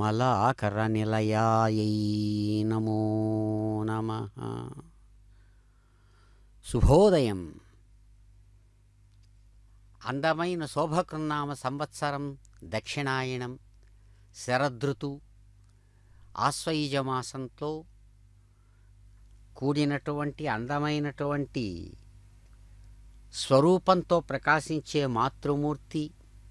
కమలాకరనిలయాయై నమో నమ శుభోదయం అందమైన శోభకృన్నామ సంవత్సరం దక్షిణాయనం శరదృతు ఆశ్వయుజ మాసంతో కూడినటువంటి అందమైనటువంటి స్వరూపంతో ప్రకాశించే మాతృమూర్తి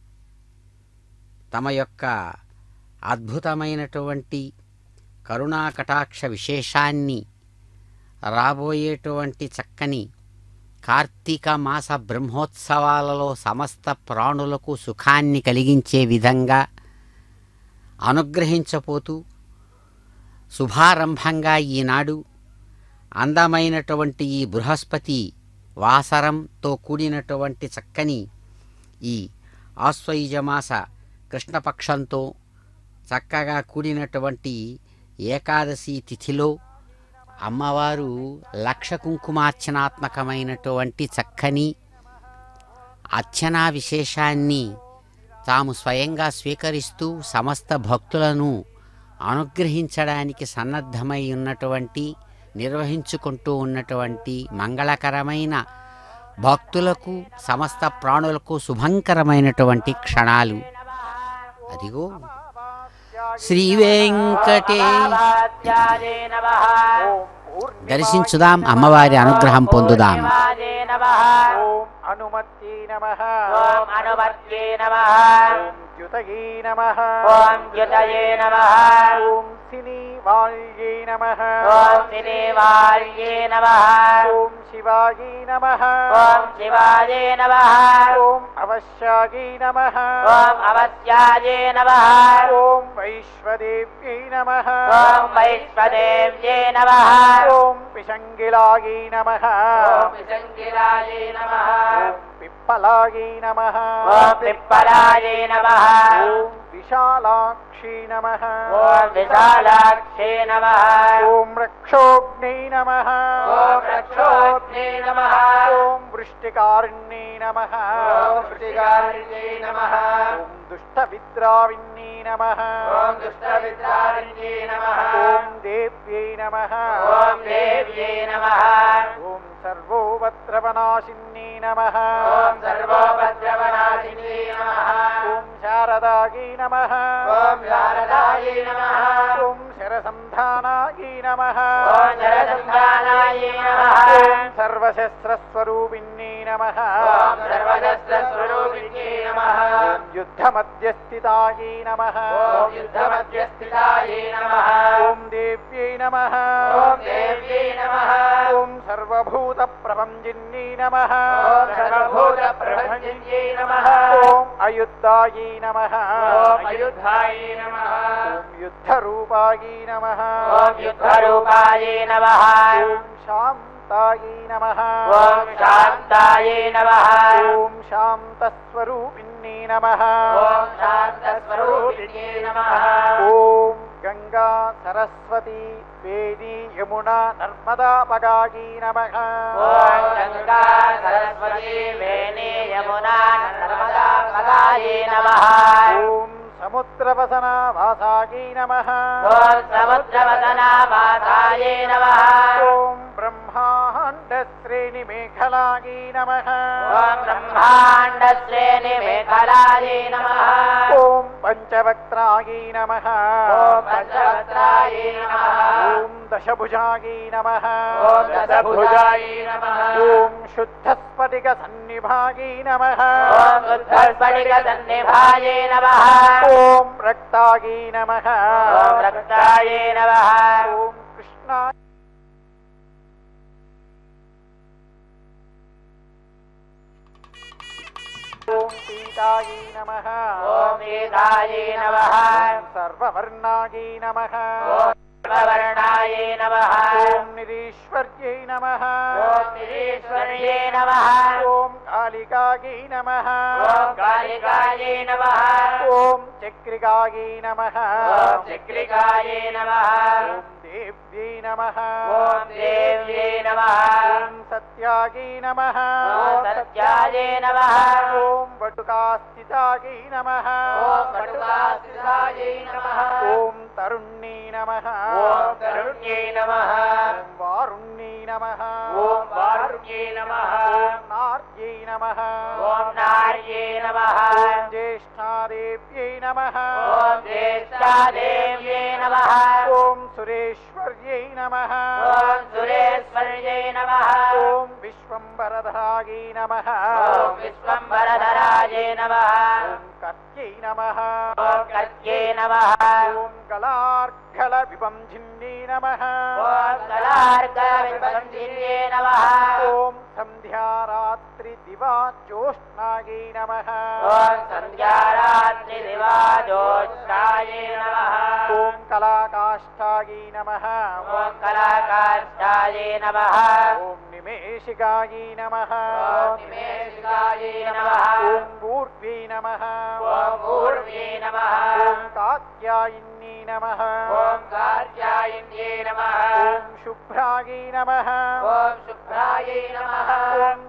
తమ యొక్క అద్భుతమైనటువంటి కరుణా కటాక్ష విశేషాన్ని రాబోయేటువంటి చక్కని కార్తీక మాస బ్రహ్మోత్సవాలలో సమస్త ప్రాణులకు సుఖాన్ని కలిగించే విధంగా అనుగ్రహించపోతూ శుభారంభంగా ఈనాడు అందమైనటువంటి ఈ బృహస్పతి వాసరంతో కూడినటువంటి చక్కని ఈ ఆశ్వయుజమాస కృష్ణపక్షంతో చక్కగా కూడినటువంటి ఏకాదశి తిథిలో అమ్మవారు లక్ష కుంకుమార్చనాత్మకమైనటువంటి చక్కని అర్చనా విశేషాన్ని తాము స్వయంగా స్వీకరిస్తూ సమస్త భక్తులను అనుగ్రహించడానికి సన్నద్ధమై ఉన్నటువంటి నిర్వహించుకుంటూ ఉన్నటువంటి మంగళకరమైన భక్తులకు సమస్త ప్రాణులకు శుభంకరమైనటువంటి క్షణాలు అదిగో శ్రీ వెంకటే దర్శించుదాం అమ్మవారి అనుగ్రహం పొందుదాం ఓం అనుమత్యై నమ ఓం అనుమత్యే నమ ఓం ద్యుతయే నమ ఓం యుతయే నమ ఓం సినీవాళ్యై నమ ఓం శ్రీవాళ్యే నమ ఓం శివాయై నమ ఓం శివాయే నమ ఓం అవశ్యాయై నమ ఓం అవస్యాయే నమ ఓం వైశ్వదేవ్యై నమ ఓం వైశ్వదేవ్యే నమ ఓం పిశంగిలాయై నమ ఓం విశంకిరాయే నమ ఓం పిప్పలాయై నమ ఓం పిప్పలాయే నమ ఓం విశాలాక్షి నమ ఓం విశాలాక్షే నమ ఓం రక్షోగ్నై నమ ఓం రక్షోగ్నే నమ ఓం వృష్టికారుణ్యై నమ ఓం వృషికారిణ్యే నమ ఓం దుష్టవిద్రావిణ్యై నమ ఓం దుష్టవిద్రారిణ్యే నమ ఓం దేవ్యై నమ ఓం దేవ్యే నమ ఓం సర్వోపద్రవనాశిన్యై నమ ఓం సర్వోపద్రవనాశినే నమ ఓం శారదాయై నమ ఓం శారదాయే నమ ఓం శరసంధానాయై నమ ఓం జలసంధానాయే నమ ఓం సర్వశస్త్రస్వరూపిణ్యై నమ ఓం సర్వదస్త్రస్వరూపిణ్యే నమ ఓం యుద్ధమధ్యస్థితాయై నమ ఓం యుద్ధమధ్యస్థితాయే నమ ఓం దేవ్యై నమ ఓం దేవ్యే నమ ఓం సర్వభూత ప్రపంచిన్యై నమ ఓం సర్వభూత ప్రపంచన్యే నమ ఓం అయుద్ధాయై నమ ఓం అయుద్ధాయే నమ ఓం యుద్ధరూపాయై నమ ఓం యుద్ధరూపాయే నమ ఓం శాంతాయై నమ ఓం శాంతాయే నమ ఓం శాంతస్వరూపిణ్యై నమ ఓం శాంతస్వరూపిణ్యే నమ ఓం గంగా సరస్వతి వేది యమునా నర్మదా పగాయీ నమ ఓం గంగా సరస్వతి వేణి యమునా నర్మదా పదాయే నమ ఓం సముద్రవసన వాసాయీ నమ ఓం సముద్రవదనా వాసాయే నమ ఓం బ్రహ్మాండ శ్రేణి మేఖలాయీ నమ ఓం బ్రహ్మాండ శ్రేణి మేఖలాయే నమ ఓం పంచవక్త్రాయీ నమ ఓం పంచవక్త్రాయే నమ ఓం దశభుజాయీ నమ ఓం దశభుజాయే నమ ఓం శుద్ధ స్ఫటిక సన్నిభాయీ నమ ఓం బుద్ధస్ఫటిక సన్నిభాయే నమ ఓం రక్తాయీ నమ ఓం రక్తాయే నమ ఓం కృష్ణా ఓం సీతాయీ నమ ఓం సీతాయే నమ సర్వవర్ణాయీ నమ ఓం సర్వవర్ణాయే నమ ఓం నిరీశ్వర్యై నమ ఓం నిరీశ్వర్యే నమ ఓం కాళికాయీ నమ ఓం కాళికాయే నమ ఓం చక్రికాయీ నమ ఓం చక్రికాయే నమ ఓం దేవ్యై నమ ఓం దేవ్యే నమ ఓం సత్యాగీ నమ ఓం సత్యాయే నమః ఓం వటుకాస్థితాగీ నమ ఓం వటుకాస్థితాయే నమః ఓం తరుణ్ణీ నమ ఓం తరుణ్యే నమః ఓం వారుణ్ణీ నమ ఓం వారుణ్యే నమః ఓం నార్యై నమ ఓం నార్యే నమః ఓం జ్యేష్ఠాదేవ్యై నమ ఓం జ్యేష్ఠాదేవ్యే నమః ఓం సురేశ్వర్యై నమ ఓం సురేశ్వర్యై నమః ఓం విశ్వంబరధరాగై నమ ఓం విశ్వంబరధరాయే నమః ఓం కర్యై నమ ఓం కర్యే నమః ఓం కళార్ఘల విభంజిన్యై నమ ఓం కళార్కవిభంజిన్యే నమః ఓం సంధ్యారాత్రి దివా జ్యోష్ణాగై నమ ఓం సంధ్యారాత్రి దివాజోత్సాయే నమః ఓం కళాకాష్ఠాగై నమ ఓం కళాకాష్టాయే నమః ఓం నిమేషికాయై నమ ఓం నిమేషికాయే నమః ఓం పూర్వ్యై నమ ఓం పూర్వ్యే నమః ఓం కాత్యాయిన్యై నమ ఓం కార్యాయిన్యే నమః ఓం శుభ్రాగై నమ ఓం శుభ్రాయే నమః ఓం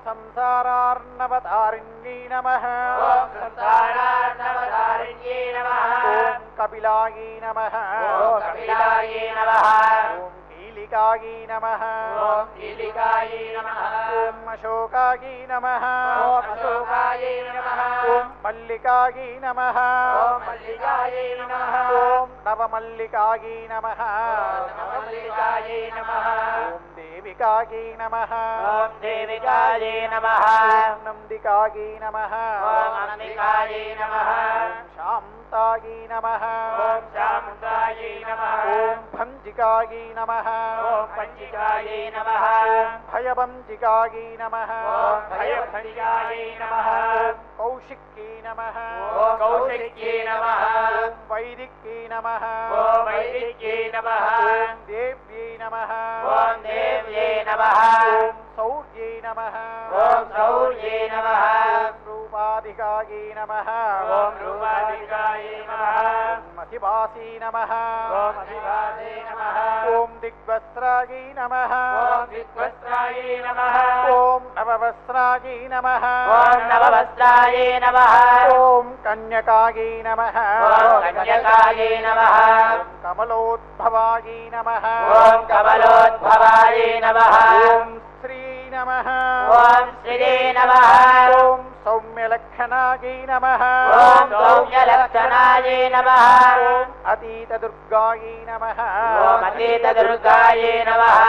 సంసారార్ణవతారిణ్యై నమ ఓం సంసారార్ణవధారిణ్యే నమః ఓం కపిలాగై నమ ఓం కపిలాయే నమః ఓం కీలికాగై నమ ఓం కీలికాయే నమః ఓం అశోకాగై నమ ఓం అశోకాయే నమః ఓం మల్లికాగై నమ ఓం మల్లికాయే నమః ఓం నవమల్లికాగై నమ ఓం నవమల్లికాయే నమః ఓం దేవికాగై నమ ఓం దేవికాయే నమః ఓం నందికాగై నమ ఓం అంబికాయే నమః ఓం శాంతాగై నమ ఓం శాంతాయే నమః ఓం భంజికాగై నమ ఓం పంచికాయే నమః ఓం భయభంజికాగై నమ ఓం భయభంజికాయే నమః ఓం కౌశిక్యై నమ ఓం కౌశిక్యే నమః ఓం వైదిక్యై నమ ఓం వైదిక్యే నమః ఓం దేవ్యై నమ ఓం దేవ్యే నమః ఓం సౌర్యై నమ ఓం శౌర్యే నమః ఓం రూపాధికాగై నమ ఓం రూపాధికాయే నమః ఓం మహివాసీ నమ ఓం అభివాదే నమః ఓం దిగ్వస్త్రాగై నమ ఓం విద్వస్త్రాయే నమః ఓం నవవస్త్రాగై నమ ఓం నవవస్త్రాయే నమః ఓం కన్యకాగై నమ ఓం కన్యకాయే నమః కమలోద్భవాగై నమ ఓం కమలోద్భవాయే నమః ఓం శ్రీ నమ ఓం శ్రీ నమః ఓం సౌమ్యలక్షణాగై నమ ఓం సౌమ్యలక్షణాయే నమః ఓం అతీతదుర్గాయై నమ ఓం అతీతదుర్గాయే నమః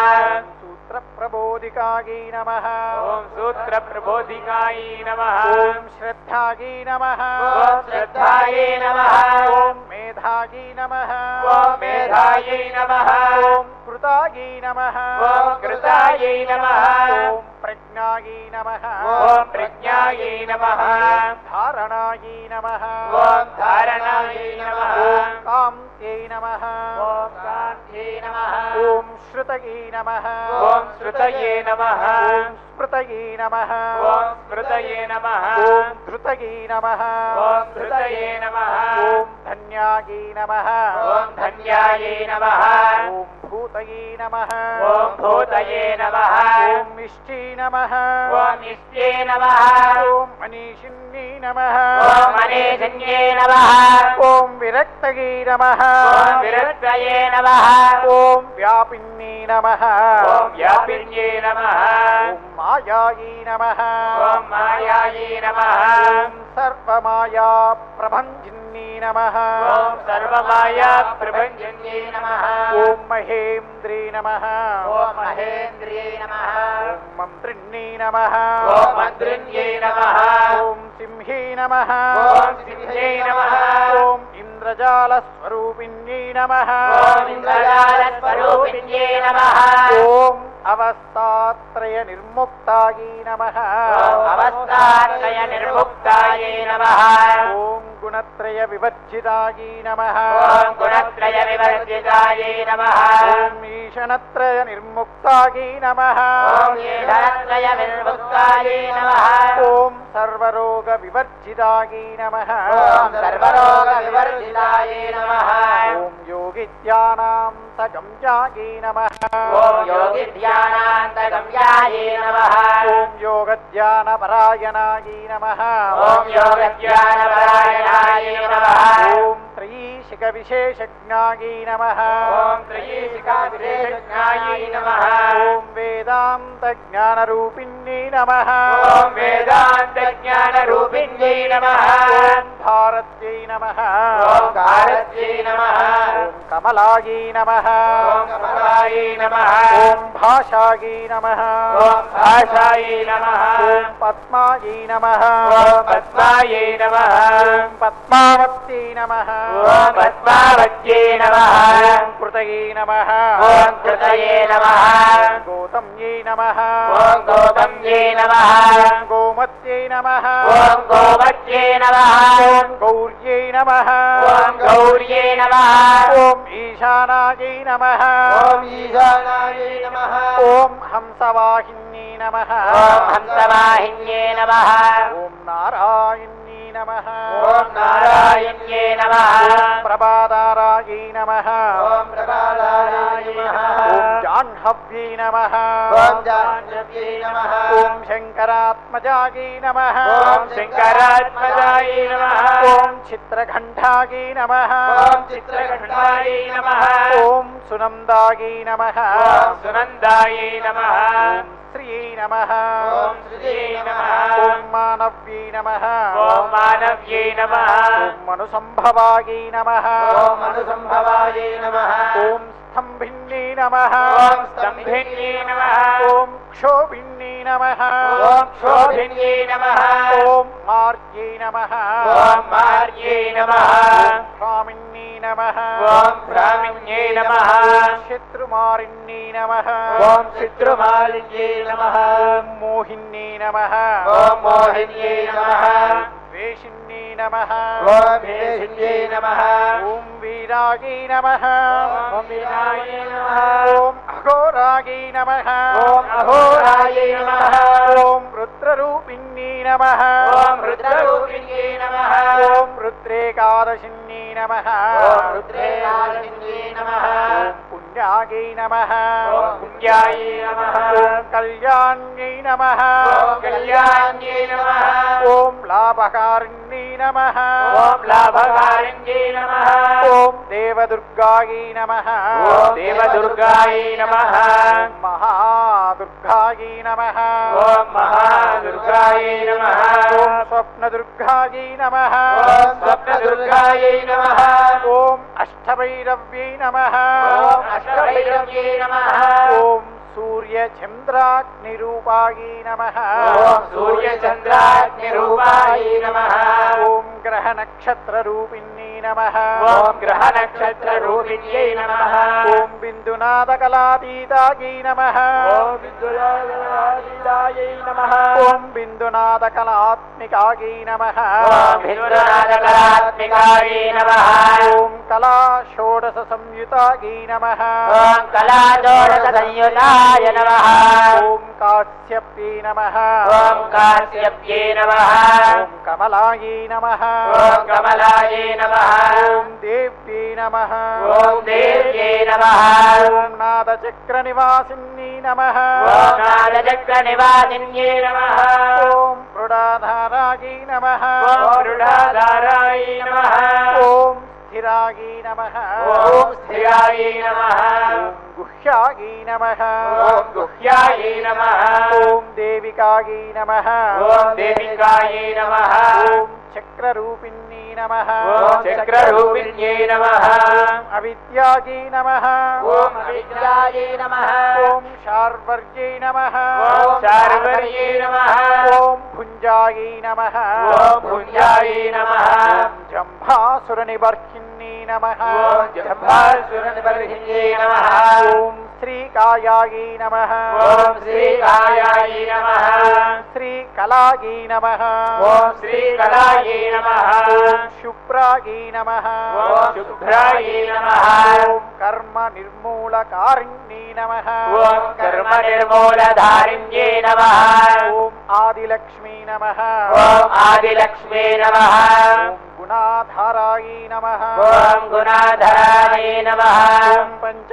సూత్రప్రబోధికాగై నమ ఓం సూత్రప్రబోధికాయే నమః ఓం శ్రద్ధాగై నమ ఓం శ్రద్ధాయే నమః ఓం మేధాగై నమ ఓం మేధాయే నమః ఓం కృతాగై నమ ఓం కృతాయే నమః ఓం ప్రజ్ఞాయై నమ ఓం ప్రజ్ఞాయే నమః ధారణాయై నమ ఓం ధారణాయే నమః ఓం కాంత్యై నమ ఓం కాంత్యే నమః ఓం శ్రుతయై నమ ఓం శృతయే నమః ఓం స్మృతయై నమ ఓం స్మృతయే నమః ఓం ధృతయై నమ ఓం ధృతయే నమః ఓం ధన్యాయై నమ ఓం ధన్యాయే నమః ఓం భూతయై నమ ఓం భూతయే నమః ఓం నిష్ఠీ నమ ఓం నిష్ఠే నమః ఓం మనీషిన్యై నమ ఓం మనీషన్యే నమః ఓం విరక్తయై నమ ఓం విరక్తయే నమః ఓం వ్యాపిన్యై నమ ఓం వ్యాపిన్యే నమః ఓం మాయాయై నమ ఓం మాయాయే నమః ఓం సర్వమాయా ప్రభంజిన్యై నమ ఓం సర్వమాయా ప్రభంజన్యే నమః ఓం మహేంద్రీ నమ ఓం మహేంద్రియే నమః ఓం మంత్రిణ్యై నమ ఓం మంత్రిణ్యే నమః ఓం సింహీ నమ ఓం సింహే నమః ఓం ఇంద్రజాల స్వరూపిణ్యై నమ ఓం ఇంద్రజాల స్వరూపిణ్యే నమః ఓం అవస్థాత్రయ నిర్ముక్తాయై నమ ఓం అవస్థాత్రయ నిర్ముక్తాయే నమః ఓం గుణత్రయ వివర్జితాయై నమ ఓం గుణత్రయ వివర్జితాయే నమః ఓం ఈశ ఈషణత్రయ నిర్ముక్తాయై నమ ఓం ఈశనత్రయ విర్ముక్తాయై నమః ఓం సర్వరోగ వివర్జితాయై నమ ఓం సర్వరోగ వివర్జితాయై నమః ఓం యోగిత్యానాం సగమ్యాయై నమ ఓం యోగి ధ్యానాంతగమ్యాయై నమః ఓం యోగధ్యానపరాయణాయై నమ ఓం యోగ ధ్యానపరాయణాయై నమః ఓం త్రయీశిక విశేషజ్ఞాయై నమ ఓం త్రయీశికా విశేషజ్ఞాయై నమః ఓం వేదాంత జ్ఞానరూపిణ్యై నమ ఓం వేదాంత జ్ఞాన రూపిణ్యై నమః ఓం భారత్యై నమ ఓం భారత్యై నమః ఓం కమలాయై నమ ఓం కమలాయై నమః ఓం భాషాయై నమ ఓం భాషాయై నమః ఓం పద్మాయై నమ ఓం పద్మాయై నమః ఓం పద్మావత్యై నమ ఓం పద్మావత్యై నమః ఓం కృతయై నమ ఓం కృతయే నమః గౌతమ్యై నమ ఓం గౌతమ్యై నమః ఓం గోమత్యై నమ ఓం గోమత్యై నమః ఓం గౌర్యై నమ ఓం గౌర్యై నమః ఓం ఈశానాయై నమ ఓం ఈశానాయై నమః ఓం హంసవాహిన్యై నమ ఓం హంసవాహిన్యే నమః ఓం నారాయణ్యై నమ ఓం నారాయణ్యే నమః ప్రభాదారాయై నమ ఓం ప్రభాదారాయ నమః ఓం జాహ్నవ్యై నమ ఓం జాహ్నవ్యై నమః ఓం శంకరాత్మజాయై నమ ఓం శంకరాత్మజాయ నమః ఓం చిత్రఘంటాయై నమ ఓం చిత్రఘంటాయ నమః ఓం సునందాయై నమ ఓం సునందాయ నమః ఓం శ్రీయై నమ ఓం శ్రీయై నమః ఓం మానవ్యై నమ ఓం మానవ్యై నమః ఓం మనుసంభవాయై నమ ఓం అనుసంభవాయ నమః ఓం స్తంభిన్యై నమ ఓం స్తంభిన్యై నమః ఓం క్షోభిన్యై నమ ఓం క్షోభిన్యై నమః ఓం మార్గ్యై నమ ఓం మార్గ్యై నమః స్వామిన్యై నమ ఓం బ్రాహ్మణ్యై నమః శత్రుమారిణ్యై నమ ఓం శత్రుమాలిన్యై నమః ఓం మోహిన్యై నమ ఓం మోహిన్యై నమః వేషిన్యై నమ ఓం వేషిన్యై నమః ఓం వీరాగై నమ ఓం వీరాయ నమః ఓం అఘోరాగై నమ ఓం అఘోరాయ నమః ఓం రుద్రరూపిణ్యై నమ ఓం రుద్రరూపిణ్యై నమః ఓం రుద్రేకాదశిన్యై నమ ఓం రుద్రేయాలిన్యై నమః ఓం పుణ్యాగై నమ ఓం పుణ్యాయ నమః ఓం కళ్యాణ్యై నమ ఓం కళ్యాణ్యై నమః ఓం లాభకారిణ్యై నమ ఓం లాభకారిణ్యై నమః ఓం దేవదుర్గాయై నమ ఓం దేవదుర్గాయ నమః ఓం మహాదుర్గాయై నమ ఓం మహాదుర్గాయ నమః ఓం స్వప్నదుర్గాయై నమ ఓం స్వప్నదుర్గాయ నమః ఓం అష్టభైరవ్యై నమ ఓం అష్టభైరవ్యై నమః ఓం సూర్యచంద్రాగ్నిరూపాయై నమ ఓం సూర్యచంద్రాగ్నిరూపాయ నమః ఓం గ్రహనక్షత్రరూపిణ్యై నమ ఓం గ్రహనక్షత్రరూపిణ్యై నమః ఓం బిందునాదకలాతీతాయై నమ ఓం విద్యులాయ నమః ఓం బిందునాదకలాత్మికాయై నమ ఓం హిందునాథకళాత్మికాయ నమః ఓం కళా షోడశ సంయుతాయై నమ ఓం కళాదోష సంయుతాయ నమః ఓం కాశ్యప్యై నమ ఓం కాశ్యప్యే నమః ఓం కమలాయై నమ ఓం కమలాయ నమః ఓం దేవ్యై నమ ఓం దేవ్యే నమః ఓం నాదచక్ర నివాసిన్యై నమ ఓం నాదచక్ర నివాసిన్యే నమః ఓం మృడాధారాయై నమ ఓం మృడాధారాయ నమః ఓం స్థిరాయై నమ ఓం స్థిరాయ నమః ఓం గుహ్యాయై నమ ఓం గుహ్యాయ నమః ఓం దేవికాయై నమ ఓం దేవికాయ నమః ఓం చక్రరూపిణ్యై నమ ఓం చక్రరూపిణ్యే నమః అవిద్యాయై నమ ఓం విద్యాయ నమః ఓం శార్వర్యై నమ ఓం శార్వర్యే నమః ఓం భుంజాయై నమ ఓం పుణ్యాయ నమః ఓం జంభాసుర నిబర్హిణ్యై నమ ఓం జంభాసుర నిబర్హిణ్యే నమః ఓం శ్రీకాయాయీ నమ ఓం శ్రీకాయాయ నమః శ్రీకళాయీ నమ ఓం శ్రీకళాయ నమః శుభ్రాయీ నమ ఓం శుభ్రాయ నమః ఓం కర్మ నిర్మూలకారిణ్యీ నమ ఓం కర్మ నిర్మూలధారిణ్యే నమః ఓం ఆదిలక్ష్మీ నమ ఓం ఆదిలక్ష్మీ నమః ఓం గుణాధారాయీ నమ ఓం గుణాధరాయ నమః ఓం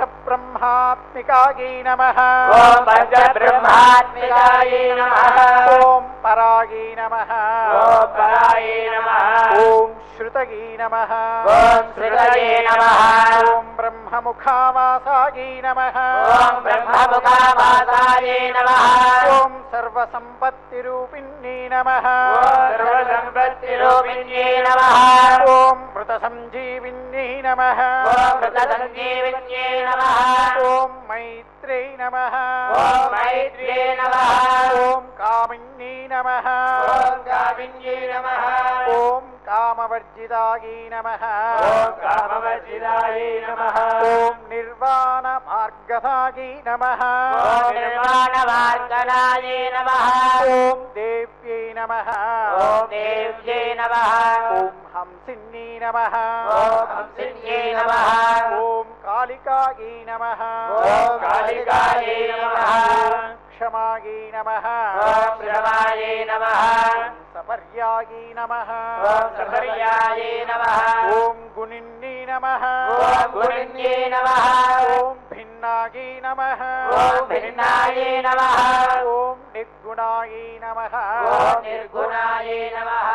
పంచబ్రహ్మాత్మికాయీ నమ ఓం పంచబ్రహ్మాత్మికాయ నమః ఓం పరాయీ నమ ఓం పరాయ నమః ఓం శ్రుతయీ నమ ఓం శ్రుతయే నమః ఓం బ్రహ్మముఖావాసాయీ నమ ఓం బ్రహ్మముఖావాసాయ నమః ఓం సర్వసంపత్తిరూపిణ్యీ నమ ఓం సర్వసంపత్తిరూపిణ్యే నమః ఓం మృత సంజీవిన్యీ నమ ఓం మృతసంజీవిన్యే నమః ఓం మైత్రే నమ ఓం మైత్ర్యే నమః ఓం కామిన్యీ నమ ఓం కామిన్యే నమః ఓం కామవర్జితాయీ నమ ఓం కామవర్జితాయ నమః ఓం నిర్వాణ మార్గసాయీ నమ ఓం నిర్వాణమార్గనాయ నమః ఓం దేవ్యై నమ ఓం దేవ్యే నమః ఓం హంసిన్యీ నమ ఓం హంసిన్యే నమః ఓం కాళికాయీ నమ ఓం కాళికాయే నమః క్షమాయీ నమ ఓం శ్రమాయే నమః సపర్యాయీ నమ ఓం సపర్యాయే నమః ఓం గుణిన్యీ నమ ఓం గుణిన్యే నమః ఓం భిన్నాయీ నమ ఓం భిన్నాయే నమః ఓం నిర్గుణాయీ నమ ఓం నిర్గుణాయే నమః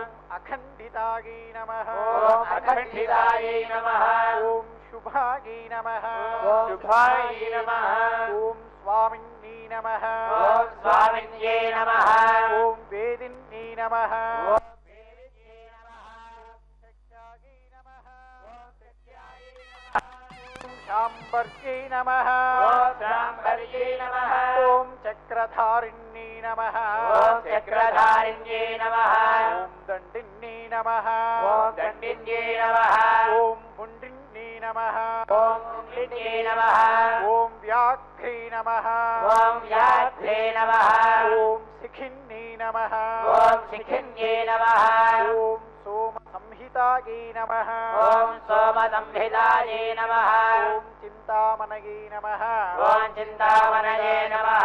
అఖండితాయీ నమ ఓం అఖండితాయే నమః ఓం శుభాయీ నమ ఓం శుభాయ నమః ఓం స్వామిన్యీ నమ ఓం స్వామిన్యే నమః ఓం వేదిన్యీ నమ ఓం శాంబర్యై నమ ఓం సాంబర్యే నమః ఓం చక్రధారిణ్యీ నమ ఓం చక్రధారిణ్యే నమః ఓం దండిన్యీ నమ ఓం దండిన్యే నమః ఓం పుండ్రిన్యీ నమ ఓం కుండిన్యే నమః ఓం వ్యాఘ్రీ నమ ఓం వ్యాఘ్రే నమః ఓం శిఖిన్యీ నమ ఓం శిఖిన్యే నమః ఓం సోమ సంహితాయీ నమ ఓం సోమసంహితాయే నమః ఓం చింతామణయీ నమ ఓం చింతామణయే నమః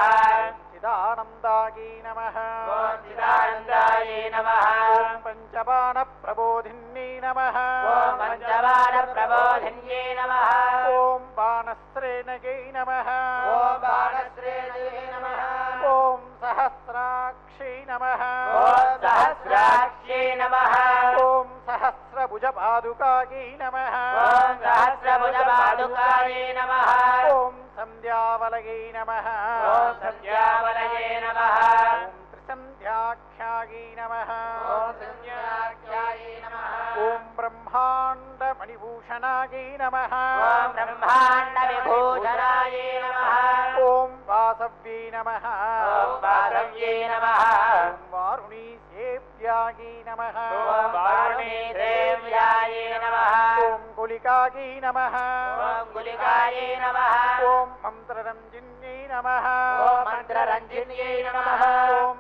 చిదానందాయీ నమ ఓం చిదానందాయే నమః ఓం పంచబాణ ప్రబోధిన్యీ నమ ఓం పంచవార ప్రబోధిన్యే నమః ఓం బాణశ్రేణయై నమ ఓం బాణశ్రేణయే నమః ఓం సహస్రాక్షై నమ ఓం సహస్రాక్షే నమః ఓం సహస్రభుజపాదుకాయై నమ ఓం సహస్రభుజపాదుకాయే నమః ఓం సంధ్యావలయై నమ ఓం సంధ్యావలయే నమః ఓం త్రిసంధ్యాఖ్యాయై నమ ఓం సంధ్యాఖ్యాయే నమః ఓం బ్రహ్మాండ మణిభూషణాయై నమ ఓం బ్రహ్మాండ విభూషణాయే నమః ఓం వాసవ్యై నమ ఓం వాసవ్యే నమః ఓం వారుణీ సేవ్యాయై నమ ఓం వారుణీ దేవ్యాయే నమః ఓం కులికాయై నమ ఓం గులికాయే నమః ఓం మంత్రరంజిన్యై నమ ఓం మంత్రరంజిన్యే నమః ఓం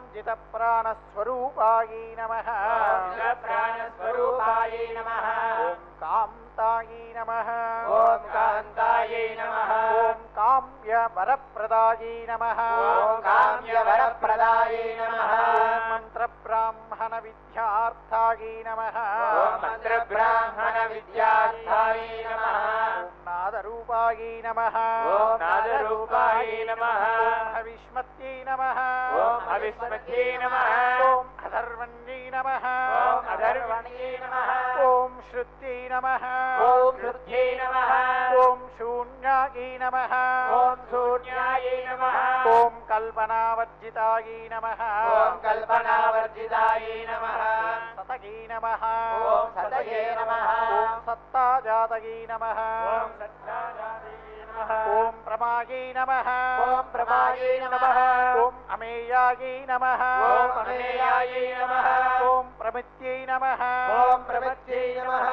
జితప్రాణస్వరూపాయై నమ ఓం ప్రాణస్వరూపాయే నమః ఓం కాంతాయై నమ ఓం కాంతాయే నమః ఓం కామ్య వరప్రదాయై నమ ఓం కామ్యవరప్రదాయే నమః ఓం మంత్రబ్రాహ్మణ విద్యార్థాయై నమ ఓం మంత్రబ్రాహ్మణ విద్యార్థాయే నమః ఓం నాదరూపాయై నమ ఓం నాదరూపాయే నమః ఓం హవిష్మత్యై నమ ఓం హవిస్మత్యే నమః ఓం అధర్వణ్యై నమ ఓం అధర్వణ్యే నమః ఓం శృత్యై నమ ఓం కృత్యే నమః ఓం శూన్యాయై నమ ఓం శూన్యాయే నమః ఓం కల్పనావర్జితాయై నమ ఓం కల్పనావర్జితాయే నమః సతయై నమ ఓం సతయే నమః ఓం సత్తాజాతయై నమ ఓం సత్యాజాతే నమః ఓం ప్రమాయై నమ ఓం ప్రమాయే నమః ఓం అమేయాయై నమ ఓం అమేయాయే నమః ఓం ప్రమిత్యై నమ ఓం ప్రమత్యై నమః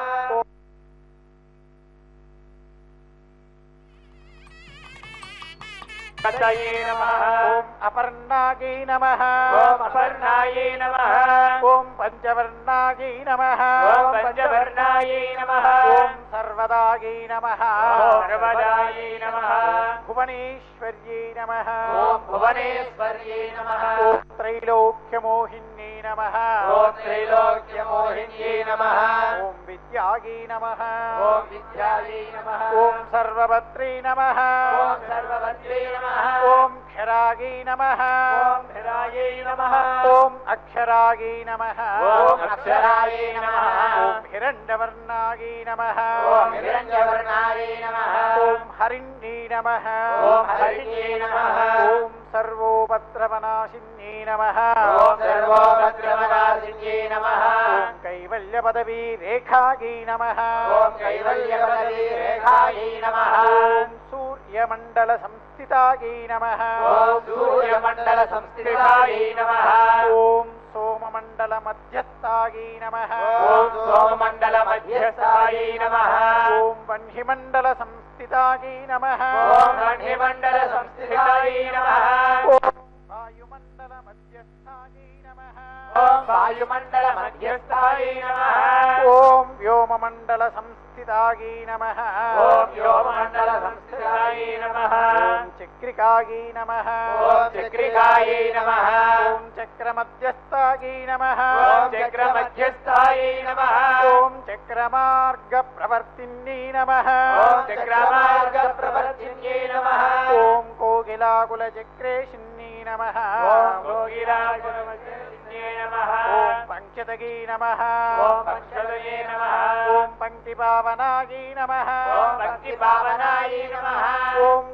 तये नमः ॐ अपर्णायै नमः ॐ अपर्णायै नमः ॐ पञ्चवर्णायै नमः ॐ पञ्चवर्णायै नमः ॐ सर्वदायै नमः ॐ सर्वदायै नमः भुवनेश्वर्यै नमः ॐ भुवनेश्वर्यै नमः ॐ त्रैलोक्यमोहिन्यै नमः ॐ त्रैलोक्यमोहिन्यै नमः ॐ विद्यायै नमः ॐ विद्यायै नमः ॐ सर्वभद्रै नमः ॐ सर्वभद्रे नमः ॐ क्षरायै नमः ॐ हिरायै नमः ॐ अक्षरायै नमः ॐ अक्षरायै नमः ॐ हिरण्यवर्णायै नमः ॐ हिरण्यवर्णायै नमः ॐ हरिण्यै नमः ॐ हरिण्यै नमः ॐ सर्वोपद्रवनाशिन्यै नमः ॐ सर्वोपद्रवनाशिन्यै नमः ॐ कैवल्यपदवी रेखायै नमः ॐ कैवल्यपदवी रेखायै नमः ॐ सूर्यमण्डलसंस्थितायै नमः ॐ सूर्यमण्डलसंस्थितायै नमः ॐ सोममण्डलमध्यस्थायै नमः ॐ सोममण्डलमध्यस्थायै नमः ॐ वह्निमण्डलसंस्थितायै नमः ॐ गण्यमण्डलसंस्थितायै नमः ॐ वायुमण्डलमध्यस्थायै नमः ॐ वायुमण्डलमध्यस्थायै नमः ॐ व्योममण्डलसंस्थितायै नमः ॐ व्योममण्डलसंस्थितायै नमः ॐ चक्रिकायै नमः ॐ चक्रिकायै नमः ॐ चक्रमध्यस्थायै नमः ॐ चक्रमध्यस्थायै नमः ॐ चक्रमार्गप्रवर्तिन्यै नमः ॐ चक्रमार्गप्रवर्तिन्यै नमः ॐ कोकिलाकुलचक्रेशिन्यै नमः ॐ भोगिराजनमस्ये नमः ॐ पञ्चतगी नमः ॐ पञ्चदये नमः ॐ पङ्क्तिपावनायै नमः ॐ भक्तिपावनायै नमः ॐ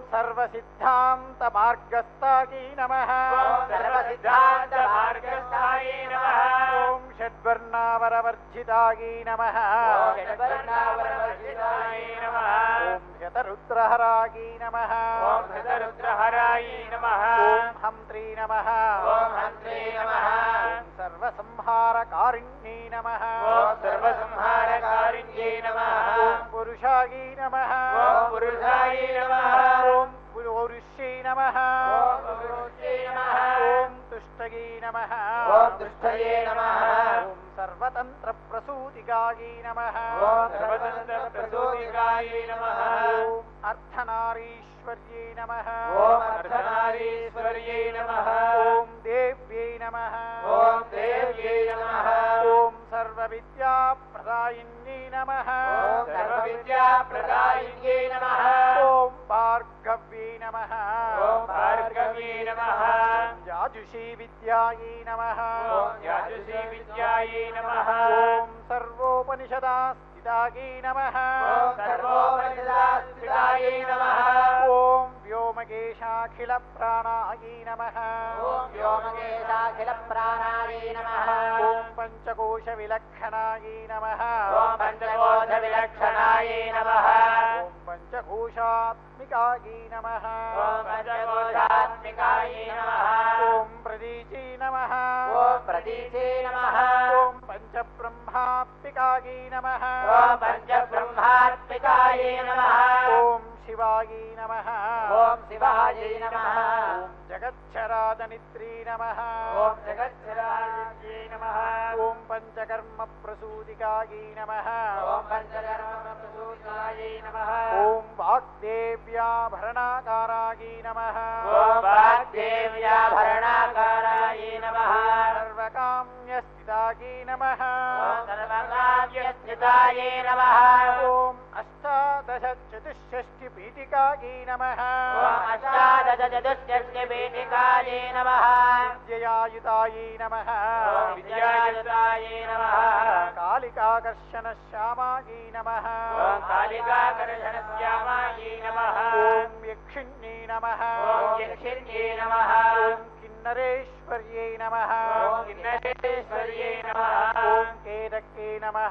सर्वसिद्धान्तमार्गस्थायै नमः ॐ सर्वसिद्धान्तमार्गस्थायै नमः ॐ षड्वर्णावरवर्जितायै नमः ॐ षड्वर्णावरवर्जितायै नमः ॐ शतरुद्रहरायै नमः ॐ हृतरुद्रहरायै नमः ॐ हन्त्री नमः ॐ हन्त्रे नमः ॐ सर्वसंहारकारिण्यै नमः ॐ सर्वसंहारकारिण्यै नमः ॐ पुरुषायै नमः ॐ पुरुषायै नमः ॐ पुरुष्यै नमः ॐ पुरुषे नमः ॐ तुष्टयै नमः ॐ दुष्टये नमः ॐ सर्वतन्त्रप्रसूतिकायै नमः ॐ सर्वतन्त्रप्रचोदिकायै नमः ॐ अर्धनारीश्वर्यै नमः ॐ अर्धनारीश्वर्यै नमः ॐ देव्यै नमः ॐ देव्यै नमः ॐ सर्वविद्याप्रदायिन्यै नमः ॐ सर्वविद्याप्रदायिन्यै नमः ॐ भार्गव्यै नमः ॐ भार्गव्यै नमः याजुषी विद्यायै नमः ॐ याजुषी विद्यायै नमः ॐ सर्वोपनिषदा स्थितायै नमः ॐ सर्वोपनिषदास्थितायै नमः ॐ व्योमकेशाखिलप्राणायै नमः ॐ व्योमकेशाखिलप्राणायै नमः ॐ पञ्चकोशविलक्षणायै नमः ॐ पञ्चकोशविलक्षणायै नमः ॐ पञ्चकोशात्मिकायै नमः ॐ पञ्चकोशात्मिकायै नमः ॐ प्रदीची नमः ॐ प्रतीचे नमः ॐ पञ्चब्रह्मात्मिकायै नमः ॐ पञ्चब्रह्मात्मिकायै नमः ॐ शिवायै नमः ॐ शिवायै नमः ॐ जगच्छरादनित्री नमः ॐ जगच्छरायै नमः ॐ पञ्चकर्मप्रसूतिकायै नमः ॐ पञ्चकर्मप्रसूतायै नमः ॐ वाग्देव्याभरणाकारायै नमः ॐ वाग्देव्याभरणाकारायै नमः सर्वकाम्यस्थितायै नमः ॐ सर्वकाव्यस्थितायै नमः ॐ अष्टादशचतुष्षष्टिपीठिकायै नमः ॐ अष्टादशचतुष्टयवेदिकायै नमः विद्ययायुतायै नमः ॐ विद्यायुतायै नमः कालिकाकर्षणश्यामायै नमः ॐ कालिकाकर्षणश्यामायै नमः ॐ यक्षिण्यै नमः ॐ यक्षिण्ये नमः ॐ किन्नरेश्वर्यै नमः ॐ किन्नरेश्वर्यै नमः ॐ केदक्यै नमः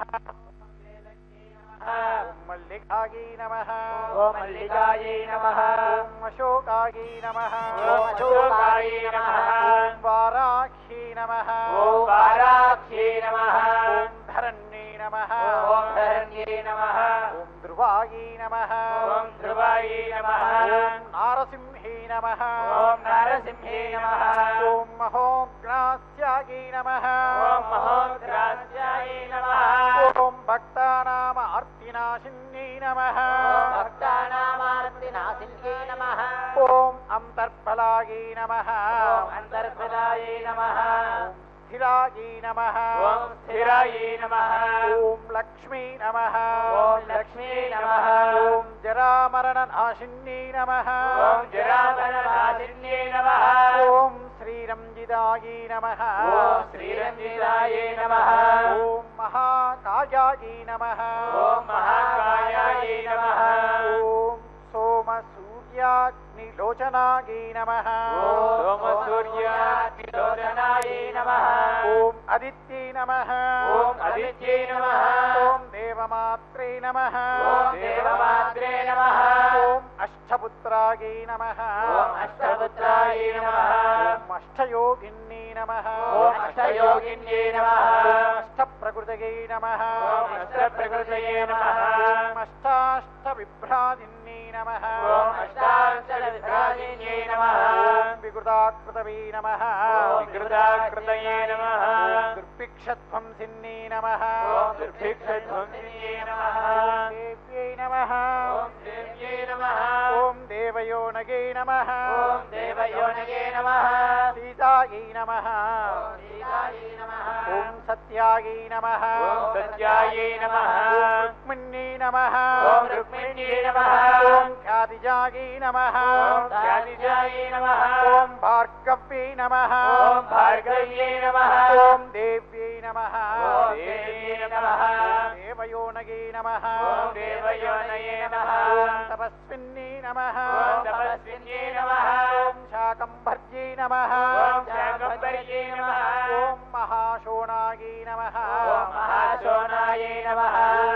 ॐ मल्लिकायै नमः ॐ मल्लिकायै नमः ॐ अशोकायै नमः ॐ अशोकायै नमः ॐ वाराह्यै नमः ॐ वाराख्यै नमः ॐ धरण्यै नमः ॐ धरण्ये नमः ॐ ध्रुवायै नमः ॐ ध्रुवायै नमः ॐ నారసింహే నమ ఓం నారసింహే నమః ఓం మహోగ్రాస్యాగీ నమ ఓం మహోగ్రాస్యాయ నమః ఓం భక్తానామ అర్తినాశిన్యై నమ ఓం భక్తానామార్తినాశిన్యే నమః ఓం అంతర్ఫలాగీ నమ ఓం అంతర్పదాయ నమః స్థిరాగీ నమ ఓం స్థిరాయ నమః ఓం లక్ష్మీ నమ ఓం లక్ష్మీ నమః ఓం జరామరణ నాశిన్యై నమ ఓం జరామరణాశిన్యే నమః ఓం శ్రీరంజిదాయీ నమ ఓం శ్రీరంజితాయ నమః ఓం మహాకాయాయీ నమ ఓం మహాకాయాయ నమః ఓం సోమ సూర్యాగ్నిలోచనాయీ నమ ఓం సోమసూర్యాగ్నిలోచనాయ నమః ఓం అదిత్యై నమ ఓం అదిత్యై నమః ఓం దేవమాత్రే నమ ఓం దేవమాత్రే నమః ఓం అష్టపుత్రాయీ నమ ఓం అష్టపుత్రాయ నమః ఓం అష్టయోగిన్యై నమ ఓం అష్టయోగిన్యే నమః అష్టప్రకృతయై నమ ఓం అష్టప్రకృతయే నమః ఓం అష్టాష్టవిభ్రాజిన్యై నమ ఓం అష్టాక్షరవిభ్రాజిన్యే నమః ఓం వికృతాకృతవై నమ ఓం వికృతాకృతయే నమః దుర్భిక్షధ్వంసిన్యై నమ ఓం దుర్భిక్షధ్వంసిన్యే నమః దేవ్యై నమ ఓం దేవ్యే నమః ఓం దేవయోనగై నమ ఓం దేవయోనగే నమః సీతాయై నమ ఓం సీతాయే నమః ఓం సత్యాయై నమ ఓం సత్యాయే నమః రుక్మిణ్యై నమ ఓం రుక్మిణ్యే నమః ఓం ఖ్యాతిజాయై నమ ఓం ఖ్యాతిజాయే నమః ఓం భార్గవ్యై నమ ఓం భార్గవ్యే నమః ఓం దేవ్యై నమ ఓం దేవ్యే నమః దేవయోనగై నమ ఓం దేవయోనయే నమః ఓం తపస్విన్యై నమ ఓం తపస్విన్యే నమః ఓం శాకంభర్యై నమ ఓం శాకంబర్యే నమః ఓం మహాశోణాయై నమ ఓం మహాశోనాయే నమః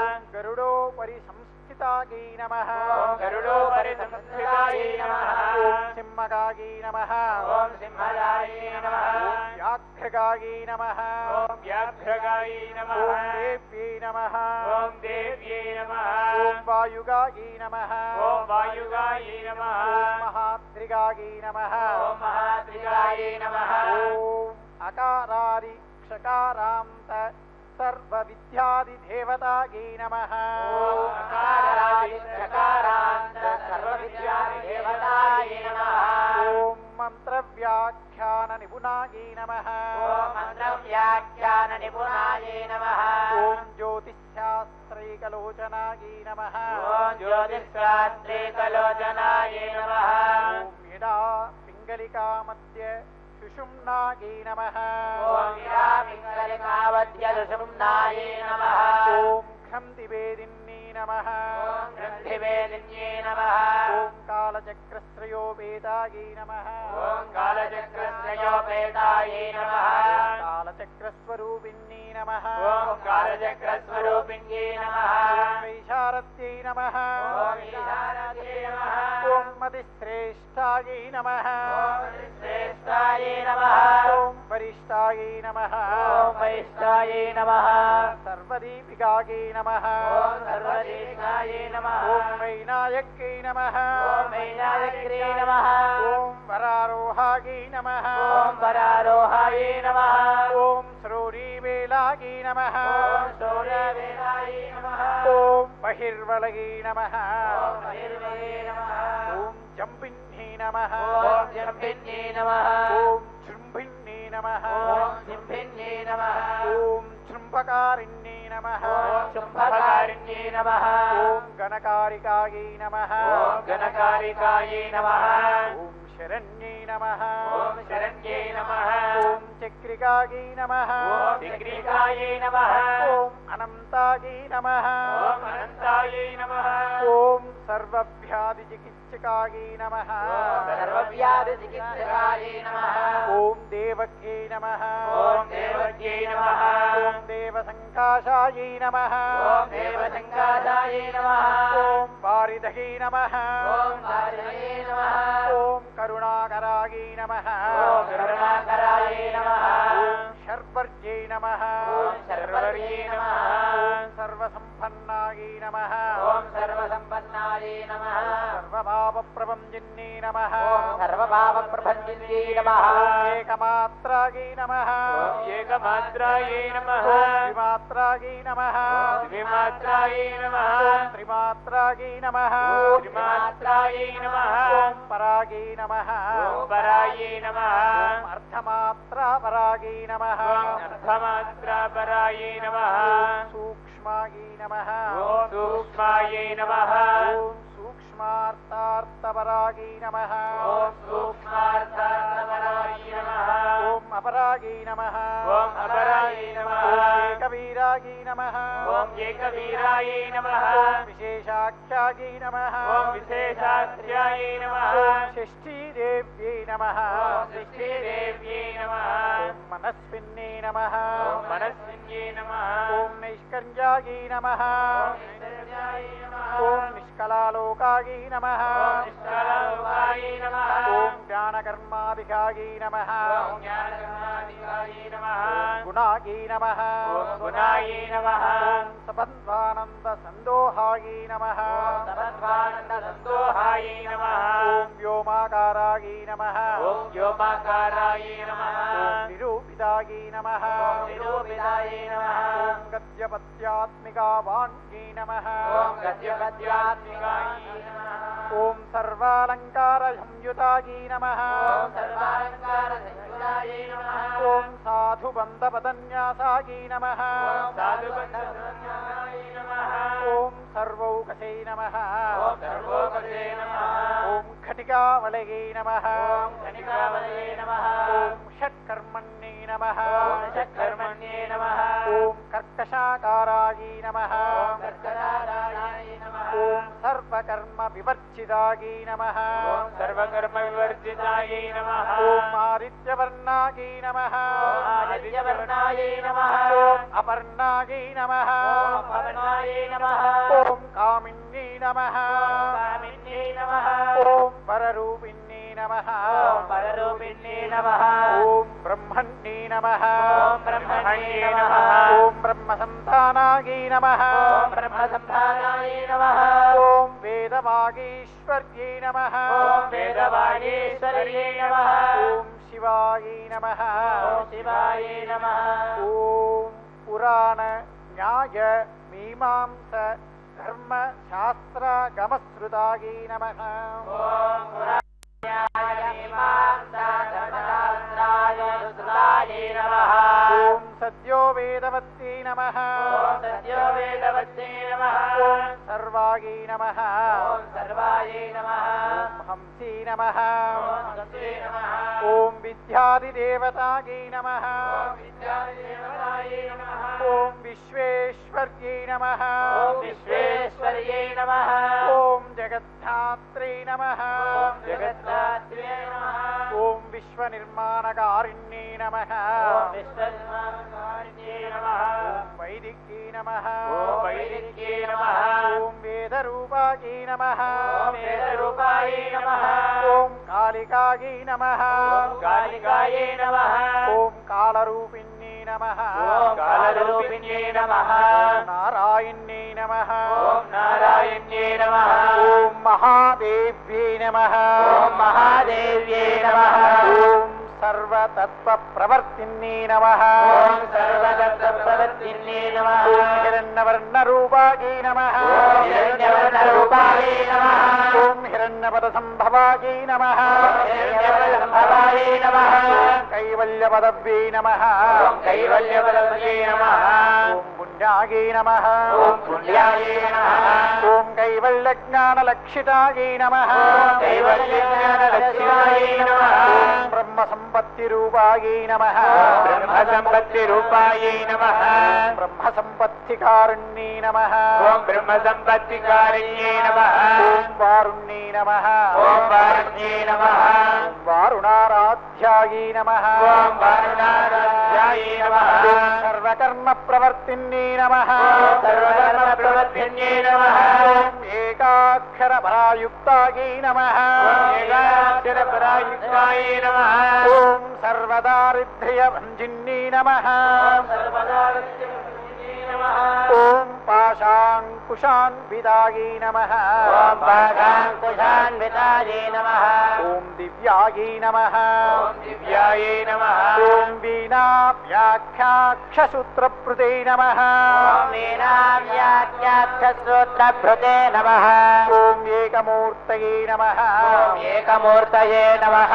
గరుడోపరి సంస్థితాయై నమ ఓం గరుడోపరి సంస్థితాయే నమః ఓం సింహగాయై నమ ఓం సింహరాయే నమః వ్యాఘ్రగాయై నమ ఓం వ్యాఘ్రగాయే నమః ఓం దేవ్యై నమ ఓం దేవ్యే నమః ఓం వాయుగాయై నమ ఓం వాయుగాయే నమః ఓం మహాత్రిగాయై నమ ఓం మహాత్రిగాయే నమః ఓం అకారాది క్షకారాంత సర్వ విద్యాది దేవతాయై నమ ఓం అకారాది చకారాంత సర్వవిద్యాది దేవతాయే నమః ఓం మంత్రవ్యాఖ్యాన నిపుణాయై నమ ఓం మంత్రవ్యాఖ్యాన నిపుణాయే నమః ఓం జ్యోతిశాస్త్రైకలోచనాయై నమ ఓం జ్యోతిష్శాస్త్రేకలోచనాయే నమః ఓం ఇడా పింగళికా మధ్య సుషుమ్నాయై నమ ఓం విరామింగలికావద్యలుషుమ్నాయే నమః ఓం ఘ్రంతివేదిన్యై నమ ఓం గ్రంథివేదిన్యే నమః ఓం కాలచక్రశ్రయోపేతాయై నమ ఓం కాలచక్రశ్రయోపేతాయే నమః కాలచక్రస్వరూపిణ్యై నమ ఓం కాలచక్రస్వరూపిణ్యే నమః ఓం వైశారథ్యై నమ ఓం ఈశానదే నమః ఓం మతిశ్రేష్టాయై నమ ఓం శ్రేష్టాయే నమః ఓం వరిష్టాయై నమ ఓం వైష్టాయే నమః సర్వదీపికాయై నమ ఓం సర్వదేశాయే నమః ఓం వైనాయక్యై నమ ఓం వైనాయక్రే నమః ఓం వరారోహాయై నమ ఓం వరారోహాయే నమః ఓం శ్రోణీవేలాయై నమ ఓం సూర్యవేదాయే నమః ఓం బహిర్వళయై నమ ఓం బహిర్వయే నమః ఓం జంబిన్యై నమ ఓం జంభిన్యే నమః ఓం శృంభిన్యై నమ ఓం సింభిన్యే నమః ఓం శృంభకారిణ్యై నమ ఓం శుంభకారిణ్యే నమః ఓం గణకారికాయై నమ ఓం గణకారికాయే నమః ఓం శరణ్యై నమ ఓం శరణ్యే నమః ఓం చక్రికాయై నమ ఓం శక్రికాయే నమః ఓం అనంతాయై నమ ఓం అనంతాయే నమః ఓం సర్వవ్యాధి చికిత్సకాయై నమ ఓం సర్వవ్యాధి చికిత్సకాయే నమః ఓం దేవక్యై నమ ఓం దేవజ్ఞే నమః ఓం దేవసంకాశాయై నమ ఓం దేవసంకాశాయే నమః ఓం వారిధై నమ ఓం వారిణయే నమః ఓం కరుణాకరాయై నమ ఓం కరుణాకరాయే నమః ఓం శర్వర్యై నమ ఓం శర్వర్యే నమః ఓం సర్వసంప సర్వసంపన్నాయై నమ ఓం సర్వసంపన్నాయే నమః సర్వభావప్రభంజిన్యై నమ ఓం సర్వభావప్రభంజిన్యే నమః ఏకమాత్రాయై నమ ఓం ఏకమాత్రాయే నమః త్రిమాత్రాయై నమ ద్విమాత్రాయే నమః త్రిమాత్రాయై నమ త్రిమాత్రాయే నమః ఓం పరాగై నమ ఓం పరాయే నమః అర్ధమాత్రాపరాగై నమ ఓం అర్థమాత్రాపరాయే నమః సూక్ష్మాయై నమ ఓం సూక్ష్మాయే నమః ఓం సూక్ష్మార్థార్థపరాగై నమ ఓం సూక్ష్మార్థార్థపరాయే నమః ఓం అపరాగై నమ ఓం అపరాయే నమః ఏకవీరాగై నమ ఓం ఏకవీరాయే నమః ఓం విశేషాఖ్యాగై నమ ఓం విశేషాఖ్యాయే నమః ఓం షష్ఠీదేవ్యై నమ ఓం సృష్టిదేవ్యే నమః ఓం మనస్విన్యై నమ ఓం మనస్విన్యే నమః ఓం నైష్కర్యాగై నమ ఓం నిత్యాయ నమః ఓం నిష్కలాలోకాగై నమ ఓం నిష్కలాలోకాయ నమః ఓం జ్ఞానకర్మాదికాగై నమ ఓం జ్ఞానకర్మాధికాయే నమః గుణాగై నమ ఓం గుణాయే నమః ఓం సబంధానంద సందోహాగై నమ ఓం సమద్వానంద సందోహాయే నమః ఓం వ్యోమాకారాగై నమ ఓం వ్యోమాకారాయే నమః ఓం నిరూపితాగై నమ ఓం నిరూపితాయే నమః ఓం గద్యపద్యాత్మికా వాణ్యై నమ ఓం గద్యపద్యాత్మికాయే నమః ఓం సర్వాలంకార సంయుతాగై నమ ఓం సర్వాలంకార సంయుతాయే నమః ఓం సాధుబంధపదన్యాసాగై నమ ఓం సాధుబంధనాయ నమః ఓం సర్వౌకసై నమ ఓం సర్వోపదే నమః ఓం ఖటికావలయై నమ ఓం కనికావలే నమః ఓం షట్కర్మణ్యై నమ ఓం షట్కర్మణ్యే నమః ఓం కర్కశాకారాయై నమ ఓం కర్కరారాయ నమః ఓం సర్వకర్మ వివర్జితాగై నమ ఓం సర్వకర్మ వివర్జితాయే నమః ఓం ఆదిత్యవర్ణాగై నమ ఓం ఆదిత్యవర్ణాయే నమః ఓం అపర్ణాగై నమ ఓం అపర్ణాయే నమః ఓం కామిన్యై నమ ఓం కామిన్యే నమః ఓం పరరూపిణ్యై నమ ఓం పరరూపిణ్యే నమః ఓం బ్రహ్మణ్యై నమ ఓం బ్రహ్మణ్యే నమః ఓం బ్రహ్మసంతానాగై నమ ఓం బ్రహ్మసంధానాయ నమః ఓం వేదవాగీశ్వర్యై నమ ఓం వేదవాగేశ్వర్యే నమః ఓం శివాయై నమ ఓం శివాయే నమః ఓం పురాణ న్యాయ మీమాంస ధర్మ శాస్త్ర గమశ్రుతాగై నమ ఓం పురాణాయ మీమాంసా ధర్మశాస్త్రాయ సుతాయే నమః ఓం సద్యో వేదవత్యై నమ ఓం సత్యో వేదవత్తే నమః ఓం సర్వాగై నమ ఓం సర్వాయే నమః ఓం హంసీ నమ ఓం హంసే నమః ఓం విద్యాదిదేవతాగై నమ ఓం విద్యాదేవతాయే నమః ఓం విశ్వేశ్వర్యై నమ ఓం విశ్వేశ్వర్యే నమః ఓం జగద్ధాత్రే నమ ఓం జగద్ధాత్రే నమః ఓం విశ్వనిర్మాణకారిణ్యే నమ ఓం విశ్వస్వామికారిణ్యే నమః ఓం వైదిక్యై నమ ఓం వైదిక్యే నమః ఓం వేదరూపాయై నమ ఓం వేదరూపాయే నమః ఓం కాళికాయై నమ ఓం కాళికాయే నమః ఓం కాళరూపిణ్యై నమ ఓం కాలరూపిణ్యే నమః నారాయణ్యై నమ ఓం నారాయణ్యే నమః ఓం మహాదేవ్యై నమ ఓం మహాదేవ్యే నమః ఓం సర్వతత్వ ప్రవర్తిన్యై నమ ఓం సర్వదత్తప్రవర్తిన్యే నమః ఓం హిరణ్యవర్ణ రూపాయై నమ ఓం హిరణ్యవర్ణరూపాయే నమః ఓం హిరణ్యపద సంభవాయై నమ హిరణ్యవల్లభాయే నమః కైవల్య పదవ్యై నమ ఓం కైవల్యవల్లభే నమః ఓం పుణ్యాయై నమ ఓం పుణ్యాయే నమః ఓం కైవల్య జ్ఞాన లక్షితాయై నమ ఓం కైవల్యజ్ఞానలక్ష్యాయే నమః ఓం బ్రహ్మ సంపత్తి రూపాయై నమ బ్రహ్మ సంపత్తి రూపాయే నమః బ్రహ్మ సంపత్తి కారుణ్యై నమ ఓం బ్రహ్మ సంపత్తికారిణ్యే నమః ఓం వారుణ్యై నమ ఓం వారుణ్యే నమః వారుణారాధ్యాయై నమ ఓం వారుణారాధ్యాయే నమః సర్వకర్మ ప్రవర్తిన్యై నమ ఓం సర్వకర్మ ప్రవర్తిన్యే నమః ఓం ఏకాక్షర పరాయుక్తాయై నమ ఓం ఏకాక్షరపరాయుక్తాయే నమః ఓం సర్వదారిద్ర్య భంజిన్యై నమ ఓం సర్వదారిద్ర్యవినాశిన్యే నమః ఓం పాశాంకుశాన్విదాయై నమ ఓం పాశాంకుశాన్వితాయే నమః ఓం దివ్యాయై నమ ఓం దివ్యాయే నమః ఓం వీణాభ్యాఖ్యాక్షసూత్రభృతే నమ ఓం వీణావ్యాఖ్యాఖ్యసూత్రభృతే నమః ఓం ఏకమూర్తయే నమ ఓం ఏకమూర్తయే నమః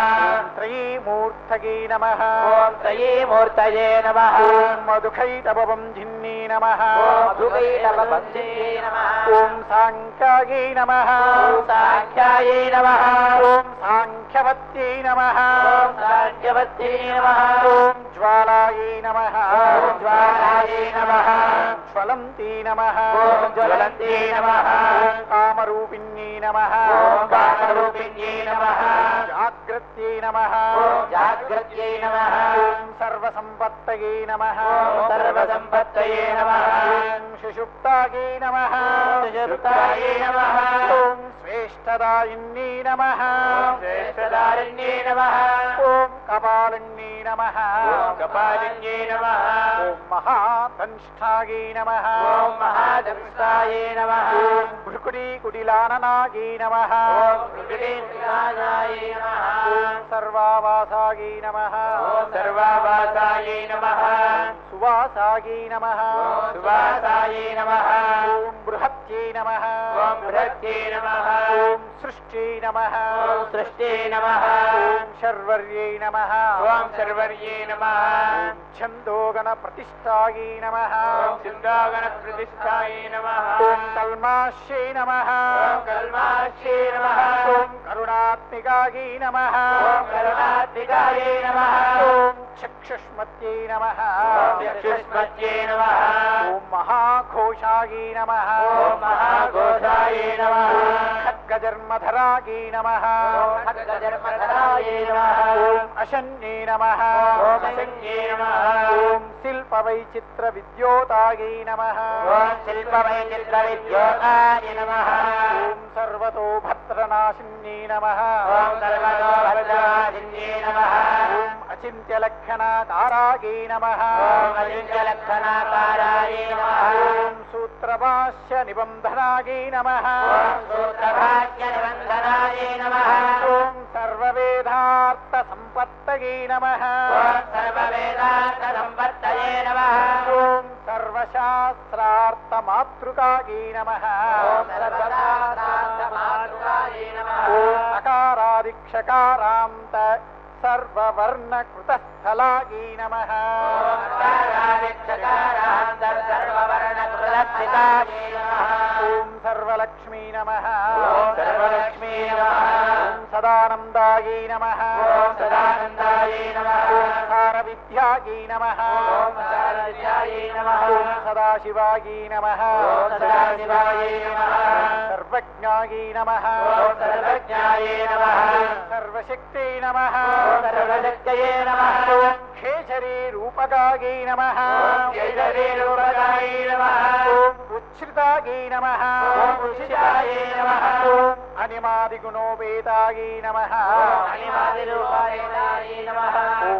త్రయీమూర్తయే నమ ఓం త్రయీమూర్తయే నమః ఓం మధుఖైతపవంధిన్యే నమ ఓం మధుకైటవబంధే నమః ఓం సాంఖ్యాయై నమ ఓం సాంఖ్యాయే నమః ఓం సాంఖ్యవత్యై నమ ఓం సాంఖ్యవత్యే నమః ఓం జ్వాలాయై నమ ఓం జ్వాలాయే నమః జ్వలంతి నమ ఓం జ్వలంతే నమః ఓం కామరూపిణ్యై నమ ఓం కామరూపిణ్యే నమః జాగ్రత్యై నమ ఓం జాగ్రత్యై నమః ఓం సర్వసంపత్తయే నమ ఓం సర్వసంపత్తయే నమః ఓం సుషుప్తాయే నమ సుషుప్తాయే నమః ఓం శ్రేష్టదాయిన్యై నమ శ్రేష్టదారిణ్యే నమః ఓం కపాలిన్యై నమ ఓం కపాలిన్యే నమః ఓం మహాతంష్టాయే నమ ఓం మహాదంస్తాయే నమః ఓం భృకుడి కుటిలాననాయే నమ ఓం మృగేంద్రాయాయే నమః ఓం సర్వావాసాయే నమ ఓం సర్వావాసాయే నమః సువాసాయే నమ ఓం సువాసాయే నమః ఓం బృహత్యై నమ ఓం బృహత్యే నమః ఓం సృష్ట్యై నమ ఓం సృష్టే నమః ఓం శర్వర్యై నమ ఓం సర్వర్యే నమః ఓం ఛందోగణ ప్రతిష్టాయే నమ ఓం సిందాగణ ప్రతిష్టాయే నమః ఓం కల్మాశ్యై నమ ఓం కల్మాక్షే నమః ఓం కరుణాత్మికాయే నమ ఓం కరుణాత్మికాయే నమః ఓం చక్షుష్మత్యై నమ ఓం చక్షుష్మత్యే నమః ఓం మహాఘోషాయే నమ ఓం మహాఘోషాయే నమః ఖడ్గజన్మధరాయే నమ ఓం ఖడ్గజన్మధరాయే నమః ఓం అశన్యే నమ ఓం అసంఖ్యే నమః ఓం శిల్పవైచిత్ర విద్యోతాయే నమ ఓం శిల్పవైచిత్రవిద్యోతాయ నమః ఓం సర్వతో భద్రనాశిన్యే నమ ఓం సర్వతో భద్రాదిన్యే నమః ఓం అచింత్యలక్షణాకారాయే నమ ఓం అజింక్యలక్షణాకారాయ నమః ఓం సూత్రభాష్య నిబంధనాయే నమ ఓం సూత్రభాగ్య నిబంధనాయ నమః ఓం సర్వవేదార్థ సంపత్తయే నమ ఓం సర్వవేదాంత సంపత్తయే నమః ఓం సర్వశాస్త్రార్థ మాతృకాయే నమ ఓం సర్వదాతాంతమాతృకాయ నమః ఓం అకారాదిక్షకారాంత సర్వవర్ణకృతస్థలాయే నమ ఓం కారాదిక్షకారాంతర్ సర్వవర్ణకృతస్థితాయ నమః ఓం సర్వలక్ష్మీ నమ ఓం సర్వలక్ష్మీ నమః ఓం సదానందాయే నమ ఓం సదానందాయ నమః ఓం సారవిద్యాయే నమ ఓం సారథ్యాయ నమః ఓం సదాశివాయే నమ ఓం సదాశివాయ నమః సర్వజ్ఞాయే నమ ఓం సర్వజ్ఞాయ నమః సర్వశక్తే నమ ఓం సర్వశక్తయే నమః ఓం ఖేచరీ రూపకాయే నమ ఓం జయశరీరూపకాయ నమః ఓం ఉచ్ఛ్రితాయే నమ ఓం ఉచితాయ నమః ఓం అనిమాదిగుణోపేతాయే నమ ఓం అనిమాదిరూపాయ నమః ఓం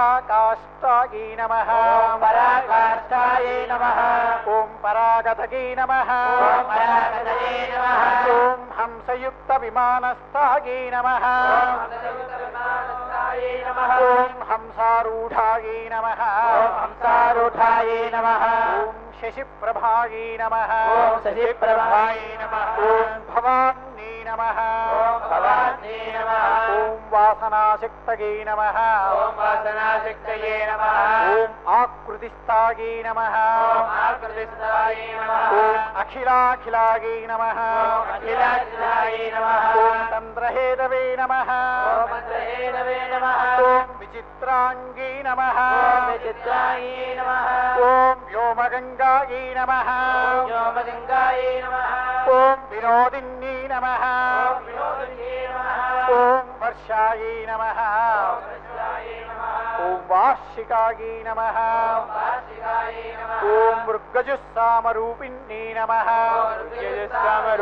పరాకాష్టాయే నమ ఓం పరాకాష్టాయ నమః ఓం పరాగతకే నమ ఓం పరాగతయే నమః ఓం హంసయుక్త విమానస్థాయే నమ ఓం హంసయుక్తవిమానస్థాయ నమః ఓం హంసారూఢాయే నమ ఓం హంసారూఢాయ నమః ఓం శశిప్రభాయే నమ ఓం శశిప్రభాయ నమః ఓం భవాన్యే నమ ఓం భవాన్యే నమః ఓం వాసనాశక్తయే నమ ఓం వాసనాశక్తయే నమః ఓం ఆకృతిస్థాయే నమ ఓం ఆకృతిస్థాయ నమః ఓం అఖిలాఖిలాయే నమ ఓం అఖిలాఖిలాయ నమః ఓం చంద్రహేదవే నమ ఓం మంత్రహేనవే నమః ఓం విచిత్రాంగీ నమ ఓం విచిత్రాయే నమః ఓం వ్యోమగంగాయే నమ ఓం వ్యోమలింగాయ నమః ఓం వినోదిన్యీ నమ ఓం వినోదిన్యే నమః ఓం వర్షాయే నమ ఓం కృష్ణాయ నమః ఓం వార్షికాయే నమ ఓం వార్షికాయ నమః ఓం మృగ్గజుస్సామరూపిణ్యే నమ ఓం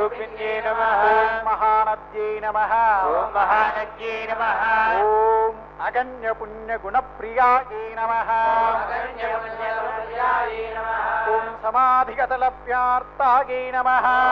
రుద్రజస్సామరూపిణ్యే నమః ఓం మహానద్యై నమ ఓం మహానజ్ఞే నమః ఓం అగణ్య పుణ్య గుణ ప్రియాయే నమ అగణ్యపుణ్యప్రియాయే నమః ఓం సమాధిగత లభ్యార్థాయే నమ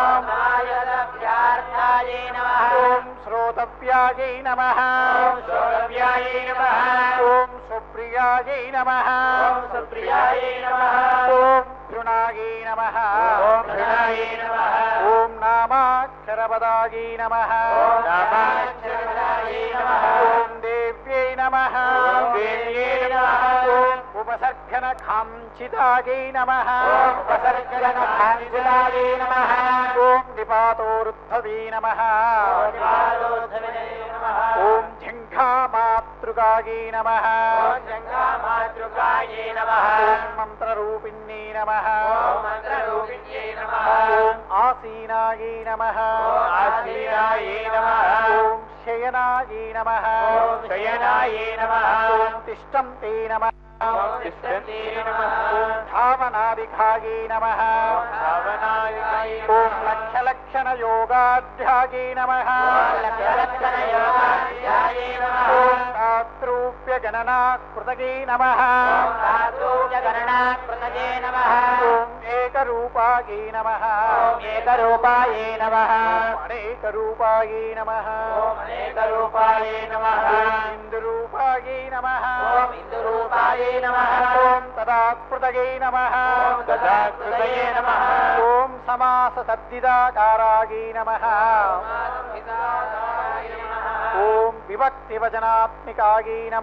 సమాయలభ్యార్థాయే నమః ఓం శ్రోతవ్యాయే నమ ఓం శ్రోతవ్యాయే నమః ఓం సుప్రియాయే నమ ఓం సుప్రియాయే నమః ఓం భృణాయే నమ ఓం భృణాయే నమః ఓం నామాక్షరపదాయే నమ ఓం నామాక్షరపదాయే నమః ఓం దేవ్యై నమ ఓం దేవ్యై నమః ఓం ఉపసర్గన కాంచితాయే నమ ఓం ఉపసర్గనకాంచితాయే నమః ఓం నిపాతోరుద్ధవే నమ ఓం నివారోధవనే నమః ఓం జింఘామాతృగాయే నమ ఓం జంగామాతృకాయే నమః ఓం మంత్రరూపిణ్యై నమ ఓం మంత్రరూపిణ్యే నమః ఓం ఆసీనాయే నమ ఓం ఆసీనాయే నమః ఓం శయనాయే నమ ఓం శయనాయే నమః ఓం తిష్టంతే నమ ఓం తిష్టతే నమః ఓం ధావనాదిఘాయే నమ ఓం ధావనాదిఘాయే ఓం నమః లక్ష లక్షణ యోగాధ్యాయే నమ లక్షలక్షణయోగాధ్యాయే నమః ఓం తాత్రూప్య గణనా కృతగే నమ ఓం ధాతూజగణనాకృతయే నమః ఓం ఏకరూపాయే నమ ఓం ఏకరూపాయే నమః అనేకరూపాయే నమ ఓం అనేకరూపాయే నమః ఇందురూపాయే నమ ఓం ఇందురూపాయే నమః ఓం తదాకృతగే నమ ఓం తదాకృతయే నమః ఓం సమాస సద్దిదాకారాయే నమ సంహితాకారాయ నమః ఓం విభక్తివచనాత్మికాయే నమ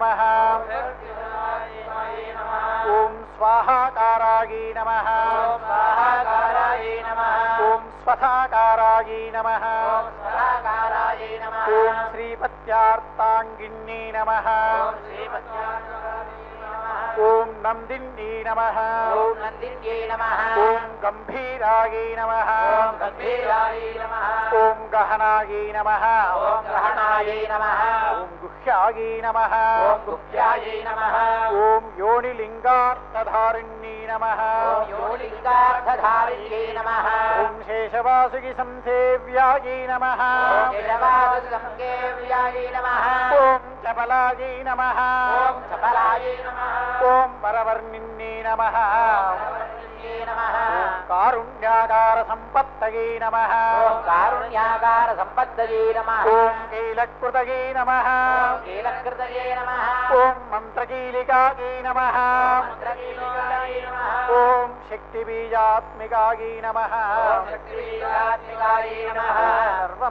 సంహితాకారాయ నమః ఓం స్వాహాకారాయే నమ ఓం స్వాహాకారాయ నమః ఓం స్వథాకారాయే నమ ఓం స్వధాకారాయ నమః ఓం శ్రీపత్యార్థాంగిన్యే నమ ఓం శ్రీపత్యాకారాయ నమః ఓం నందిన్యే నమ ఓం నందిన్యే నమః ఓం గంభీరాయే నమ ఓం గంభీరాయ నమః ఓం గహనాయే నమ ఓం గ్రహణాయ నమః ఓం గుహ్యాయే నమ ఓం గుప్యాయ నమః ఓం యోనిలింగార్థధారిణ్యే నమ ఓం యోనిలింగార్థధారిణ్యే నమః ఓం శేషవాసుకి సంసేవ్యాయే నమ ఓం నిరవాదుసంకేవ్యాయ నమః ఓం చపలాయే నమ ఓం చపలాయ నమః ఓం పరవర్ణిన్యే నమ పరవర్ణిన్యే నమః కారుణ్యాకార సంపత్తయే నమ ఓం కారుణ్యాకార సంపద్దయే నమః ఓం కైలకృతయే నమ ఓం కీలకృతయే నమః ఓం మంత్రకీలికాయే నమ మంత్రకీలికాయ నమః ఓం శక్తిబీజాత్మికాయే నమ ఓం శక్తిబీజాత్మికాయ నమః సర్వం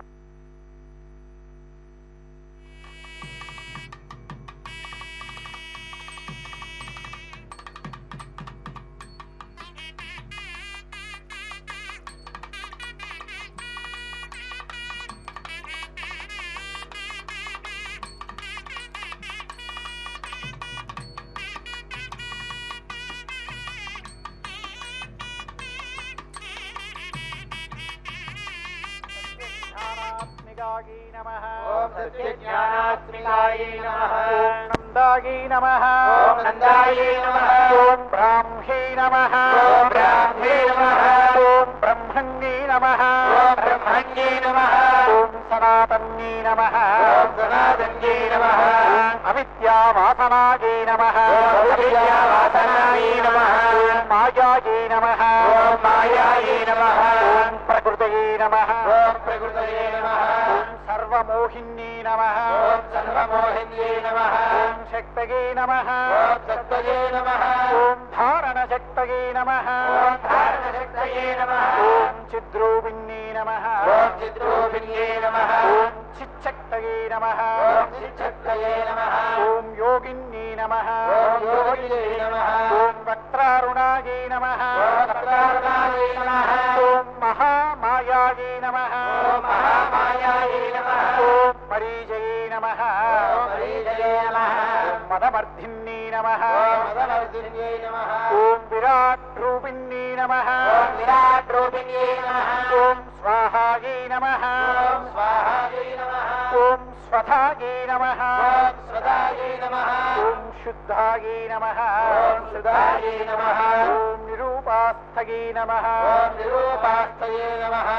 జ్ఞానాత్మికాయే నమ ఓం సత్యజ్ఞానాత్మికాయ నమః ఓం నందాయే నమ ఓం నందాయ నమః ఓం బ్రాహ్మీ నమ ఓం బ్రాహ్మీ నమః ఓం బ్రహ్మణ్యే నమ ఓం బ్రహ్మణ్యే నమః ఓం సనాతన్యే నమ ఓం సనాతన్యే నమః అవిద్యావాసనాయే నమ ఓం అవిద్యావాసనాయ నమః ఓం మాయాయే నమ ఓం మాయాయే నమః ఓం ప్రకృతయే నమ ఓం ప్రకృతయే నమః ఓం సర్వమోహిన్యే నమ ఓం సర్వమోహిన్యే నమః ఓం శక్తయే నమ ఓం సత్వయే నమః ఓం ధారణశక్తయే నమ ఓం ధారణశక్తయే నమః ఓం చిద్రూపిణ్యే నమ ఓం చిద్రూపిణ్యే నమః ఓం చిచ్చక్తయే నమ ఓం చిచ్చక్తయే నమః ఓం యోగిన్యే నమ ఓం యోగినే నమః ఓం వక్త్రారుణాయే నమ ఓం వక్రారుణాయే నమః ఓం మహామాయాయే నమ ఓం మహామాయాయే నమః ఓం మరీజయే నమ ఓం మరీజయే నమః ఓం మదమర్ధిన్యే నమ ఓం మదవర్ధిన్యే నమః ఓం విరాట్ రూపిణ్యే నమ ఓం విరాట్ రూపిణ్యే నమః ఓం స్వాహాయే నమ ఓం స్వాహాయే నమః ఓం స్వధాయే నమ ఓం స్వదాయే నమః ఓం శుద్ధాయే నమ ఓం సుధాయే నమః ఓం నిరూపాస్థయే నమ ఓం నిరూపాస్తయే నమః ఓం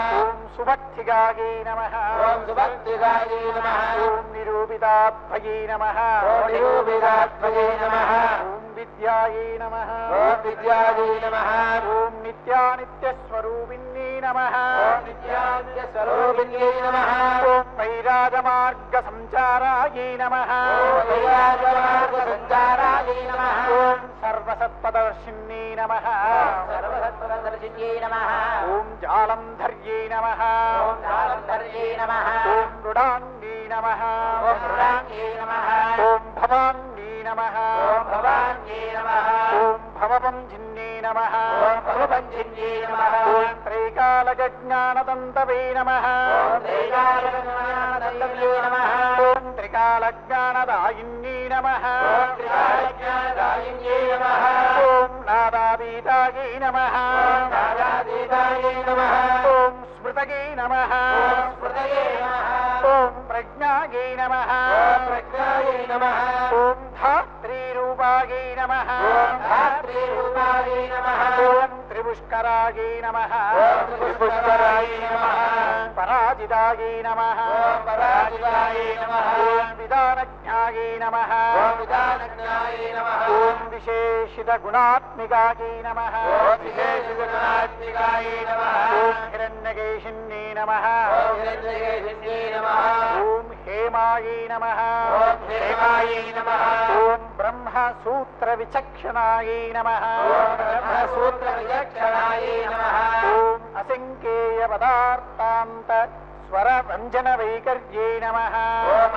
సుభక్తిగాయై నమ ఓం సుభక్తిగాయై నమః ఓం నిరూపితాత్మయై నమ ఓం నిరూపితాత్మయై నమః ఓం విద్యాయై నమ ఓం విద్యాయై నమః ఓం నిత్యానిత్యస్వరూపిణ్యై నమ ఓం నిత్యాన్యస్వరూపిణ్యై నమః ఓం వైరాజమార్గ సంచారాయై నమ ఓం వైరాజమార్గసంచారాయై నమః ఓం సర్వసత్పదర్శిన్యై నమ సర్వసత్వదర్శిన్యై నమః ఓం జాలంధర్యై నమ ఓం కాలంధర్యై నమః ఓం మృడాంగై నమ ఓం మృడాంగ్యై నమః ఓం భవాంగై నమ ఓం భవాన్యై నమః ఓం భవబంధిన్యై నమ ఓం భవబంధిన్యై నమః ఓం త్రైకాలజ్ఞానదంతవే నమ ఓం త్రైకాలజ్ఞానదంతవే నమః ఓం త్రికాలజ్ఞానదాయిన్యై నమ ఓం త్రికాలజ్ఞానదాయిన్యై నమః ఓం నాదాతీతాయై నమ ఓం నాదాతీతాయై నమః ఓం స్మృతయై నమ ఓం స్మృతయే నమః ఓం ప్రజ్ఞాయై నమ ఓం ప్రజ్ఞాయై నమః ఓం ధాత్రీరూపాయై నమ ఓం ధాత్రీరూపాయై నమః ఓం త్రిపుష్కరాయై నమ ఓం త్రిపుష్కరాయై నమః పరాజితాయై నమ ఓం పరాజితాయై నమః ఓం విధానజ్ఞాయై నమ ఓం విధానజ్ఞాయై నమః ఓం విశేషిత గుణాత్మికాయై నమ ఓం విశేషగుణాత్మికాయై నమః ఓం హిరణ్యకేశిన్యై నమ ఓం హిరణ్యకేశిన్యై నమః ఓం హేమాయై నమ ఓం హేమాయై నమః ఓం బ్రహ్మ సూత్ర విచక్షణాయై నమ ఓం బ్రహ్మసూత్ర విచక్షణాయై నమః ఓం అసంఖ్యేయ పదార్థాంత స్వర వ్యంజన వైకర్యై నమ ఓం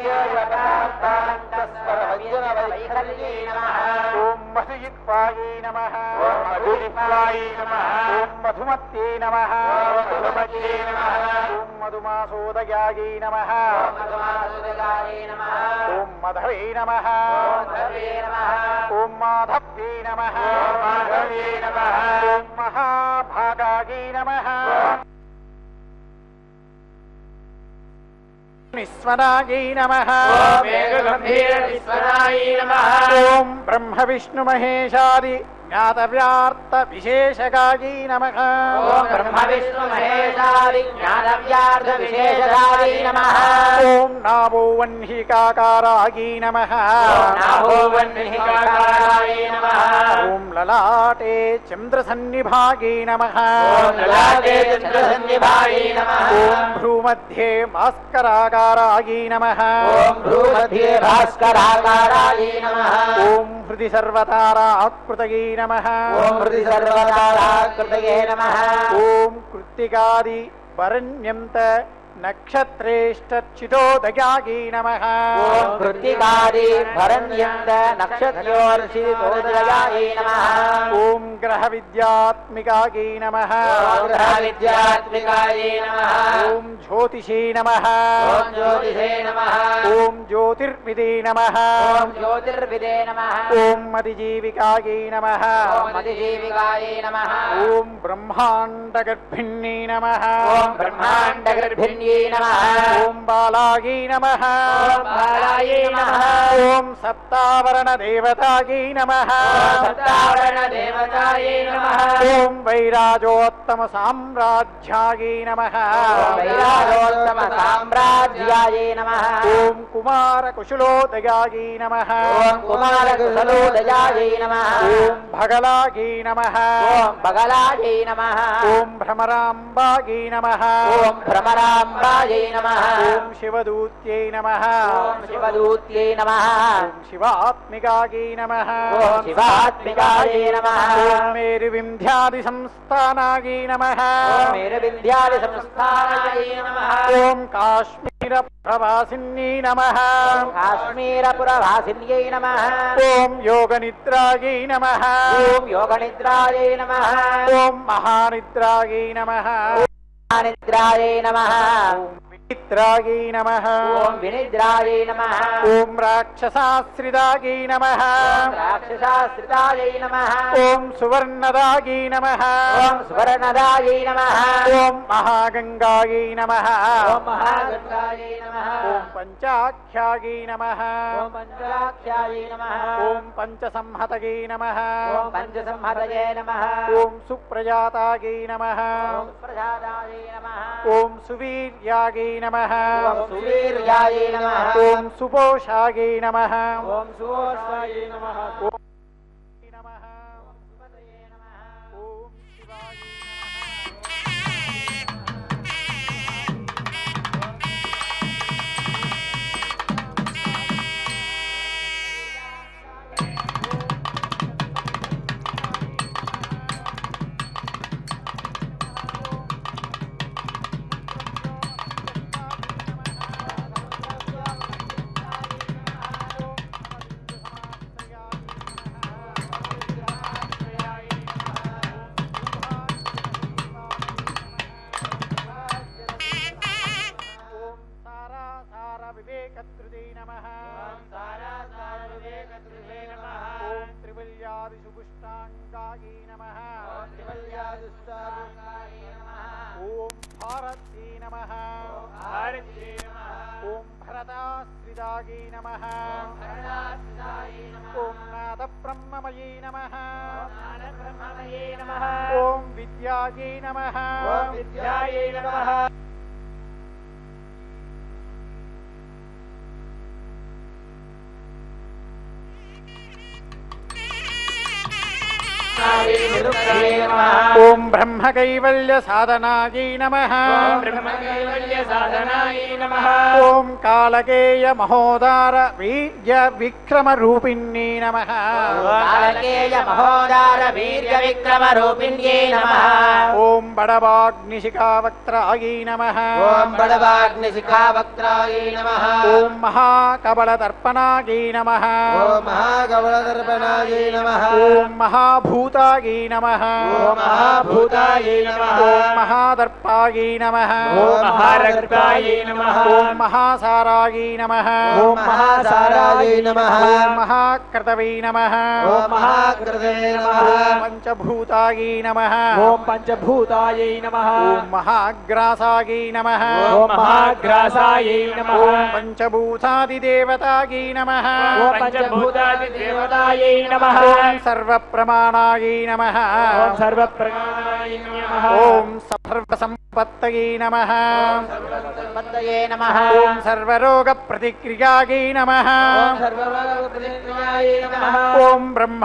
అసంఖ్యేయపదార్థాంతస్వరవ్యజనవైకల్యై నమః ఓం మధుయుక్వాయై నమ ఓం మధులిప్లాయై నమః ఓం మధుమత్యై నమ ఓం మధుమత్యై నమః ఓం మధుమాసోదయాయై నమ ఓం మధుమాసుదగాయై నమః ఓం మధవై నమ ఓం ధవే నమః ఓం మాధవ్యై నమ ఓం మాధవ్యై నమః ఓం మహాభాగాయై నమ నిస్వరాయై నమ ఓం ఏకగంభీర విశ్వనాయై నమః ఓం బ్రహ్మ విష్ణు మహేశాది జ్ఞాతవ్యార్థ విశేషగాయై నమ ఓం బ్రహ్మ విష్ణు మహేశాది జ్ఞానవ్యార్థ విశేషధారీ నమః ఓం నాభో వన్హికాకారాయై నమ ఓం నాభోవన్నిహికాకారాయ నమః ఓం లలాటే చంద్రసన్నిభాగై నమ ఓం లలాటే చంద్రసన్నిభాయై నమః ఓం భ్రూमध्ये భాస్కరాకారాయై నమ ఓం భ్రూमध्ये భాస్కరాకారాయ నమః ఓం హృది సర్వతారాకృతయై నమ ఓం హృది సర్వతారాకృతయే నమః ఓం కృత్తికాది వరణ్యంత నక్షత్రేష్టచితోదయాయై నమ ఓం కృత్తికారి భరణ్యంద నక్షత్రోర్షితోదయాయ నమః ఓం గ్రహ విద్యాత్మికాయై నమ ఓం గ్రహవిద్యాత్మికాయ నమః ఓం జ్యోతిషే నమ ఓం జ్యోతిషే నమః ఓం జ్యోతిర్విదే నమ ఓం జ్యోతిర్విదే నమః ఓం మతిజీవికాయై నమ ఓం మతిజీవికాయ నమః ఓం బ్రహ్మాండగర్భిణ్యై నమ ఓం బ్రహ్మాండగర్భిణ్యై నమః ఓం బాలాయై నమ ఓం బాలాయ నమః ఓం సప్తావరణ దేవతాయై నమ సత్తావరణ దేవతాయ నమః ఓం వైరాజోత్తమ సామ్రాజ్యాయై నమ ఓం వైరాజోత్తమ సామ్రాజ్యాయ నమః ఓం కుమార కుశలోదయాయై నమ ఓం కుమార కుశలోదయాయ నమః ఓం భగలాయై నమ ఓం బగలాయ నమః ఓం భ్రమరాంబాయై నమ ఓం భ్రమరాంబాయ నమః ఓం శివదూత్యై నమ ఓం శివదూత్యై నమః ఓం శివాత్మికాయై నమ ఓం శివాత్మికాయ నమః ఓం మేరు వింధ్యాది సంస్థానాయై నమ ఓం మేరవింధ్యాది సంస్థానాయ నమః ఓం కాశ్మీర ప్రవాసిన్యై నమ కాశ్మీరపురవాసిన్యై నమః ఓం యోగనిద్రాయై నమ ఓం యోగనిద్రాయ నమః ఓం మహానిద్రాయై నమ నిద్రాయ నమః ఓం మిత్రాయై నమ ఓం వినిద్రాయై నమ ఓం రాక్షసాశ్రిదాయై నమ రాక్షసాశ్రితాయై నమ ఓం సువర్ణదాయై నమ ఓం సువర్ణదాయై నమ ఓం మహాగంగాయై నమ ఓం మహాగంగాయై నమ ఓం పంచాఖ్యాయై నమ ఓం పంచాక్షాయై నమ ఓం పంచసంహతయై నమ ఓం పంచసంహతయే నమ ఓం సుప్రజాతాయై నమ ఓం ప్రసాదాయై నమ ఓం సువీర్యాయై నమ ఓం సువీర్యాయై నమ ఓం సుపోషాయై నమ ఓం సువర్షాయై నమ ఓం నమః ఓం శివాయ నమః ఓం సారా సార వివేకత్రుదే నమః ఓం త్రివల్యాదిషు పుష్టాంగాయే నమః ఓం భారత్యే నమః ఓం భరతాశ్రిదాయే నమః ఓం నాద బ్రహ్మమయే నమః ఓం విద్యాయే నమః విద్యాయై నమః ఓం బ్రహ్మ కైవల్య సాధనాయై నమః ఓం కాళకేయ మహోదార వీర్య విక్రమ రూపిణ్యే నమః కాలకేయ మహోదార వీర్య విక్రమ రూపిణ్యై నమః ఓం బడవాగ్నిశిఖావక్త్రాయై నమః ఓం బడవాగ్ని శిఖావక్త్రాయై నమః ఓం మహాకబలదర్పణాయై నమః ఓం మహాగవళదర్పణాయై నమః ఓం మహాభూతాయై నమః ఓం మహాభూతాయై నమః ఓం మహాదర్పాయై నమః ఓం మహారక్తాయై నమః ఓం మహాసారాయై నమః ఓం మహాసారాయై నమః ఓం మహాకృతవై నమః ఓం మహాకృతే నమః ఓం పంచభూతాయై నమః ఓం పంచభూతాయై నమః ఓం మహాగ్రాసాయై నమః ఓం మహాగ్రాసాయై నమః ఓం పంచభూతాదిదేవతాయై నమః ఓం పంచభూతాది దేవతాయై నమః ఓం సర్వప్రమాణాయై నమః ఓం సర్వప్రగాణాయ నమః ఓం సర్వసంపత్తయై నమః పద్దయే నమః ఓం సర్వరోగప్రతిక్రియాయై నమః ఓం సర్వలోకప్రతిక్రియాయై నమః ఓం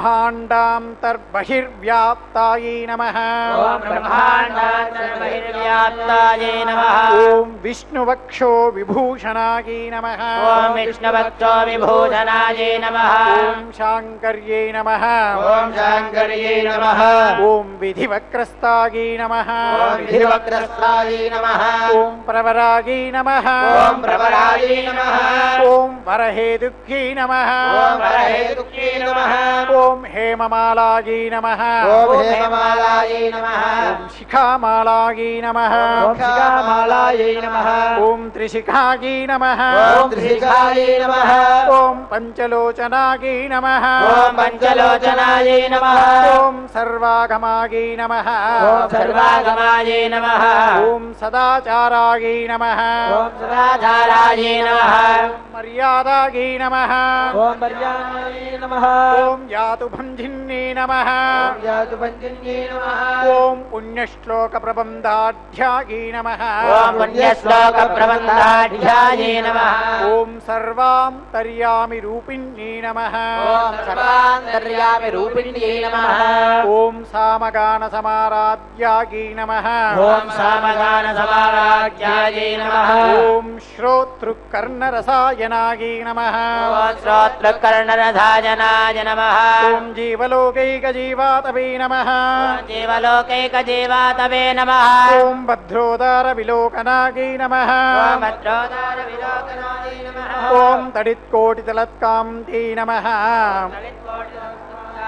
బ్రహ్మాండాంతర్బహిర్వ్యాప్తాయై నమః ఓం బ్రహ్మాండాంతర్బహిర్వ్యాప్తాయై నమః ఓం విష్ణువక్షో విభూషణాయై నమః ఓం విష్ణుభక్తో విభూషణాయై నమః ఓం శాంకర్యై నమః ఓం శాంకర్యై నమః ఓం విధివక్రస్తాయై నమః ఓం విధివక్రస్థాయై నమః ఓం ప్రవరాగై నమః ఓం ప్రవరాయై నమః ఓం వరహేదుఃఖీ నమః ఓం వరహేతుక్యై నమః ఓం హేమమాలాయై నమః ఓం హేమమాలాయై నమః ఓం శిఖామాలాయై నమః ఓం శిఖామాలాయై నమః ఓం త్రిశిఖాయై నమః ఓం త్రిశిఖాయై నమః ఓం పంచలోచనాయై నమః ఓం పంచలోచనాయై నమః ఓం సర్వాగమాయై నమః ఓం సర్వాగమాయై నమః ఓం సదాచారాయై నమః ఓం సదాచారాయై నమః మర్యాదాయై నమః ఓం పర్యాయ నమః ఓం యాతు భంజిన్నే నమః ఓం యాతు పంచన్యై నమః ఓం పుణ్యశ్లోక ప్రబంధాఢ్యాయై నమః ఓం పుణ్యశ్లోక ప్రబంధాఢ్యాయై నమః ఓం సర్వాంతర్యామి రూపిణ్యే నమః ఓం సర్వాంతర్యామి రూపిణ్యై నమః ఓం సామగాన సమారాధ్యాయై నమః ఓం సామగాన సమారాధ్యాయై నమః ఓం శ్రోతృకర్ణరసాయనాయై నమః ఓం శ్రోత్రకర్ణరథాజనాయ నమః ఓం జీవలోకైకజీవాతవే నమః ఓం జీవలోకైకజీవాతవే నమః ఓం భద్రోదార విలోకనాయై నమః ఓం భద్రోదార విలోకనాయ నమః ఓం తడిత్కోటితలత్కాంతై నమః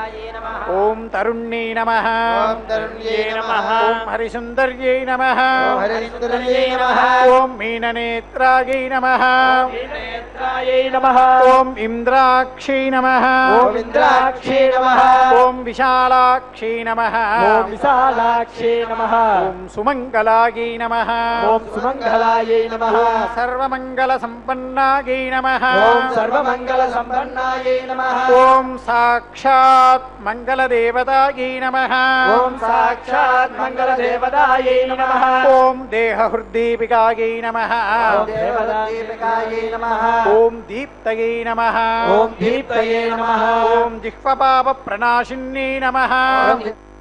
ఓం తరుణ్యై నమ ఓం తరుణ్యై నమః. ఓం హరిసుందర్యై నమ ఓం హరిసుందర్యై నమః. ఓం మీననేత్రాయై నమ నేత్రాయై నమః ఓం ఇంద్రాక్షై నమ ఓం ఇంద్రాక్షే నమః. ఓం విశాలాక్షై నమ ఓం విశాలాక్షే నమః ఓం సుమంగళాయై నమ ఓం సుమంగళాయై నమః ఓం సర్వమంగళ సంపన్నాయై నమ ఓం సర్వమంగళ సంపన్నాయై నమః ఓం సాక్షాత్ మంగళదేవతాయై నమ ఓం సాక్షాత్ మంగళదేవతాయై నమః ఓం దేహహృద్దీపికాయై నమ ఓం దేవదీపికాయై నమః ఓం దీప్తయై నమ ఓం దీప్తయే నమః ఓం జిహ్వపాప ప్రణాశిన్యై నమ ఓం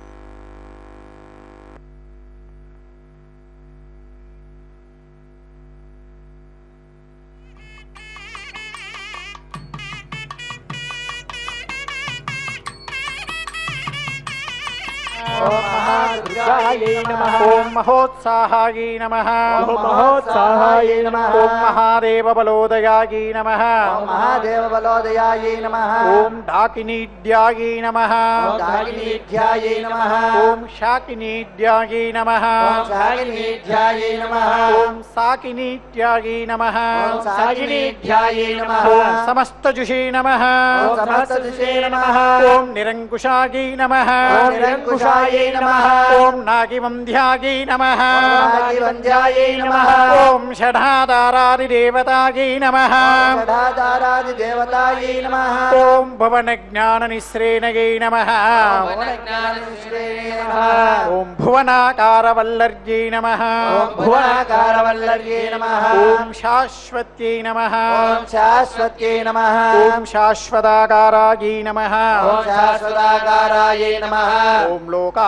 ఓం మహాదుర్గాయై నమః ఓం మహోత్సాహాయై నమ ఓం మహోత్సాహాయై నమః ఓం మహాదేవబలోదయాయై నమ ఓం మహాదేవ బలోదయాయై నమః ఓం డాకినీడ్యాయై నమ ఓం దాగినీధ్యాయై నమః ఓం శాకినీడ్యాయై నమ ఓం సాగినీధ్యాయై నమః ఓం సాకినీట్యాయై నమ ఓం సాగినీధ్యాయై నమః ఓం సమస్తజుషే నమ ఓం సమస్తదిశే నమః ఓం నిరంకుశాయై నమ ఓం నిరంకుశాయై నమః ఓం నాగివంధ్యాయై నమ ఓం నాగివంద్యాయై నమః ఓం షడాధారాదిదేవతాయై నమ షడాధారాది దేవతాయై నమః ఓం భువనజ్ఞాననిశ్రేణయై నమ ఓం జ్ఞాననిశ్రేణే నమః ఓం భువనాకారవల్లర్యై నమ ఓం భువనాకారవల్లర్యే నమః ఓం శాశ్వత్యై నమ ఓం శాశ్వత్యై నమః ఓం శాశ్వతాకారాయై నమ ఓం శాశ్వతాకారాయై నమః ఓం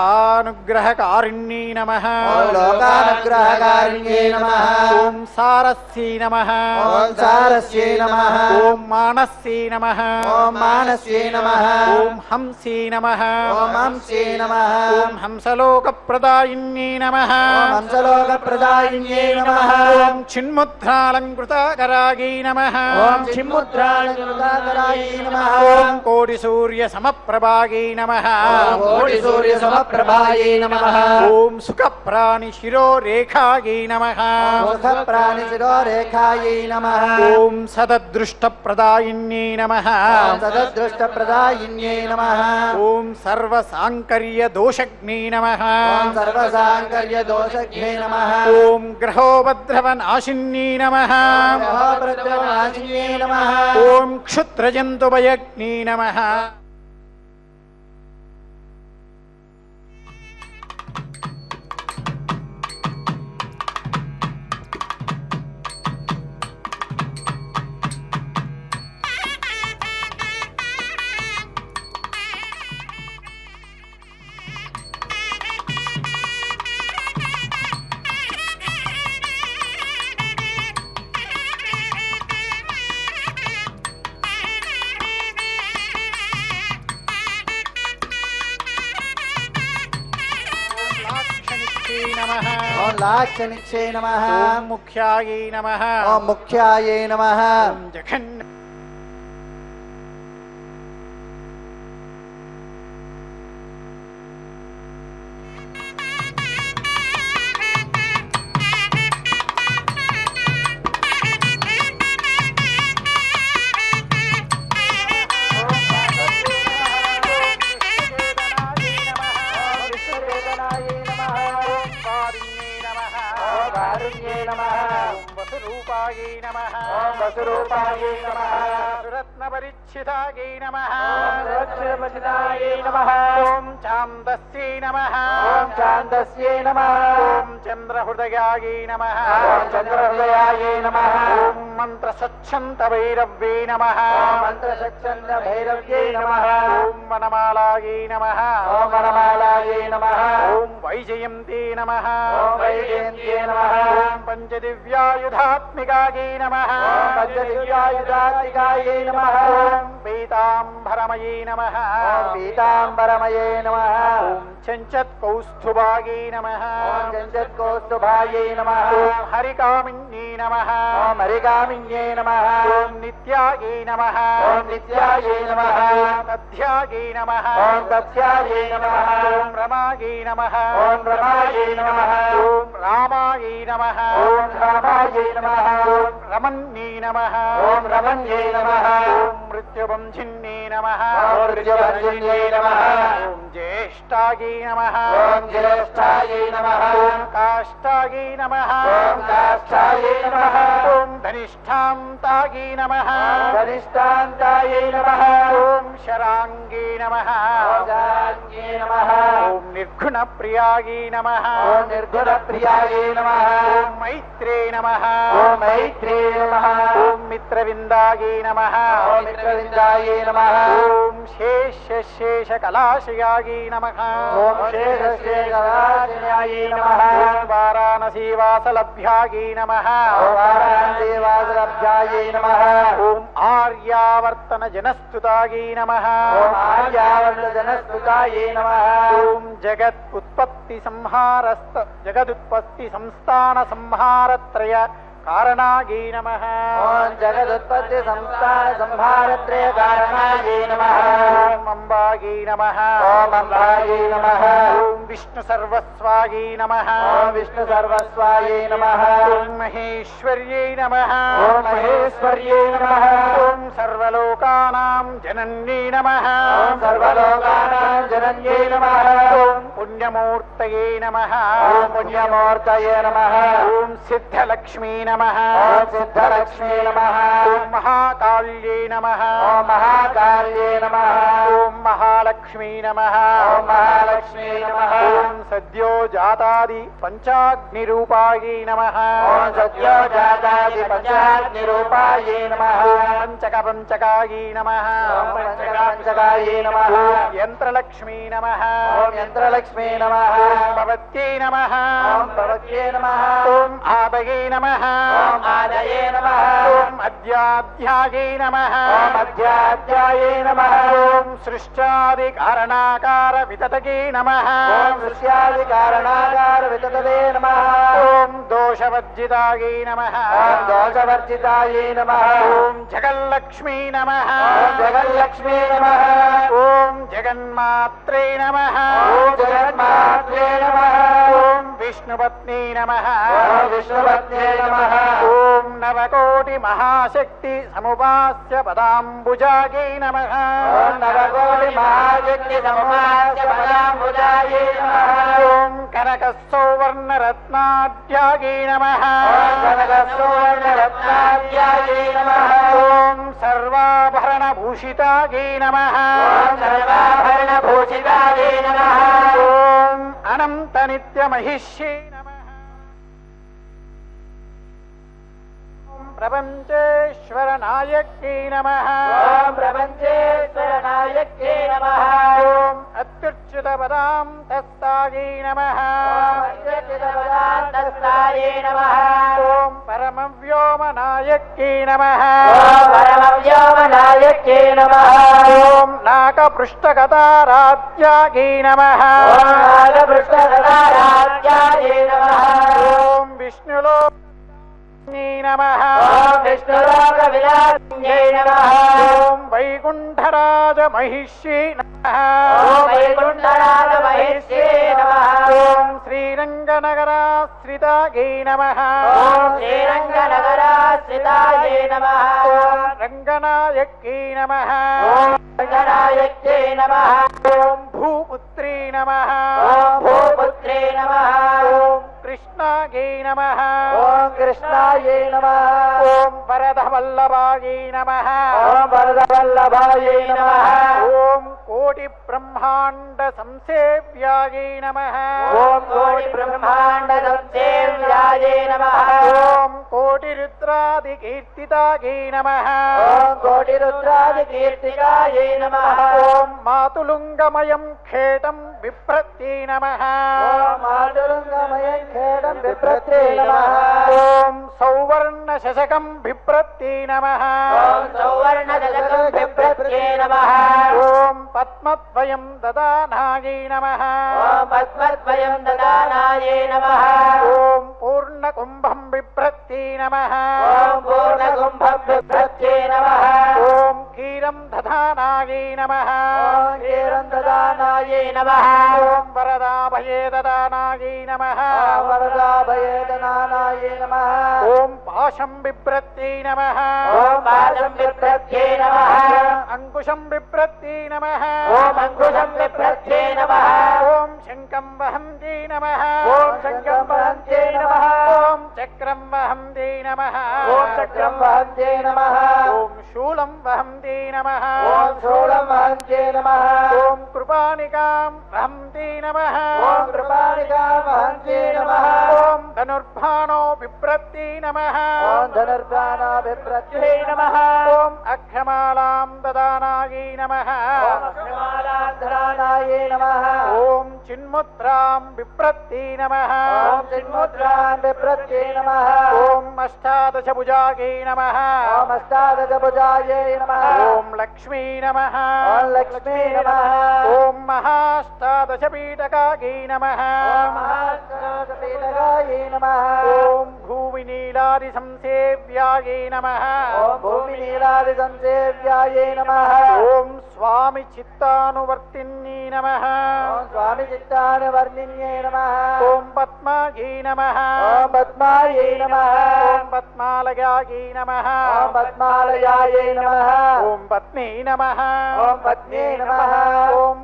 లోకానుగ్రహకారిణ్యై నమ ఓం లోకానుగ్రహకారిణ్యే నమః ఓం సారస్యై నమ ఓం సారస్యై నమః ఓం మానస్యై నమ ఓం మానస్యై నమః ఓం హంసై నమ ఓం హంసే నమః ఓం హంసలోకప్రదాయిన్యై నమ ఓం హంసలోకప్రదాయిన్యే నమః ఓం చిన్ముద్రాలంకృతాకరాయై నమ ఓం చిమ్ముద్రాణి నమః ఓం కోటి సూర్య సమప్రభాయై నమ ఓం కోటి సూర్య సమప్రభాయై నమః ఓం సుఖ ప్రాణి శిరోరేఖాయై నమ ముఖ ప్రాణి శిరోరేఖాయై నమః ఓం సదదృష్ట ప్రదాయిన్యై నమ ఓం సదదృష్ట ప్రదాయిన్యై నమః ఓం సర్వసాంకర్య దోషగ్నే నమ ఓం సర్వసాంకర్య దోషఘ్నే నమః ఓం గ్రహోపద్రవనాశిన్యై నమ గ్రహోపద్రవనాశిన్యే నమః ఓం క్షుత్రజంతుభయగ్నే నమ లాక్షణిక్షే నమ ఓం లాక్షనిక్షే నమః ఓం ముఖ్యాయై నమ ఓం ముఖ్యాయై నమః ఓం జఘన్ కారుణ్యే నమః వసురూపాయై నమ ఓం వసురూపాయై నమః సురత్నపరిచ్ఛిదాయై నమ రక్షపతిదాయై నమః ఓం చాందస్యై నమ ఓం చాందస్యై నమః ఓం చంద్రహృదయాయై నమ ఓం చంద్రహృదయాయై నమః ఓం మంత్రసచ్చంత భైరవ్యై నమ ఓం మంత్రసచ్చంద్ర భైరవ్యై నమః ఓం వనమాలాయై నమ ఓం వనమాలాయై నమః ఓం వైజయంతే నమ ఓం వైజయంత్యై నమః ఓం పంచదివ్యాయుధాత్మికాయై నమ ఓం పంచదివ్యాయుధాత్మికాయై నమః ఓం పీతాంబరమయీ నమ ఓం పీతాంబరమయే నమ ఓం చెంచత్ కౌస్తుభాగీ నమ ఓం జంజత్కౌస్తుభాయే నమ ఓం హరికామిన్యీ నమ ఓం హరిగామిన్యే నమ ఓం నిత్యాగీ నమ ఓం నిత్యాయే నమ ఓం తథ్యాగీ నమ ఓం తథ్యాయే నమ ఓం రమాగీ నమ ఓం రమాయే నమ ఓం రామాయీ నమ ఓం రామాయే నమ ఓం రమణ్యీ నమ ఓం రమణ్యే నమ ఓం మృత్యుబంధిన్యీ నమ ఓం రుద్రవర్జిన్యే నమ ఓం జ్యేష్ఠాగీ నమ ఓం జ్యేష్ఠాయే నమ ఓం కాష్టాగీ నమ ఓం కాష్టాయే నమ ఓం ధనిష్టాంతాగీ నమ వరిష్టాంతాయే నమ ఓం శరాంగీ నమ ఓం జాన్యే నమ ఓం నిర్గుణ ప్రియాగీ నమ ఓం నిర్గుణ ప్రియాయే నమ ఓం మైత్రే నమ ఓం మైత్రే నమ ఓం మిత్రవిందాగీ నమ ఓం మిత్రవిందాయే నమ ఓం శేష శేష కళాశయాగీ నమ ఓం శేషశేషరాజనాయే నమ ఓం వారాణసీవాసలభ్యాగీ నమ ఓం వారాణదేవాసలభ్యాయే నమ ఓం ఆర్యావర్తన జనస్తుతాగీ నమ ఓం ఆర్యావర్తజనస్తుతాయే నమ ఓం జగత్ ఉత్పత్తి సంహారస్త జగదుత్పత్తి సంస్థాన సంహారత్రయ కారణాగీ నమ ఓం జగదుత్పత్తి సంస్థాన సంహారత్రయ కారణాయే నమ ఓం అంబాగీ నమ ఓం అంబాయే నమ ఓం విష్ణు సర్వస్వాగీ నమ ఓం విష్ణు సర్వస్వాయే నమ ఓం మహేశ్వర్యై నమ ఓం మహేశ్వర్యే నమ ఓం సర్వలోకానాం జనన్యై నమ ఓం సర్వలోకానాం జనన్యే నమ ఓం పుణ్యమూర్తయే నమ ఓం పుణ్యమూర్తయే నమ ఓం సిద్ధలక్ష్మీ నమ ఓం సిద్ధలక్ష్మీ నమ ఓం మహాకాళ్యై నమ ఓం మహాకాళ్యే నమ ఓం మహాలక్ష్మీ నమ ఓం మహాలక్ష్మీ నమ ఓం సద్యో జాతాది పంచాగ్నిరూపాయై నమ ఓం సత్యో జాతాది పంచాగ్ని రూపాయే నమ పంచక పంచకాయై నమ ఓం పంచకాంచకాయే నమ యంత్రలక్ష్మీ నమ ఓం యంత్రలక్ష్మీ నమ భవత్యై నమ ఓం భవత్యే నమ ఓం ఆదయై నమ ఓం ఆదయే నమ ఓం అద్యాధ్యాయై నమ ఓం అధ్యాధ్యాయే నమ ఓం సృష్టాది కారణాకార వితతకై నమ ఓం దృశ్యాది కారణాగార వితతదే నమ ఓం దోషవర్జితాయై నమ ఓం దోషవర్జితాయే నమ ఓం జగల్లక్ష్మీ నమ ఓం జగల్లక్ష్మీ నమ ఓం జగన్మాత్రే నమ ఓం జగన్మాత్రే నమ ఓం విష్ణుపత్నీ నమ ఓం విష్ణుపత్నే నమ ఓం నవకోటి మహాశక్తి సముపాస్య పదాంబుజాగై నమ ఓం నవకోటి మహాశక్తి సమాస్య పదాంబుజాయే నమ ఓం కనక సౌవర్ణ రత్నాఢ్యాగై నమ ఓం కనకసువర్ణ రత్నాధ్యాయే నమ ఓం సర్వాభరణ భూషితాగై నమ ఓం సర్వాభరణ భూషితాయే నమ ఓం అనంత నిత్య మహిష్యై నమ ఓం ప్రపంచేశ్వర నాయకీ నమ ఓం ప్రపంచేశ్వర నాయకే నమ ఓం అత్యుచ్యుత పదాం తస్తాగై నమ అత్యచితపదాంతస్తాయే నమ ఓం పరమ వ్యోమ నాయకీ నమ ఓం పరమవ్యోమ నాయకే నమ ఓం నాక పృష్ఠగతారాధ్యాగీ నమ ఓం నాగపృష్ఠగదారాధ్యాయే నమ ఓం విష్ణులో నమ ఓం విష్ణులోక విలాసే నమ ఓం వైకుంఠరాజ మహిషి నమ ఓం వైకుంఠరాజ మహేశ్వే నమ ఓం శ్రీరంగనగరాశ్రితాగై నమ ఓం శ్రీరంగనగరాశ్రితాయే నమ ఓం రంగనాయకీ నమ ఓం రంగనాయకే నమ ఓం భూపుత్రీ నమ ఓం భూపుత్రే నమ ఓం కృష్ణాగై నమ ఓం కృష్ణాయే నమ ఓం వరదవల్లభాగై నమ ఓం వరదవల్లభాయే నమ ఓం కోటి బ్రహ్మాండ సంసేవ్యాగై నమ ఓం కోటి బ్రహ్మాండ సంసేవ్యాయే నమ ఓం కోటి రుద్రాది కీర్తితాగై నమ ఓం కోటి రుద్రాది కీర్తికాయే నమ ఓం మాతులుంగమయం ఖేటం బిభ్రత్యై నమ ఓం మాతులుంగమయం ఖేడం బిభ్రత్రే నమ ఓం సౌవర్ణ శశకం బిభ్రత్యై నమ ఓం సౌవర్ణ దశకం బిభ్రత్రే नमः ఓం పద్మద్వయం దదానాయై నమ ॐ पद्मद्वयं ददानायै नमः ఓం పూర్ణకుంభం బిభ్రత్తి నమ ॐ पूर्णकुम्भबिभ्रत्यै नमः ఓం క్షీరం దధానాయై నమ ॐ क्षीरं ददानायै नमः ఓం వరదాభయే దదానాయై నమ वरदाभयदनानायै नमः ఓం పాశం బిభ్రత్తి నమ ॐ पादं बिभ्रत्यै नमः అంకుశం బిభ్రత్తి నమ ॐ अङ्कुशं बिभ्रत्यै नमः ఓం శంఖం వహంతి నమ ॐ शङ्खं वहन्त्यै नमः ఓం చక్రం వహంతి నమ ॐ चक्रं वहन्त्यै नमः ఓం శూలం వహంతి నమ ॐ शूलं वहन्त्यै नमः ఓం కృపానికాం వహంతి నమ ॐ कृपाणिकां वहन्त्यै नमः ఓం ధనుర్భానో బిభ్రత్తి నమ ॐ धनुर्दानाभिप्रत्यै नमः ఓం అక్షమాలాం దదానాయై నమ ॐ अक्षमालान्धराणायै नमः ఓం చిన్ముద్రాం బిభ్రత్తి నమ ॐ चिन्मुद्रान् बिभ्रत्यै नमः ఓం అష్టాదశభుజాగై నమ ॐ अष्टादशभुजायै नमः ఓం లక్ష్మీ నమ ॐ लक्ष्मी नमः ఓం మహాష్టాదశపీఠకాగై నమ ॐ महाष्टादशपीठकायै नमः ఓం భూమి నీలాది సంసేవ్యాయై నమ ॐ भूमिनीलादिसंसेव्यायै नमः ఓం స్వామి చిత్తానువర్తిన్యై నమ ॐ स्वामिचित्तानवर्णिन्यै नमः ఓం పద్మాయై నమ ॐ पद्मायै नमः ఓం పద్మాలయాయై నమ ॐ पद्मालयायै नमः ఓం పత్ని నమ ॐ पत्न्यै नमः ఓం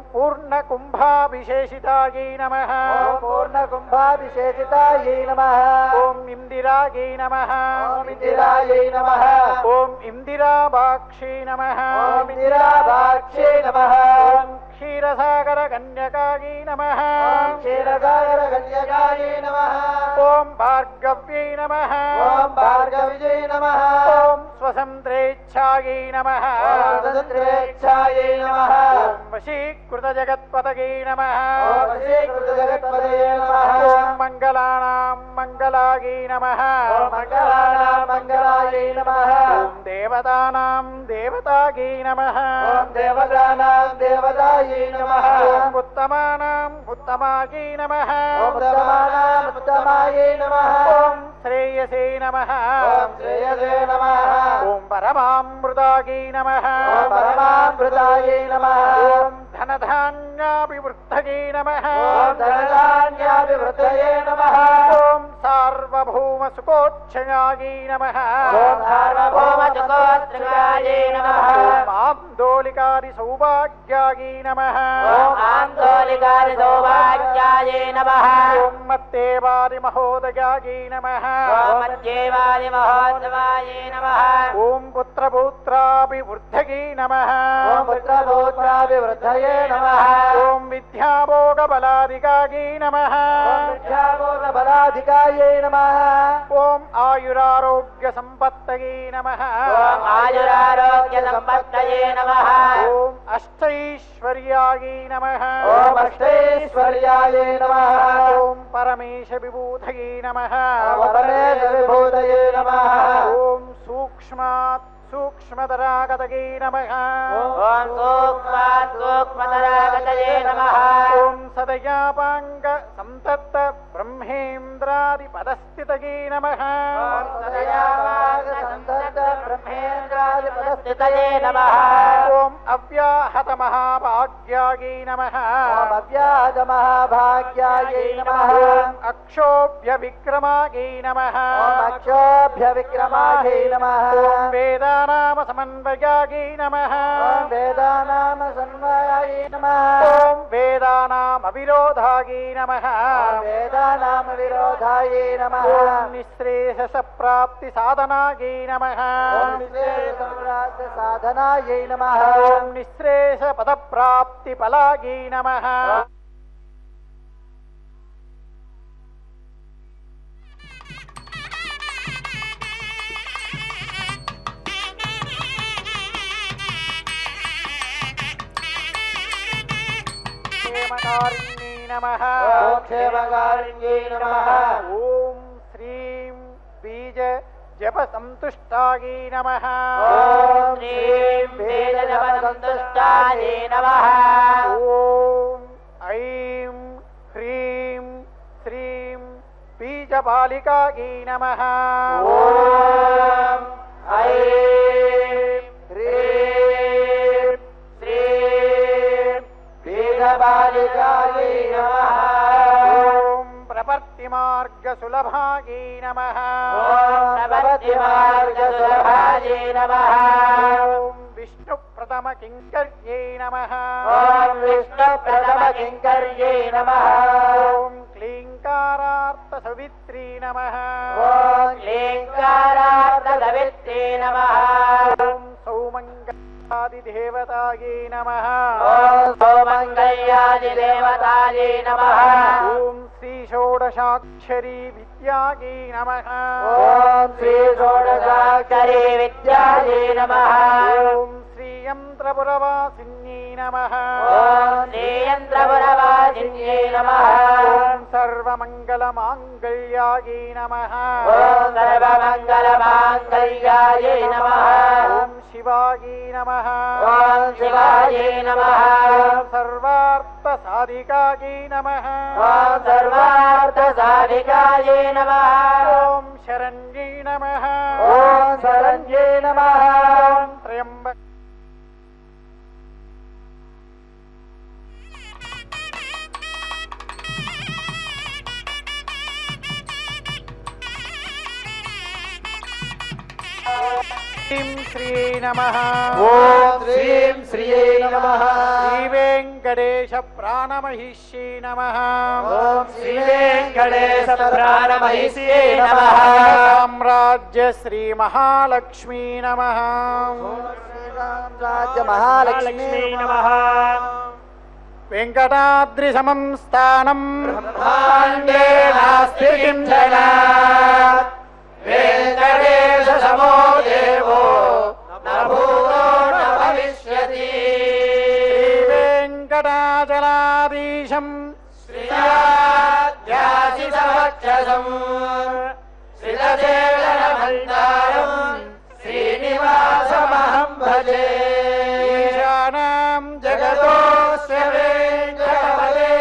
పూర్ణకుంభాభిషేషితాయై నమ ॐ पूर्णकुम्भाभिषेचितायै नमः ఓం ఇందిరాయై నమ ॐ इन्दिरायै नमः ఓం ఇందిరాభాక్షి నమ ॐ इन्दिराभाक्ष्यै नमः ఓం క్షీరసాగర కన్యకాయై నమ ॐ क्षीरसागरकन्यकायै नमः ఓం భార్గవ్యై నమ ॐ भार्गविजय नमः ఓం స్వసంత్రేచ్ఛాయై నమ ॐ स्वतन्त्रेच्छायै नमः ఓం వశీకృత జగత్పతగై నమ ॐ वशीकृतजगत्पदये नमः ఓం మంగళానాం మంగళాయై నమ ॐ मङ्गलानां मङ्गलायै नमः ఓం దేవతానాం దేవతాయై నమ ॐ देवतानां देवतायै नमः ఓం ఉత్తమానాం ఉత్తమాయై నమ ॐ उत्तमानाम् उत्तमायै नमः ఓం శ్రేయసే నమ ॐ श्रेयसे नमः ఓం పరమామృతాయై నమ ॐ परमामृतायै नमः ఓం ధనధాన్యాభివృద్ధయై నమ ॐ धनधान्याभिवृद्धये नमः ఓం సార్వభౌమ సుఖోచ్చయాయై నమ ॐ सार्वभौमचकोत्रिकायै नमः ఆందోళికాది సౌభాగ్యాయై నమ ॐ आन्दोलिकादिसौभाग्यायै नमः ఓం మత్తేవాది మహోదయాయై నమ ॐ मध्येवादिमहोत्सवायै नमः ఓం పుత్రపౌత్రాభివృద్ధయై నమ ॐ पुत्रपौत्राभिवृद्धये नमः ఓం విద్యాభోగబలాదికాయై నమ ॐ विद्याभोगबलाधिकायै नमः ఓం ఆయురారోగ్య సంపత్తయై నమ ॐ आयुरारोग्यसम्पत्तये नमः ఓం అష్టైశ్వర్యాయై నమ ॐ अष्टैश्वर्यायै नमः ఓం పరమేశ విభూతయై నమ ॐ परमेशविभूतये नमः ఓం సూక్ష్మాత్ సూక్ష్మతరాగతయై నమ ॐ सूक्ष्मात् सूक्ष्मतरागतये नमः ఓం సదయాపాంగ సంతప్త బ్రహ్మేంద్రాది పదస్థితయై నమ ॐ सदयावागसन्ततब्रह्मेन्द्रादिपदस्थितये नमः ఓం అవ్యాహత మహాభాగ్యాయై నమ ॐ अव्याजमहाभाग्यायै नमः ఓం అక్షోభ్య విక్రమాయై నమ ॐ अक्षोभ्यविक्रमायै नमः ఓం వేదానామ సమన్వయాయై నమ ॐ वेदानामसन्वयायै नमः ఓం వేదానామవిరోధాయై నమ ॐ वेदानामविरोधायै नमः ఓం నిశ్రేషస ప్రాప్తి సాధనాయై నమ ॐ निःश्रेयसम्राज्यसाधनायै नमः ఓం నిశ్రేష పద ప్రాప్తి ఫలాయై నమ క్షేమకారిణ్యై నమ ॐ क्षेमकारिण्यै नमः ఓం శ్రీం బీజ జప సంతుష్టాయై నమ ॐ श्रीं वेदजपसं सन्तुष्टायै नमः ॐ ऐं ह्रीं श्रीं बीजबालिकायै नमः ॐ ऐं ह्रीं श्रीं वेदबालिकायै नमः ॐ प्रवर्तिमार्गसुलभायै नमः ॐ नवद्यमार्गसुलभायै नमः ॐ विष्णुप्रथमकिङ्कर्यै नमः ॐ विष्णुप्रथमकिङ्कर्यै नमः ॐ क्लीङ्कारार्थसवित्री नमः ॐ क्लीङ्कारार्थसवित्रे नमः ॐ सौमङ्गलादिदेवतायै नमः ॐ सौमङ्गल्यादिदेवतायै नमः ॐ श्रीषोडशाक्षरी विद्यायै नमः ॐ श्रीषोडशाक्षरी विद्यायै नमः ॐ श्रीयन्त्रपुरवासिन्यै नमः ॐ श्रीयन्त्रपुरवासिन्यै नमः ॐ सर्वमङ्गलमाङ्गल्यायै नमः ॐ सर्वमङ्गलमाङ्गल्यायै नमः ॐ शिवायै नमः ॐ शिवायै नमः ॐ सर्वार्थसाधिकायै नमः ॐ सर्वार्थसाधिकायै नमः ॐ शरण्यै नमः ॐ शरण्ये नमः ॐ त्र्यम्बक శ్రీం శ్రీ నమః ఓం శ్రీం శ్రీయే నమః శ్రీవేంకటేశ ప్రాణమహిష్యై నమః ఓం శ్రీ వెంకటేశ ప్రాణమహిష్యే నమః సామ్రాజ్య శ్రీ మహాలక్ష్మీ నమః రాజ్య మహాలక్ష్మీ నమః వెంకటాద్రి సమం స్థానం బ్రహ్మాండే నాస్తి కించన వెంకటేశ సమో దేవో న భూతో న భవిష్యతి వెంకటాచలాధీశం శ్రీయాధ్యాసి సమక్షసం శ్రీలచేతన భండారం శ్రీనివాసమహం భజే ఈశానాం జగతోస్య వెంకటపదే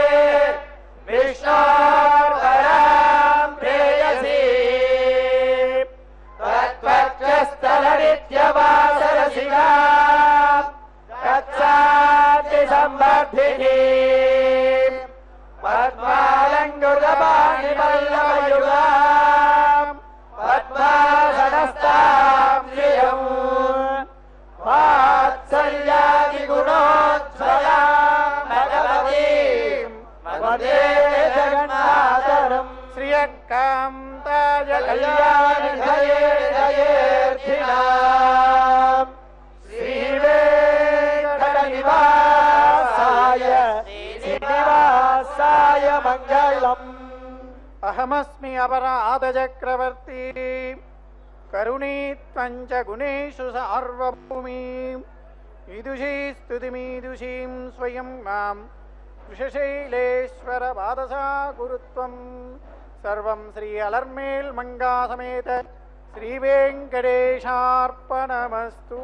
విష్ణోర్పరాం ప్రేయసీ తత్వక్షస్థలనిత్యవాసరసిగా తత్సాతి సంబద్ధిని పద్మాలంగురపాణిమల్లమయుగా పద్మాసనస్తాం శ్రియం వాత్సల్యాది గుణోత్సవా భగవతీ వందే జగన్నాథరం శ్రియకాంతాయ కళ్యాణి దయే దయేర్థినాం శ్రీవేంకట నివాసాయ శ్రీనివాసాయ మంగళం అహమస్మి అపరాధచక్రవర్తి కరుణీత్వంచ గుణేషు సార్వభౌమి ఈదుషీ స్తుతిమీదుషీం స్వయం మాం వృషశైలేశ్వర పాదసా గురుత్వం సర్వం శ్రీ అలర్మేల్ మంగా సమేత శ్రీ వెంకటేశార్పణమస్తు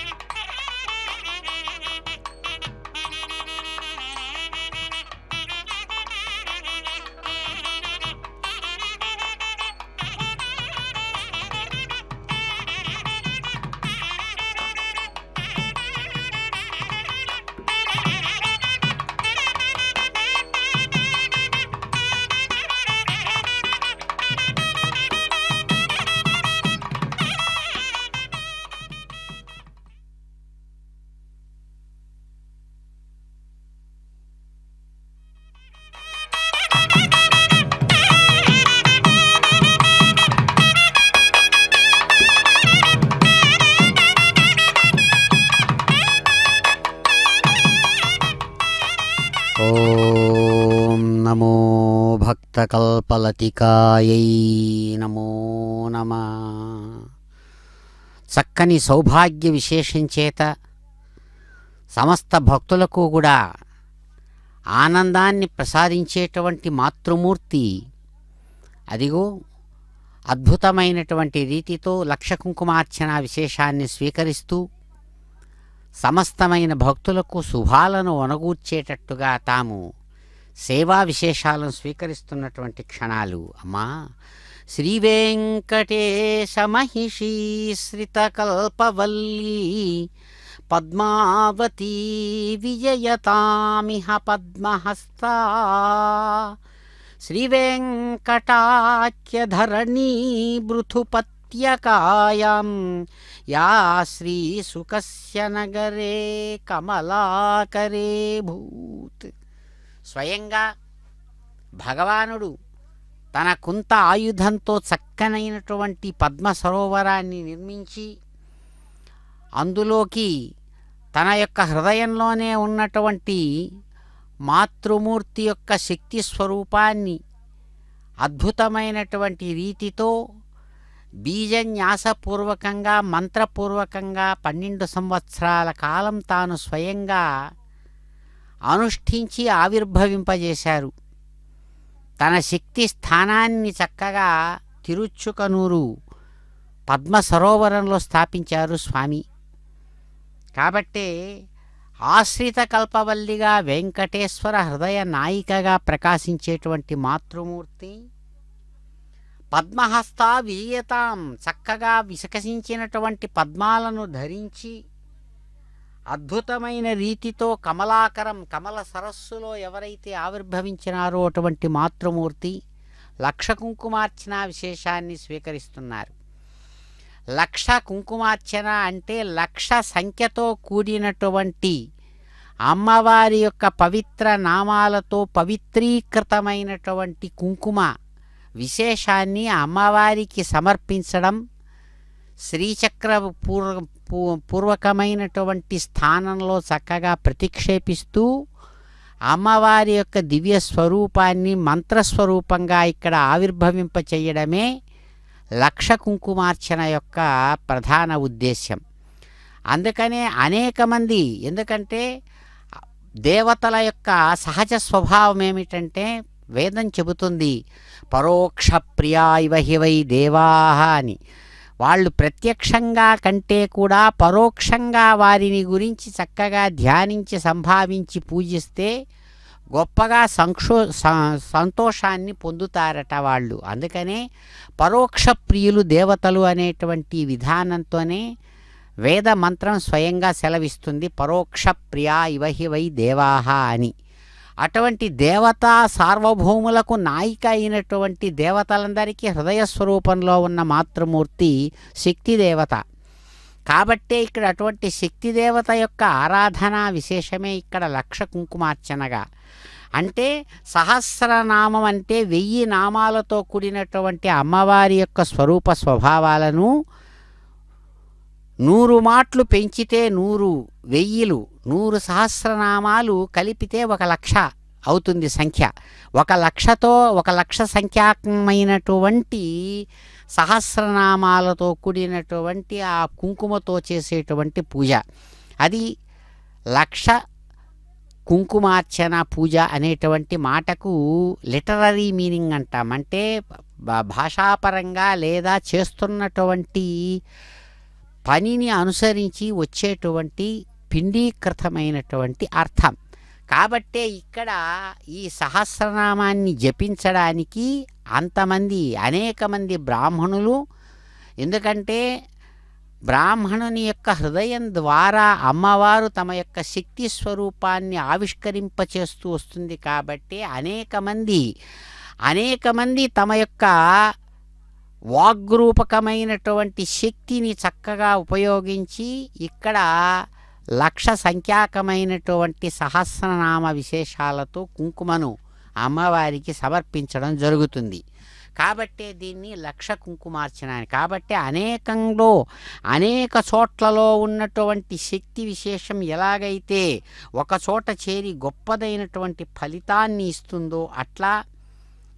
Thank you. భక్తకల్పలతికాయై నమో నమ చక్కని సౌభాగ్య విశేషం చేత సమస్త భక్తులకు కూడా ఆనందాన్ని ప్రసాదించేటువంటి మాతృమూర్తి అదిగో అద్భుతమైనటువంటి రీతితో లక్ష కుంకుమార్చన విశేషాన్ని స్వీకరిస్తూ సమస్తమైన భక్తులకు శుభాలను ఒనగూర్చేటట్టుగా తాము సేవా విశేషాలను స్వీకరిస్తున్నటువంటి క్షణాలు అమ్మా శ్రీ వెంకటేశ మహిషీ శ్రితకల్పవల్లీ పద్మావతీ విజయతామిహ పద్మహస్తా శ్రీవేంకటాఖ్యధరణీ బృథుపత్యకాయాం యా శ్రీసుకస్య నగరే కమలాకరే భూత్ స్వయంగా భగవానుడు తన కుంత ఆయుధంతో చక్కనైనటువంటి పద్మ సరోవరాన్ని నిర్మించి అందులోకి తన యొక్క హృదయంలోనే ఉన్నటువంటి మాతృమూర్తి యొక్క శక్తి స్వరూపాన్ని అద్భుతమైనటువంటి రీతితో బీజన్యాసపూర్వకంగా మంత్రపూర్వకంగా పన్నెండు సంవత్సరాల కాలం తాను స్వయంగా అనుష్ఠించి ఆవిర్భవింపజేశారు తన శక్తి స్థానాన్ని చక్కగా తిరుచుకనూరు పద్మ సరోవరంలో స్థాపించారు స్వామి కాబట్టే ఆశ్రిత కల్పవల్లిగా వెంకటేశ్వర హృదయ నాయికగా ప్రకాశించేటువంటి మాతృమూర్తి పద్మహస్త విజయతాం చక్కగా వికసించినటువంటి పద్మాలను ధరించి అద్భుతమైన రీతితో కమలాకరం కమల సరస్సులో ఎవరైతే ఆవిర్భవించినారో అటువంటి మాతృమూర్తి లక్ష కుంకుమార్చన విశేషాన్ని స్వీకరిస్తున్నారు లక్ష కుంకుమార్చన అంటే లక్ష సంఖ్యతో కూడినటువంటి అమ్మవారి యొక్క పవిత్ర నామాలతో పవిత్రీకృతమైనటువంటి కుంకుమ విశేషాన్ని అమ్మవారికి సమర్పించడం శ్రీచక్ర పూర్వ పూ- పూర్వకమైనటువంటి స్థానంలో చక్కగా ప్రతిక్షేపిస్తూ అమ్మవారి యొక్క దివ్య స్వరూపాన్ని మంత్రస్వరూపంగా ఇక్కడ ఆవిర్భవింప చేయడమే లక్ష కుంకుమార్చన యొక్క ప్రధాన ఉద్దేశ్యం అందుకనే అనేక మంది ఎందుకంటే దేవతల యొక్క సహజ స్వభావం ఏమిటంటే వేదం చెబుతుంది పరోక్ష ప్రియా ఇవ హి వై దేవాహ అని వాళ్ళు ప్రత్యక్షంగా కంటే కూడా పరోక్షంగా వారిని గురించి చక్కగా ధ్యానించి సంభావించి పూజిస్తే గొప్పగా సంక్షో స- సంతోషాన్ని పొందుతారట వాళ్ళు అందుకనే పరోక్ష ప్రియులు దేవతలు అనేటువంటి విధానంతోనే వేద మంత్రం స్వయంగా సెలవిస్తుంది పరోక్ష ప్రియా ఇవ హి వై దేవాహ అని అటువంటి దేవతా సార్వభౌములకు నాయిక అయినటువంటి దేవతలందరికీ హృదయ స్వరూపంలో ఉన్న మాతృమూర్తి శక్తి దేవత కాబట్టే ఇక్కడ అటువంటి శక్తి దేవత యొక్క ఆరాధన విశేషమే ఇక్కడ లక్ష కుంకుమార్చనగా అంటే సహస్రనామం అంటే వెయ్యి నామాలతో కూడినటువంటి అమ్మవారి యొక్క స్వరూప స్వభావాలను నూరు మాట్లు పెంచితే నూరు వెయ్యిలు నూరు సహస్రనామాలు కలిపితే ఒక లక్ష అవుతుంది సంఖ్య ఒక లక్షతో ఒక లక్ష సంఖ్యాకమైనటువంటి సహస్రనామాలతో కూడినటువంటి ఆ కుంకుమతో చేసేటువంటి పూజ అది లక్ష కుంకుమార్చన పూజ అనేటువంటి మాటకు లిటరరీ మీనింగ్ అంటాం అంటే భా- భాషాపరంగా లేదా చేస్తున్నటువంటి పనిని అనుసరించి వచ్చేటువంటి పిండీకృతమైనటువంటి అర్థం కాబట్టే ఇక్కడ ఈ సహస్రనామాన్ని జపించడానికి అంతమంది అనేక మంది బ్రాహ్మణులు ఎందుకంటే బ్రాహ్మణుని యొక్క హృదయం ద్వారా అమ్మవారు తమ యొక్క శక్తి స్వరూపాన్ని ఆవిష్కరింపచేస్తూ వస్తుంది కాబట్టి అనేక మంది అనేక మంది తమ యొక్క వాగ్రూపకమైనటువంటి శక్తిని చక్కగా ఉపయోగించి ఇక్కడ లక్ష సంఖ్యాకమైనటువంటి సహస్రనామ విశేషాలతో కుంకుమను అమ్మవారికి సమర్పించడం జరుగుతుంది కాబట్టే దీన్ని లక్ష కుంకుమార్చన అని కాబట్టి అనేకంలో అనేక చోట్లలో ఉన్నటువంటి శక్తి విశేషం ఎలాగైతే ఒక చోట చేరి గొప్పదైనటువంటి ఫలితాన్ని ఇస్తుందో అట్లా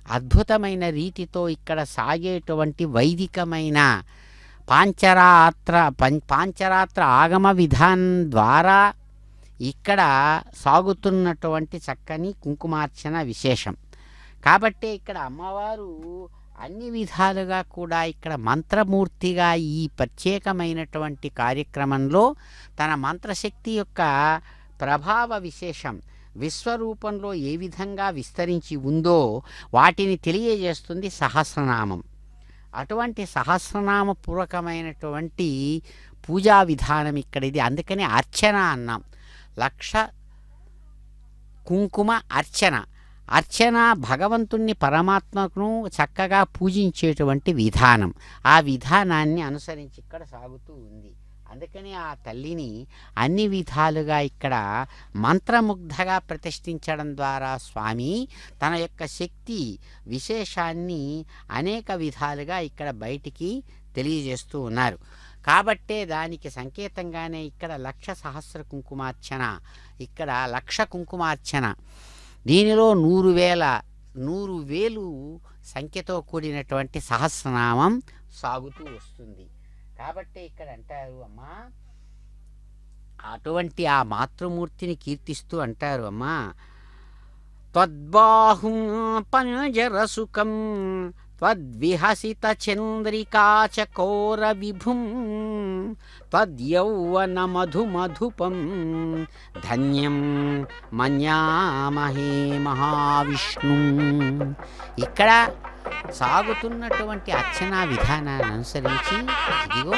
అద్భుతమైన రీతితో ఇక్కడ సాగేటువంటి వైదికమైన పాంచరాత్ర పం పాంచరాత్ర ఆగమ విధానం ద్వారా ఇక్కడ సాగుతున్నటువంటి చక్కని కుంకుమార్చన విశేషం కాబట్టి ఇక్కడ అమ్మవారు అన్ని విధాలుగా కూడా ఇక్కడ మంత్రమూర్తిగా ఈ ప్రత్యేకమైనటువంటి కార్యక్రమంలో తన మంత్రశక్తి యొక్క ప్రభావ విశేషం విశ్వరూపంలో ఏ విధంగా విస్తరించి ఉందో వాటిని తెలియజేస్తుంది సహస్రనామం అటువంటి సహస్రనామ పూర్వకమైనటువంటి పూజా విధానం ఇక్కడ ఇది అందుకని అర్చన అన్నాం లక్ష కుంకుమ అర్చన అర్చన భగవంతుణ్ణి పరమాత్మను చక్కగా పూజించేటువంటి విధానం ఆ విధానాన్ని అనుసరించి ఇక్కడ సాగుతూ ఉంది అందుకని ఆ తల్లిని అన్ని విధాలుగా ఇక్కడ మంత్రముగ్ధగా ప్రతిష్ఠించడం ద్వారా స్వామి తన యొక్క శక్తి విశేషాన్ని అనేక విధాలుగా ఇక్కడ బయటికి తెలియజేస్తూ ఉన్నారు కాబట్టే దానికి సంకేతంగానే ఇక్కడ లక్ష సహస్ర కుంకుమార్చన ఇక్కడ లక్ష కుంకుమార్చన దీనిలో నూరు వేల నూరు వేలు సంఖ్యతో కూడినటువంటి సహస్రనామం సాగుతూ వస్తుంది కాబట్టి ఇక్కడ అంటారు అమ్మా అటువంటి ఆ మాతృమూర్తిని కీర్తిస్తూ అంటారు అమ్మా త్వద్బాహుం పంజరసుకం త్వద్విహసిత చంద్రికాచకోర విభుం త్వద్యౌవన మధుమధుపం ధన్యం మన్యామహే మహావిష్ణు ఇక్కడ సాగుతున్నటువంటి అర్చనా విధానాన్ని అనుసరించి ఇదిగో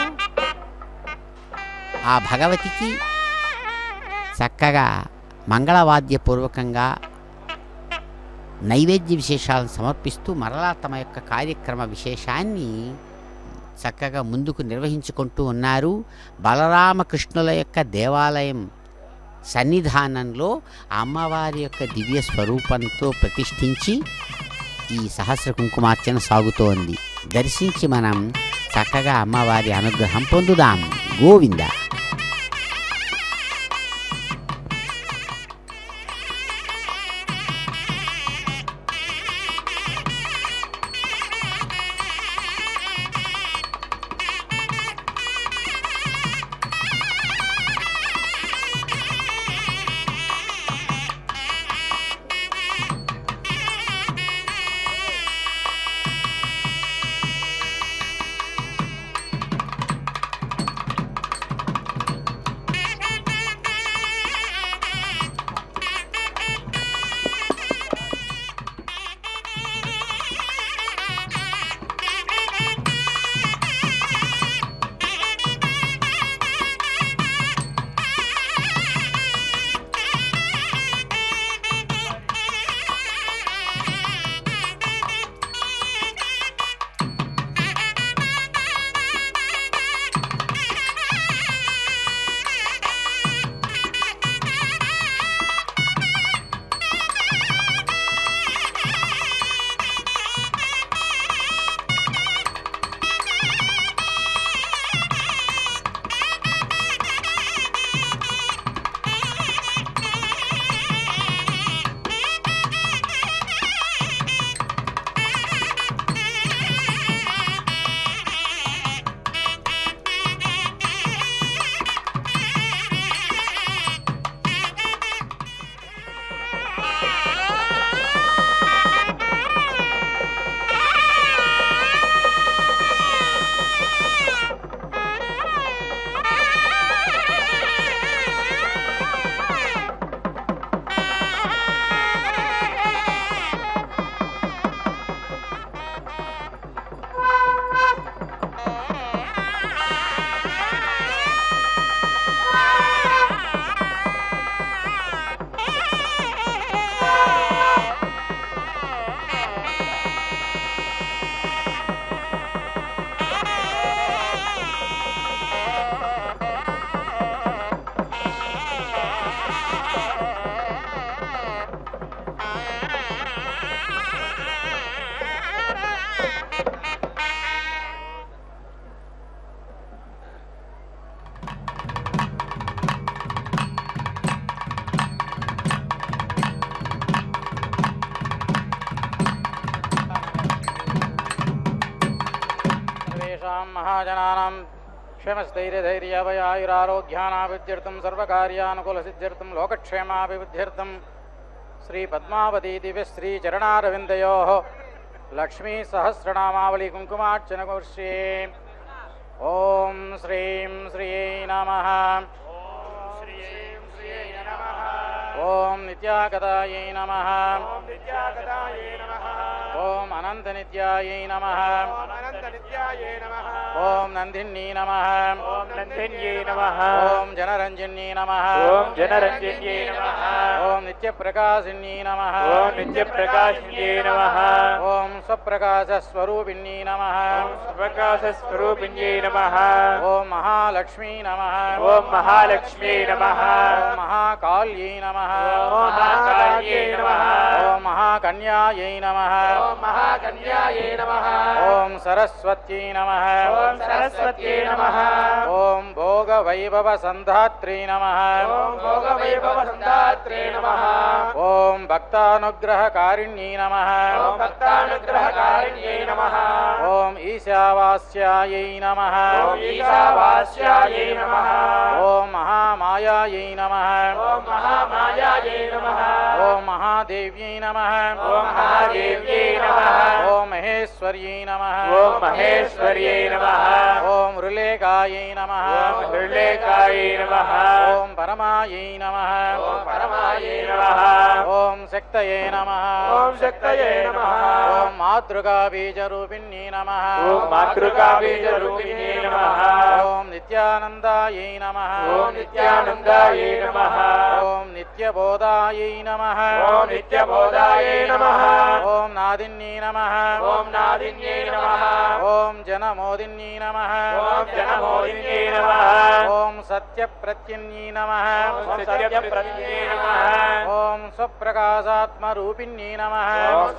ఆ భగవతికి చక్కగా మంగళవాద్యపూర్వకంగా నైవేద్య విశేషాలను సమర్పిస్తూ మరలా తమ యొక్క కార్యక్రమ విశేషాన్ని చక్కగా ముందుకు నిర్వహించుకుంటూ ఉన్నారు బలరామకృష్ణుల యొక్క దేవాలయం సన్నిధానంలో అమ్మవారి యొక్క దివ్య స్వరూపంతో ప్రతిష్ఠించి ఈ సహస్ర కుంకుమార్చన సాగుతోంది దర్శించి మనం చక్కగా అమ్మవారి అనుగ్రహం పొందుదాం గోవింద सर्वेषां महाजनानां क्षेमस्थैर्यधैर्याभयायुरारोग्यानाभिवृद्ध्यर्थं सर्वकार्यानुकूलसिद्ध्यर्थं लोकक्षेमाभिवृद्ध्यर्थं श्रीपद्मावती दिव्यश्रीचरणारविन्दयोः लक्ष्मीसहस्रनामावली कुङ्कुमार्चनवर्षे ॐ श्रीं श्रियै नमः ॐ नित्यागतायै नमः ॐ अनन्तनित्यायै नमः ॐ नन्दिन्यै नमः ॐ नन्दिन्यै नमः ॐ जनरञ्जन्यै नमः ॐ जनरञ्जन्यै नमः ॐ नित्यप्रकाशिन्यै नमः ॐ नित्यप्रकाशिन्यै नमः ॐ स्वप्रकाशस्वरूपिण्यै नमः ॐ स्वप्रकाशस्वरूपिण्यै नमः ॐ महालक्ष्मी नमः ॐ महालक्ष्म्यै नमः ॐ महाकाल्यै नमः ॐ महाकाल्यै नमः ॐ महाकन्यायै नमः ॐ महाकन्यायै नमः ॐ सरस्वत्यै नमः ॐ सरस्वत्यै नमः ॐ भोगवैभवसन्धात्रे नमः ॐ भोगवैभवसन्दात्रे नमः ॐ भक्तानुग्रहकारिण्यै नमः ॐ भक्तानुग्रहकारिण्यै नमः ॐ ईशावास्यायै नमः ॐ ईशावास्यायै नमः ॐ महामायायै नमः ॐ महामायायै नमः ॐ महादेव्यै नमः ॐ महादेव्यै नमः ॐ महेश्वर्यै नमः ॐ महेश्वर्यै नमः ॐ ऋलेकायै नमः ॐ हृल्लेखायै नमः ॐ परमायै नमः ॐ परमायै नमः ॐ शक्तये नमः ॐ शक्तये नमः ॐ मातृकाबीजरूपिण्यै नमः ॐ मातृकाबीजरूपिण्यै नमः ॐ नित्यानन्दायै नमः ॐ नित्यानन्दायै नमः ॐ नित्यबोधायै नमः ॐ नित्यबोधायै नमः ॐ नादिन्यै नमः ॐ नादिन्यै नमः ॐ जनमोदिन्यै नमः ॐ जनमोदिन्यै नमः ॐ सत्यप्रत्यन्यै नमः ॐ सत्यप्रतिज्ञै नमः ॐ स्वप्रकाशात्मरूपिण्यै नमः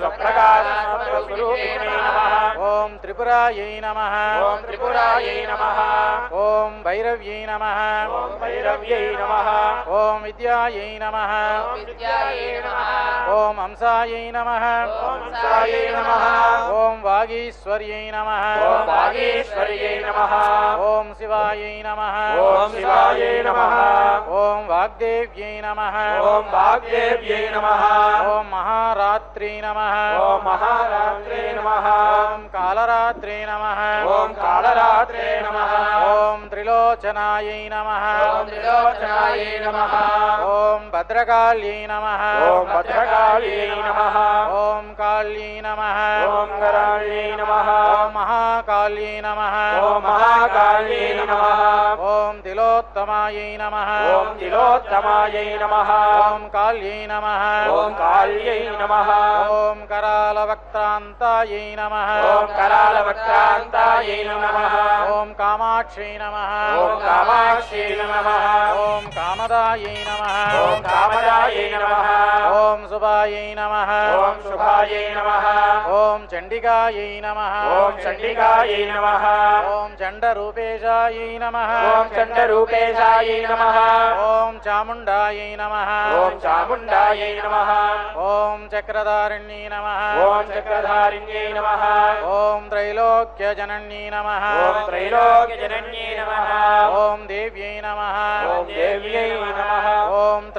ॐ स्वप्रकाशस्वरूपिण्यै नमः ॐ त्रिपुरायै नमः ॐ त्रिपुरायै नमः ॐ भैरव्यै नमः ॐ भैरव्यै नमः ॐ विद्यायै नमः ॐ विद्यायै नमः ॐ हंसायै नमः ॐ हंसायै नमः ॐ वागीश्वर्यै नमः ॐ वागीश्वर्यै नमः ॐ शिवायै नमः ॐ शिवायै नमः ॐ वाग्देव्यै नमः ॐ वाग्देव्यै नमः ॐ महारात्रै नमः ॐ महारात्रे नमः ॐ कालरात्रे नमः ॐ कालरात्रे नमः ॐ त्रिलोचनायै नमः ॐ त्रिलोचनायै नमः ॐ भद्रकाल्यै नमः ॐ भद्रकाल्यै नमः ॐ काल्यै नमः ॐ कराल्यै नमः ॐ महाकाल्यै नमः ॐ महाकाल्यै नमः ॐ तिलोत्तमायै नमः ॐ तिलोत्तमायै नमः ॐ काल्यै नमः ॐ काल्यै नमः ॐ करालवक्त्रान्तायै नमः ॐ करालवक्त्रान्तायै नमः ॐ कामाक्षै नमः ॐ कामाक्षै नमः ॐ कामदायै नमः ॐ कामदायै नमः ॐ शुभायै नमः ॐ शुभायै नमः ॐ चण्डिकायै नमः ॐ चण्डिकायै नमः ॐ चण्डरूपेशायै नमः ॐ चण्डरूपेशायै नमः ॐ चामुण्डायै नमः ॐ चामुण्डायै नमः ॐ चक्रधारिण्यै नमः ॐ चक्रधारिण्यै नमः ॐ त्रैलोक्यजनन्यै नमः ॐ त्रैलोक्यजनन्यै नमः ॐ देव्यै नमः ॐ देव्यै नमः ॐ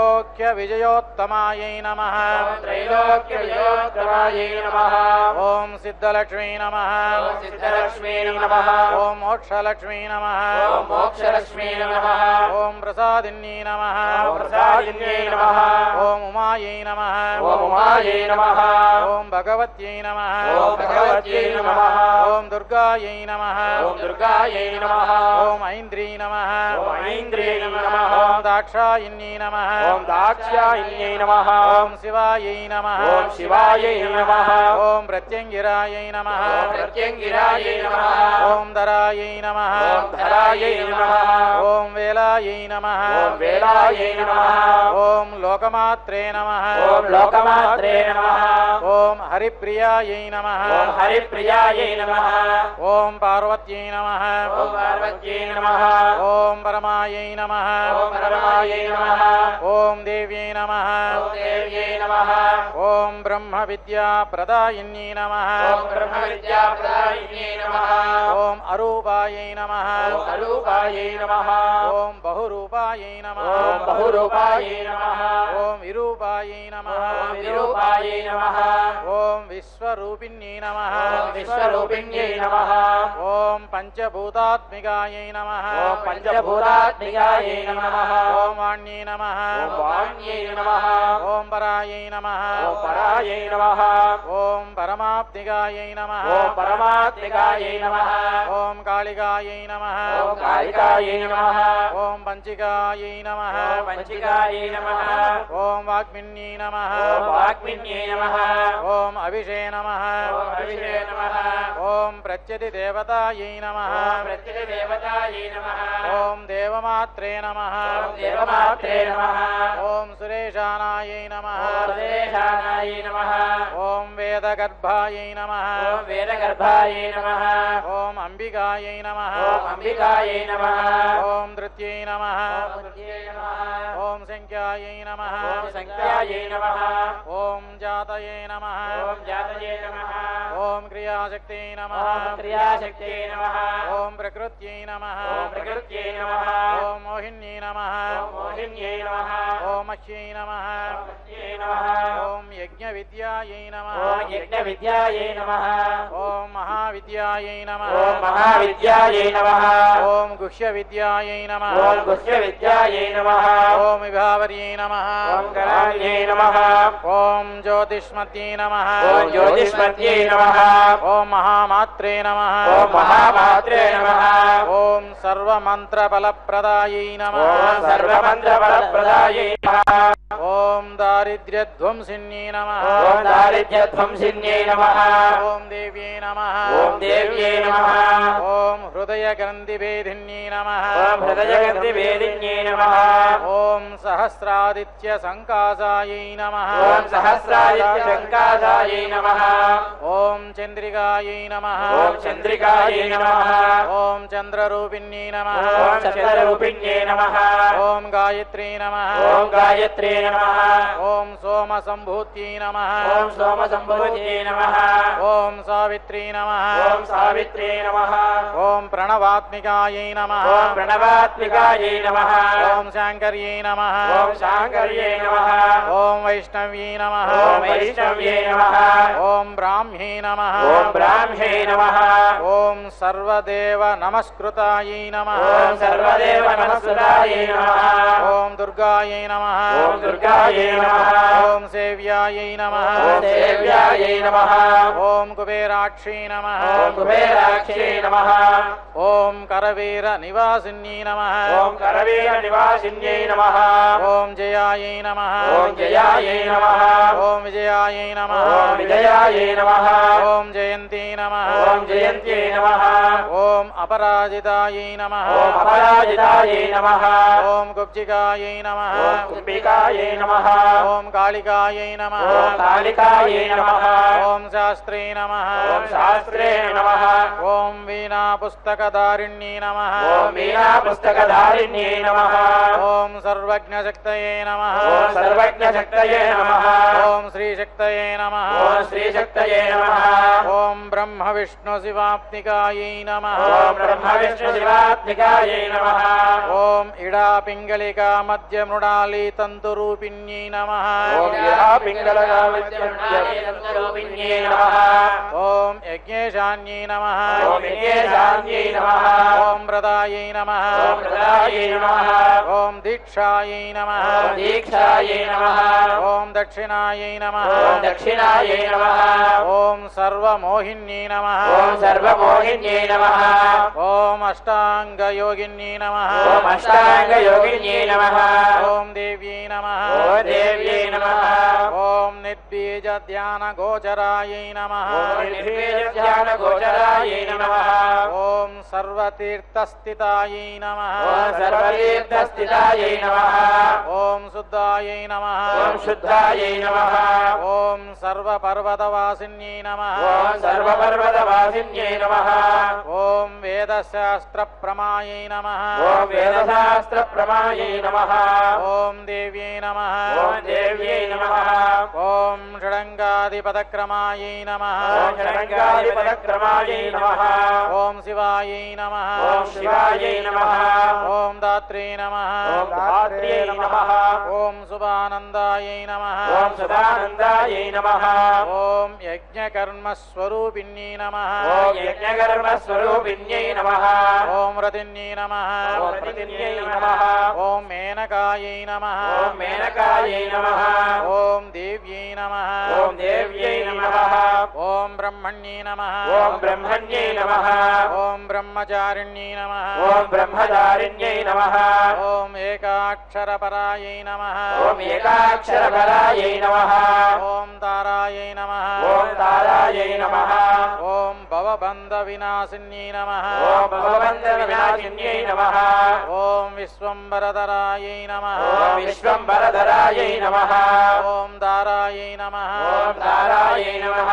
त्रैलोक्यविजयोत्तमायै नमः ॐ त्रैलोक्यविजयोत्तमायै नमः ॐ सिद्धलक्ष्मी नमः ॐ सिद्धलक्ष्मी नमः ॐ मोक्षलक्ष्मी नमः ॐ मोक्षलक्ष्मी नमः ॐ प्रसादिन्यै नमः ॐ प्रसादिन्यै नमः ॐ उमायै नमः ॐ उमायै नमः ॐ भगवत्यै नमः ॐ भगवत्यै नमः ॐ दुर्गायै नमः ॐ दुर्गायै नमः ॐ ऐन्द्री नमः ॐ ऐन्द्रियै नमः ॐ दाक्षायिन्यै नमः ॐ दाक्ष्यायिन्यै नमः ॐ शिवायै नमः ॐ शिवायै नमः ॐ प्रत्यङ्गिरायै नमः ॐ प्रत्यङ्गिरायै नमः ॐ धरायै नमः ॐ धरायै नमः ॐ वेलायै नमः ॐ वेलायै नमः ॐ लोकमात्रे नमः ॐ लोकमात्रे नमः ॐ हरिप्रियायै नमः ॐ हरिप्रियायै नमः ॐ पार्वत्यै नमः ॐ पार्वत्यै नमः ॐ परमायै नमः ॐ परमायै नमः ॐ देव्यै नमः ॐ देव्यै नमः ॐ ब्रह्मविद्याप्रदायिन्यै नमः ఓం బ్రహ్మ విద్యాప్రదాయిన్యై నమః ఓం అరూపాయై నమ ఓం అరూపాయై నమః ఓం బహురూపాయై నమ ఓం బహురూపాయై నమః ఓం విరూపాయై నమ ఓం విరూపాయై నమః ఓం విశ్వరూపిణ్యై నమ ఓం విశ్వరూపిణ్యై నమః ఓం పంచభూతాత్మికాయై నమ ఓం పంచభూతాత్మికాయై నమః ఓం వాణ్యై నమ ఓం వాణ్యై నమః ఓం పరాయై నమ ఓం పరాయై నమః ఓం పరమాప్తికాయై నమ ఓం పరమాత్మికాయై నమః ఓం కాళికాయై నమ ఓం కాళికాయై నమః ఓం పంచికాయై నమ ఓం పంచికాయై నమః ఓం వాగ్మిన్యై నమ ఓం వాగ్మిన్యై నమః ఓం అభిషే నమ ఓం అభిషే నమః ఓం ప్రత్యతి దేవతాయై నమ ఓం ప్రత్యదేవతాయై నమః ఓం దేవమాత్రే నమ ఓం దేవమాత్రే నమః ఓం సురేశానాయై నమ ఓం సురేశానాయై నమః ఓం వేదగర్భాయై నమ ఓం వేదగర్భాయై నమః ఓం అంబికాయై నమ ఓం అంబికాయై నమః ఓం నృత్యై నమ ఓం నృత్యై నమః ఓం సంఖ్యాయై నమ ఓం సంఖ్యాయై నమః ఓం జాతయే నమ ఓం జాతయే నమః ఓం క్రియాశక్తై నమ ఓం క్రియాశక్త్యై నమః ఓం ప్రకృత్యై నమ ఓం ప్రకృత్యై నమః ఓం మోహిన్యై నమ ఓం మోహిన్యై నమః ఓం అక్ష్యై నమ ఓం మత్యై నమః ఓం యజ్ఞ విద్యాయై నమ ఓం యజ్ఞ విద్యాయై నమః ఓం మహావిద్యాయై నమ ఓం మహావిద్యాయై నమః ఓం గుహ్య విద్యాయై నమ ఓం గుహ్య విద్యాయై నమః ఓం విభావర్యై నమ ఓం కరాళ్యై నమః ఓం జ్యోతిష్మత్యై నమ ఓం జ్యోతిష్మత్యై నమః ఓం మహామాత్రే నమ ఓం మహామాత్రే నమః ఓం సర్వమంత్రఫలప్రదాయై నమ ఓం సర్వమంత్రఫలప్రదాయై నమః ఓం దారిద్ర్యధ్వంసిన్యై నమ ఓం దారిద్ర్యధ్వంసిన్యై నమః ఓం దేవ్యై నమ ఓం దేవ్యై నమః ఓం హృదయ గ్రంథిభేదిన్యై నమ ఓం హృదయగంధివేదిన్యై నమః ఓం సహస్రాదిత్య సంకాసాయై నమ ఓం సహస్రాదిత్య శంకాసాయై నమః ఓం చంద్రికాయై నమ ఓం చంద్రికాయై నమః ఓం చంద్రరూపిణ్యై నమ ఓం చంద్రరూపిణ్యై నమః ఓం గాయత్రీ నమ ఓం గాయత్రే నమః ఓం సోమ సంభూత్యై నమ ఓం సోమసంభూత్యై నమః ఓం సావిత్రీ నమ ఓం సావిత్రే నమః ఓం ప్రణవాత్మికాయై నమ ఓం ప్రణవాత్మికాయై నమః ఓం శాంకర్యై నమ ఓం శాంకర్యై నమః ఓం వైష్ణవ్యై నమ ఓం వైష్ణవ్యై నమః ఓం బ్రాహ్మ్యై నమ ఓం బ్రాహ్మ్యై నమః ఓం సర్వదేవ నమస్కృతాయై నమ ఓం సర్వదేవ నమస్కృతాయై నమః ఓం దుర్గాయై నమ ఓం దుర్గాయై నమః ఓం సేవ్యాయై నమ ఓం సేవ్యాయై నమః ఓం కుబేరాక్షై నమ ఓం కుబేరాక్షై నమః ఓం కరవీర నివాసిన్యై నమ ఓం కరవీర నివాసిన్యై నమః ఓం జయాయై నమ ఓం జయాయై నమః ఓం విజయాయై నమ ఓం విజయాయై నమః ఓం జయంతి నమ ఓం జయంత్యై నమః ఓం అపరాజితాయై నమ ఓం అపరాజితాయై నమః ఓం కుబ్జికాయై నమ ఓం కుంభికాయై నమః ఓం కాళికాయై నమ ఓం కాళికాయై నమః ఓం శాస్త్రీ నమ ఓం శాస్త్రే నమః ఓం వీణా పుస్తకధారిణ్యై నమ ఓం వీణా పుస్తకధారిణ్యై నమః ఓం సర్వజ్ఞశక్తయే నమ ఓం సర్వజ్ఞశక్తయే నమః ఓం శ్రీశక్తయే నమ ఓం శ్రీశక్తయే నమః ఓం బ్రహ్మ విష్ణు శివాత్మికాయై నమ ఓం బ్రహ్మ విష్ణు శివాత్మికాయై నమః ఓం ఇడా పింగళికా మధ్య మృణాళీ తంతురూపిణ్యై నమ ఓం యహా పింగళగా విద్యున్యై నమః ఓం యజ్ఞేశాన్యై నమ ఓం యజ్ఞేశాన్యై నమః ఓం ప్రదాయై నమ ఓం ప్రదాయై నమః ఓం దీక్షాయై నమ ఓం దీక్షాయై నమః ఓం దక్షిణాయై నమ ఓం దక్షిణాయై నమః ఓం సర్వమోహిన్యై నమ ఓం సర్వమోహిన్యై నమః ఓం అష్టాంగయోగిన్యై నమ ఓం అష్టాంగయోగిన్యై నమః ఓం దేవ్యై నమ ఓం దేవ్యై నమః ఓం నిర్బీజ ధ్యాన గోచరాయై నమ ఓం నిర్వేద ధ్యాన గోచరాయై నమః ఓం సర్వతీర్థస్థితాయై నమ ఓం సర్వతీర్థస్థితాయై నమః ఓం శుద్ధాయై నమ ఓం శుద్ధాయై నమః ఓం సర్వపర్వతవాసిన్యై నమ ఓం సర్వపర్వతవాసిన్యై నమః ఓం వేదశాస్త్రప్రమాయై నమ ఓం వేదశాస్త్రప్రమాయై నమః ఓం దేవ్యై నమ ఓం దేవ్యై నమః ఓం షడంగాదిపదక్రమాయై నమ ఓం షడంగాదిపదక్రమాయై నమః ఓం శివాయై నమ ఓం శివాయై నమః ఓం దాత్రే నమ ఓం ధాత్ర్యై నమః ఓం శుభానందాయై నమ ఓం సదానందాయై నమః ఓం యజ్ఞకర్మస్వరూపిణ్యై నమ ఓం యజ్ఞకర్మస్వరూపిణ్యై నమః ఓం రతిన్యై నమ ఓం ప్రతిన్యై నమః ఓం మేనకాయై నమ ఓం మేనకాయై నమః ఓం దేవ్యై నమ ఓం దేవ్యై నమః ఓం బ్రహ్మణ్యై నమ ఓం బ్రహ్మణ్యై నమః ఓం బ్రహ్మచారిణ్యై నమ ఓం బ్రహ్మచారిణ్యై నమః ఓం ఏకాక్షరపరాయై నమ ఓం ఏకాక్షరబలాయై నమః ఓం తారాయై నమ ఓం తారాయై నమః ఓం భవబంధ వినాశిన్యై నమ ఓం భగవంత వినాశిన్యై నమః ఓం విశ్వంబరధరాయై నమ ఓం విశ్వంబరధరాయై నమః ఓం దారాయై నమ ఓం తారాయై నమః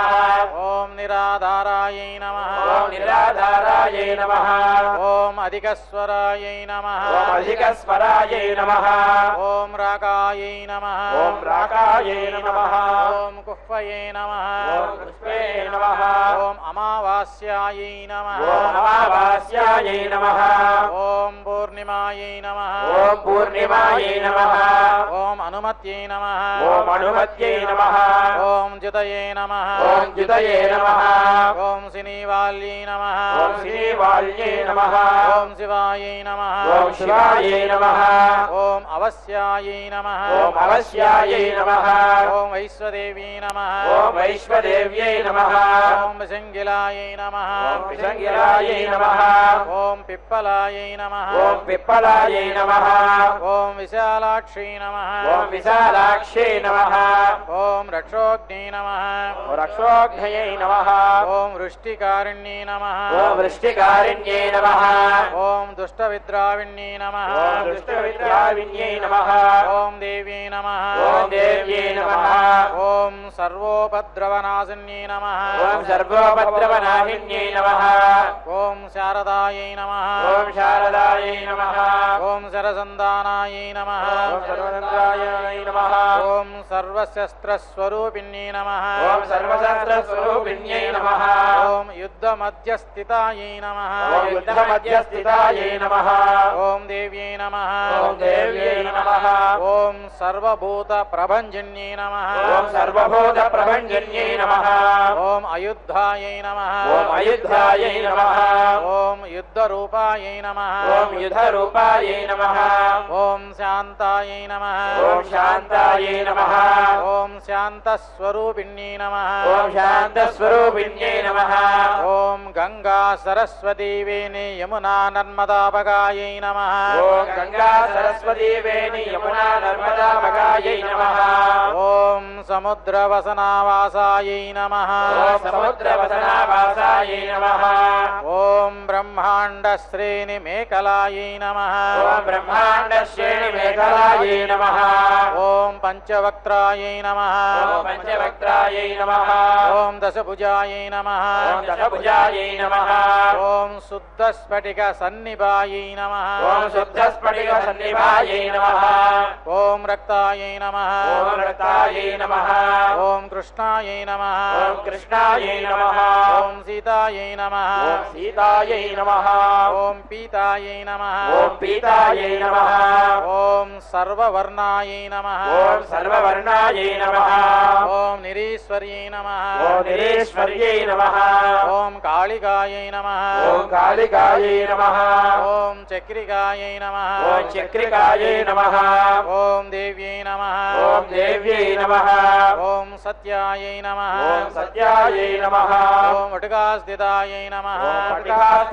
ఓం నిరాధారాయై నమ ఓం నిరాధారాయై నమః ఓం అధికస్వరాయై నమ ఓం అధికస్వరాయై నమః ఓం రాకాయై నమ ఓం రాకాయై నమః ఓం కుహ్వయై నమ ఓం పుష్పే నమః ఓం అమావాస్యాయై నమ ఓం అమావాస్యాయై నమః ఓం పూర్ణిమాయై నమ ఓం పూర్ణిమాయై నమః ఓం అనుమత్యై నమ ఓం అనుమత్యై నమః ఓం జితయే నమ ఓం జితయే నమః ఓం శనివాల్యై నమ ఓం శ్రీవాల్యై నమః ఓం శివాయై నమ ఓం శివాయై నమః ఓం అవస్యాయై నమ ఓం అవస్యాయై నమః ఓం వైశ్వదేవ్యై నమ ఓం వైశ్వదేవ్యై నమః ఓం విశంగిలాయై నమ ఓం విశంగిలాయై నమః ఓం పిప్పలాయై నమ ఓం పిప్పలాయై నమః ఓం విశాలాక్షై నమ ఓం విశాలాక్షై నమః ఓం రక్షోగ్ని నమ ఓం రక్షోఘ్నయై నమః ఓం వృష్టికారిణ్యై నమ ఓం వృష్టికారిణ్యై నమః ఓం దుష్టవిద్రావిణ్యై నమ ఓం దుష్టవిద్యావిన్యై నమః ఓం దేవ్యై నమ ఓం దేవ్యై నమః ఓం సర్వోపద్రవనాశిన్యై నమ ఓం సర్వోపద్రవనాహిన్యై నమః ఓం శారదాయై నమ ఓం శారదాయై నమః ఓం శరసందానాయై నమ ఓం సర్వనందాయై నమః ఓం సర్వశస్త్రస్వరూపిణ్యై నమ ఓం సర్వశాస్త్రస్వరూపిణ్యై నమః ఓం యుద్ధమధ్యస్థితాయై నమ ఓం యుద్ధమధ్యస్థితాయై నమః ఓం దేవ్యై నమ ఓం దేవ్యై నమః ఓం సర్వభూత ప్రభంజన్యై నమ ఓం సర్వభూత ప్రభంజన్యై నమః ఓం అయుద్ధాయై నమ ఓం అయుద్ధాయై నమః ఓం యుద్ధరూపాయై నమ ఓం యుధరూపాయై నమః ఓం శాంతాయై నమ ఓం శాంతాయై నమః ఓం శాంతస్వరూపిణ్యై నమ ఓం శాంతస్వరూపిణ్యై నమః ఓం గంగా సరస్వతీ వేణి యమునా నర్మదాపగాయై నమ ఓం గంగా సరస్వతీ వేణి యమునా నర్మదా మగాయై నమః ఓం సముద్రవసనావాసాయై నమ ఓం సముద్రవసనావాసాయై నమః ఓం బ్రహ్మాండ శ్రేణి మేకలాయై నమ ఓం బ్రహ్మాండ శ్రేణి మేఘలాయై నమః ఓం పంచవక్త్రాయై నమ ఓం పంచవక్త్రాయై నమః ఓం దశభుజాయై నమ ఓం దశభుజాయై నమః ఓం శుద్ధ స్ఫటిక సన్నిభాయై నమ ఓం శుద్ధస్ఫటిక సన్నిభాయై నమః ఓం రక్తాయై నమ ఓం రక్తాయై నమః ఓం కృష్ణాయై నమ ఓం కృష్ణాయై నమః ఓం సీతాయై నమ ఓం సీతాయై నమః ఓం పీతాయై నమ ఓం పీతాయై నమః ఓం సర్వవర్ణాయై నమ ఓం సర్వవర్ణాయై నమః ఓం నిరీశ్వర్యై నమ ఓం నిరీశ్వర్యై నమః ఓం కాళికాయై నమ ఓం కాళికాయై నమః ఓం చక్రికాయై నమ ఓం చక్రికాయై నమః ఓం దేవ్యై నమ ఓం దేవ్యై నమః ఓం సత్యాయై నమ ఓం సత్యాయై నమః ఓం వటుకాస్థితాయై నమ ఓం పటికాస్థితాయై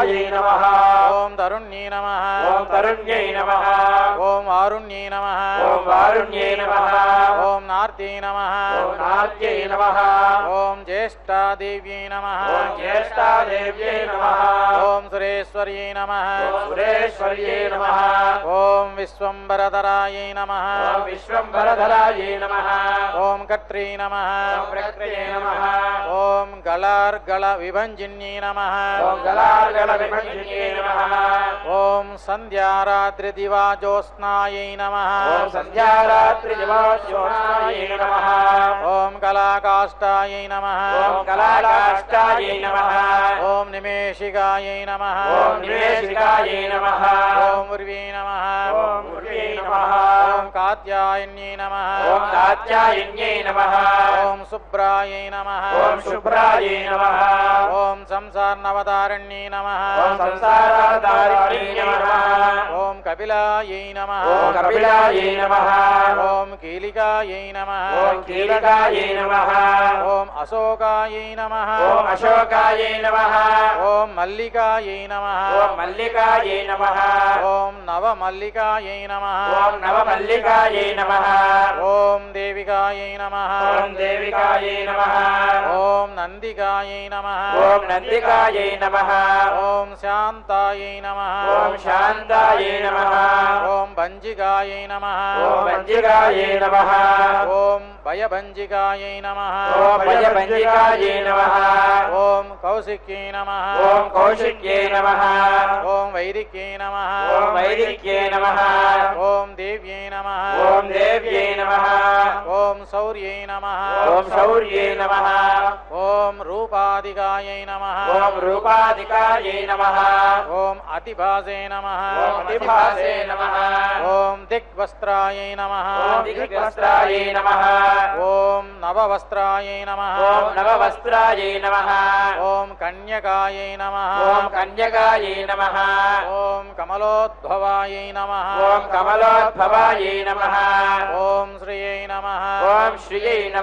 తరుణాయై నమ ఓం తరుణ్యై నమ ఓం తరుణ్యై నమ ఓం ఆరుణ్యై నమ ఓం వారుణ్యై నమ ఓం నార్త్యై నమ ఓం నార్త్యై నమ ఓం జ్యేష్ఠాదేవ్యై నమ ఓం జ్యేష్ఠాదేవ్యై నమ ఓం సురేశ్వర్యై నమ ఓం సురేశ్వర్యై నమ ఓం విశ్వంబరధరాయై నమ ఓం విశ్వంబరధరాయై నమ ఓం కర్త్రీ నమ ఓం ప్రక్రియై నమ ఓం గళార్గళ విభంజిన్యై నమ ఓం గలార్గల విభంజిన్యై నమ ఓం సంధ్యారాత్రి దివాజోత్స్నాయై నమ ఓం సంధ్యారాత్రి దివాశోనాయై నమ ఓం కళాకాష్టాయై నమ ఓం కళాకాష్టాయై నమ ఓం నిమేషికాయై నమ ఓం నివేశికాయై నమ ఓం ఉర్వీ నమ ఓం ఉర్వీ నమ ఓం కాత్యాయన్యై నమ ఓం కాత్యాయన్యై నమ ఓం శుభ్రాయై నమ ఓం శుభ్రాయై నమ ఓం సంసార్నవతారణ్యై నమ ఓం సంసారాధారిణ్యై నమ ఓం కపిలాయై నమ ఓం కపిలాయై నమ ఓం కీలికాయై నమ ఓం కీలకాయై నమ ఓం అశోకాయై నమ ఓం అశోకాయై నమ ఓం మల్లికాయై నమ ఓం మల్లికాయై నమ ఓం నవమల్లికాయై నమ ఓం నవమల్లికాయై నమ ఓం దేవికాయై నమ ఓం దేవికాయై నమ ఓం నందికాయై నమ ఓం నందికాయై నమ ఓం శాంతాయై నమ ఓం శాంతాయై నమ ఓం భంజికాయై నమ ఓం వంజికాయై నమ ఓం భయభంజికాయై నమ ఓం భయభంజికాయై నమ ఓం కౌశిక్యై నమ ఓం కౌశిక్యై నమ ఓం వైదిక్యై నమ ఓం వైదిక్యై నమ ఓం దేవ్యై నమ ఓం దేవ్యై నమ ఓం శౌర్యై నమ ఓం శౌర్యై నమ ఓం రూపాదికాయై నమ ఓం రూపాధికాయై నమ ఓం అతిభాసే నమ ఓం అతిభాసే నమ ఓం దిగ్వస్త్రాయై నమ ఓం దిగ్వస్త్రాయై నమ ఓం నవవస్త్రాయై నమ ఓం నవవస్త్రాయై నమ ఓం కన్యకాయై నమ ఓం కన్యకాయై నమ ఓం కమలోద్భవాయై నమ ఓం కమలోద్భవాయై నమ ఓం శ్రియై నమ ఓం శ్రియై నమ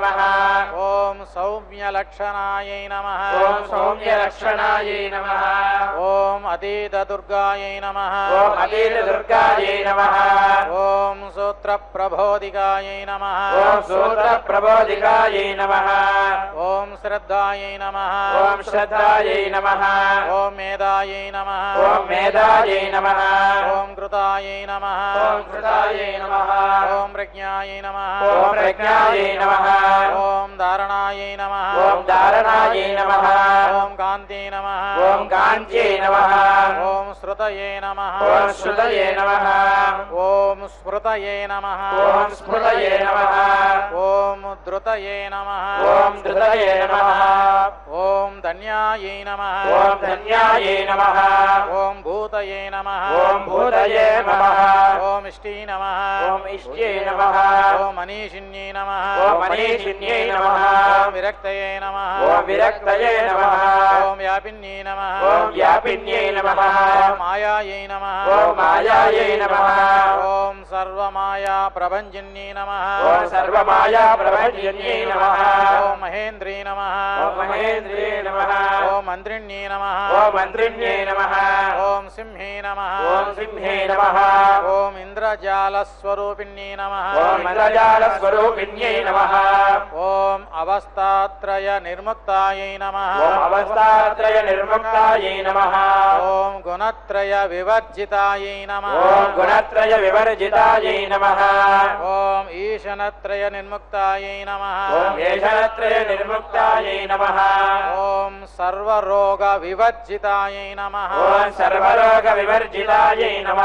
ఓం సౌమ్యలక్షణాయై నమ ఓం సౌమ్యలక్షణాయై నమ ఓం అతీతదుర్గాయై నమ ఓం అతీతదుర్గాయై నమ ఓం సూత్రప్రబోధికాయై నమ ఓం సూత్రప్రబోధికాయై నమ ఓం శ్రద్ధాయై నమ ఓం శ్రద్ధాయై నమ ఓం మేధాయై నమ ఓం మేధాయై నమ ఓం కృతాయై నమ ఓం కృతాయై నమ ఓం ప్రజ్ఞాయై నమ ఓం ప్రజ్ఞాయై నమ ఓం ధారణాయై నమ ఓం ధారణాయై నమ ఓం కాంతి నమ ఓం కాంత్యై నమ ఓం శృతయే నమ ఓం శృతయే నమ ఓం స్మృతయే నమ ఓం స్మృతయే నమ ఓం ధృతయే నమ ఓం ధృతయే నమ ఓం ధన్యాయై నమ ఓం ధన్యాయై నమ ఓం భూతయే నమ ఓం భూతయే నమ ఓం ఇష్టీ నమ ఓం ఇష్ట్యై నమ ఓం మనీషిన్యై నమ ఓం మనీషిన్యై నమ ఓం విరక్తయే నమ ఓం విరక్తయే నమ ఓం వ్యాపిన్యై నమ ఓం వ్యాపిన్యై నమ ఓం మాయాయై నమ ఓం మాయాయై నమ ఓం సర్వమాయా ప్రభంజన్యై నమ ఓం సర్వమాయా ప్రభంజన్యై నమ ఓం మహేంద్రీ నమ ఓం మహేంద్రే నమ ఓం మంత్రిణ్యై నమ ఓం మంత్రిణ్యై నమ ఓం సింహే నమ ఓం సింహే నమ ఓం ఇంద్రజాలస్వరూపిణ్యై నమ ఓం ఇంద్రజాల స్వరూపిణ్యై నమ ఓం అవస్థాత్రయ నిర్ముక్తాయై నమ ఓం అవస్థాత్రయ నిర్ముక్తాయై నమ ఓం గుణత్రయ వివర్జితాయై నమ ఓం గుణత్రయ వివర్జితాయై నమ ఓం ఈశనత్రయ నిర్ముక్తాయై నమ ఓం ఏషణత్రయ నిర్ముక్తాయై నమ ఓం సర్వరోగ వివర్జితాయై నమ ఓం సర్వరోగ వివర్జితాయై నమ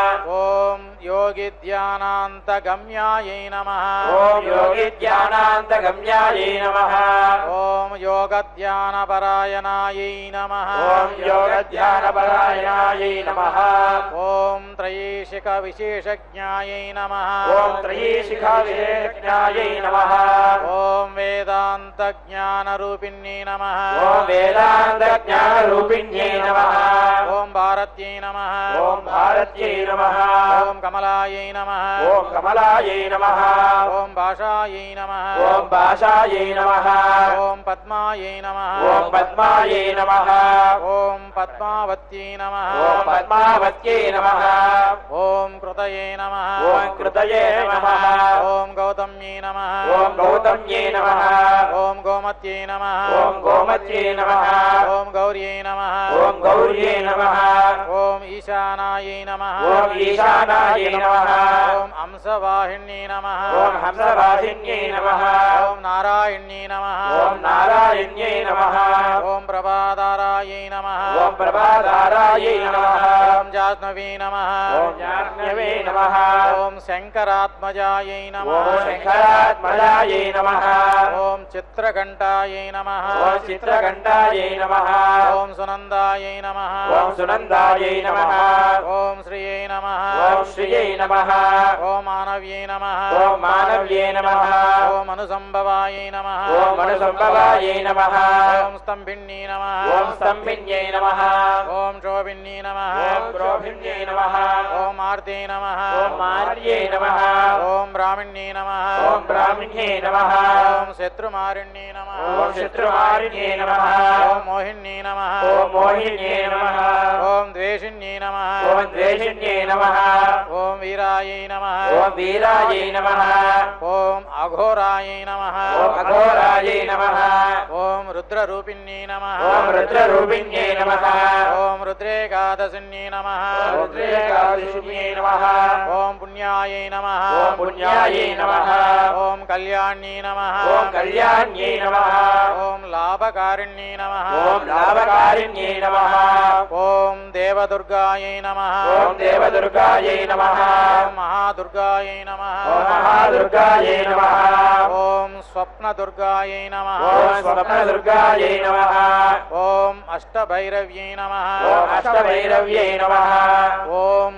ఓం యోగి ధ్యానాంత గమ్యాయై నమ ఓం యోగి ధ్యానాంత గమ్యాయై నమ ఓం యోగ ధ్యాన పరాయణాయై నమ ఓం యోగ ధ్యాన పరాయణాయై నమ ఓం త్రయీషిక విశేషజ్ఞాయై నమ ఓం త్రయీశిఖా విశేషజ్ఞాయై నమ ఓం వేదాంత జ్ఞాన రూపిణ్యై నమ ఓం వేదాంత జ్ఞాన రూపిణ్యై నమ ఓం భారత్యై నమ ఓం భారత్యై నమ ఓం కమలాయై నమ ఓం కమలాయై నమః ఓం భాషాయై నమ ఓం భాషాయై నమః ఓం పద్మాయై నమ ఓం పద్మాయై నమః ఓం పద్మావత్యై నమ ఓం పద్మావత్యై నమః ఓం కృతయే నమ ఓం కృతయే నమః ఓం గౌతమ్యై నమ ఓం గౌతమ్యై నమః ఓం గోమత్యై నమ ఓం గోమత్యై నమః ఓం గౌర్యై నమ ఓం గౌర్యై నమః ఓం ఈశానాయై నమ ఓం ఈశానాయై నమః ఓం హంసవాహిన్యై నమ ఓం హంసవాసిన్యై నమః ఓం నారాయణ్యై నమ ఓం నారాయణ్యై నమః ఓం ప్రభాదారాయై నమ ఓం ప్రభాదారాయై నమః ఓం జాహ్నవీ నమ ఓం జాహ్నవే నమః ఓం శంకరాత్మజాయై నమ ఓం శంకరాత్మజాయై నమః ఓం చిత్రఘంటాయై నమ ఓం చిత్రకంఠాయై నమః ఓం సునందాయై నమ ఓం సునందాయై నమః ఓం శ్రియై నమ ఓం శ్రియై నమః ఓం మానవ్యై నమ ఓం మానవ్యే నమః ఓం అనుసంభవాయై నమ ఓం అనుసంభవాయై నమః ఓం స్తంభిన్యై నమ ఓం స్తంభిన్యై నమః ఓం శోభిన్యై నమ ఓం క్రోభిన్యై నమః ఓం ఆర్దే నమ ఓం మార్యై నమః ఓం బ్రాహ్మణ్యై నమ ఓం బ్రాహ్మణ్యై నమః ఓం శత్రుమారిణ్యై నమ ఓం శత్రుమారిణ్యై నమః ఓం మోహిన్యై నమ ఓం మోహిన్యై నమః ఓం ద్వేషిన్యై నమ ఓం ద్వేషిన్యై నమః ఓం వీరాయై నమ ఓం వీరాయై నమః ఓం అఘోరాయై నమ ఓం అఘోరాయై నమః ఓం రుద్రరూపిణ్యై నమ ఓం రుద్రరూపిణ్యై నమః ఓం రుద్రేకాదశిన్యై నమ రుద్రేకాదశిన్యై నమః ఓం పుణ్యాయై నమ ఓం పుణ్యాయై నమః ఓం కళ్యాణ్యై నమ ఓం కళ్యాణ్యై నమః ఓం లాభకారిణ్యై నమ ఓం లాభకారిణ్యై నమః ఓం దేవదుర్గాయై నమ ఓం దేవదుర్గాయై నమః ఓం మహాదుర్గాయై నమ ఓం మహాదుర్గాయై నమః ఓం స్వప్నదుర్గాయై నమ ఓం స్వప్నదుర్గాయై నమః ఓం అష్టభైరవ్యై నమ ఓం అష్టభైరవ్యై నమః ఓం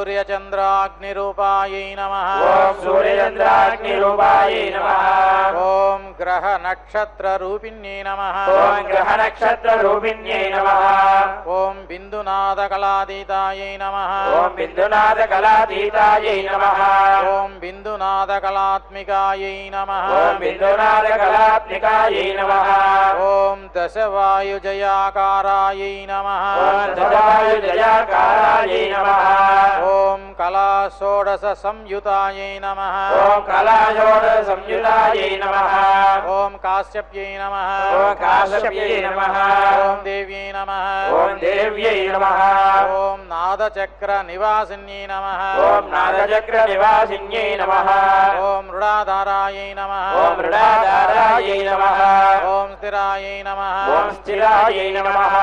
సూర్యచంద్రాగ్నిరూపాయై నమ ఓం సూర్యచంద్రాగ్నిరూపాయై నమః ఓం గ్రహ నక్షత్ర రూపిణ్యై నమ ఓం గ్రహ నక్షత్ర రూపిణ్యై నమః ఓం బిందునాద కళాతీతాయై నమ ఓం బిందునాథ కళాతీతాయై నమః ఓం బిందునాద కళాత్మికాయై నమ ఓం బిందునాథ కళాత్మికాయై నమః ఓం దశవాయుజయాకారాయై నమ ఓం దదాయుజయాకారాయై నమః ఓం కళా షోడశ సంయుతాయై నమ ఓం కళాయోడ సంయుతాయై నమః ఓం కాశ్యప్యై నమ ఓం కాశ్యప్యై నమః ఓం దేవ్యై నమ ఓం దేవ్యై నమః ఓం నాదచక్ర నివాసిన్యై నమ ఓం నాగచక్ర నివాసిన్యై నమః ఓం మృడాధారాయై నమ ఓం మృడాధారాయై నమః ఓం స్థిరాయై నమ ఓం స్థిరాయై నమః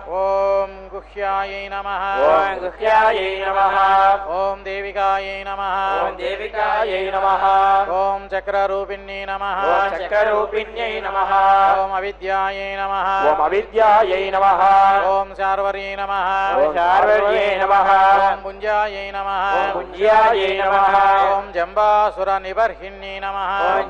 ఓం గుహ్యాయై నమ ఓం గుహ్యాయై నమః ఓం దేవికాయై నమ ఓం దేవికాయై నమః ఓం చక్రరూపిణ్యై నమ ఓం చక్రరూపిణ్యై నమః ఓం అవిద్యాయై నమ ఓం అవిద్యాయై నమః ఓం శార్వర్యై నమ ఓం శార్వర్యై నమః ఓం పుంజాయై నమ ఓం పుంజ్యాయై నమః ఓం జంబాసుర నిబర్హిణ్యై నమ ఓం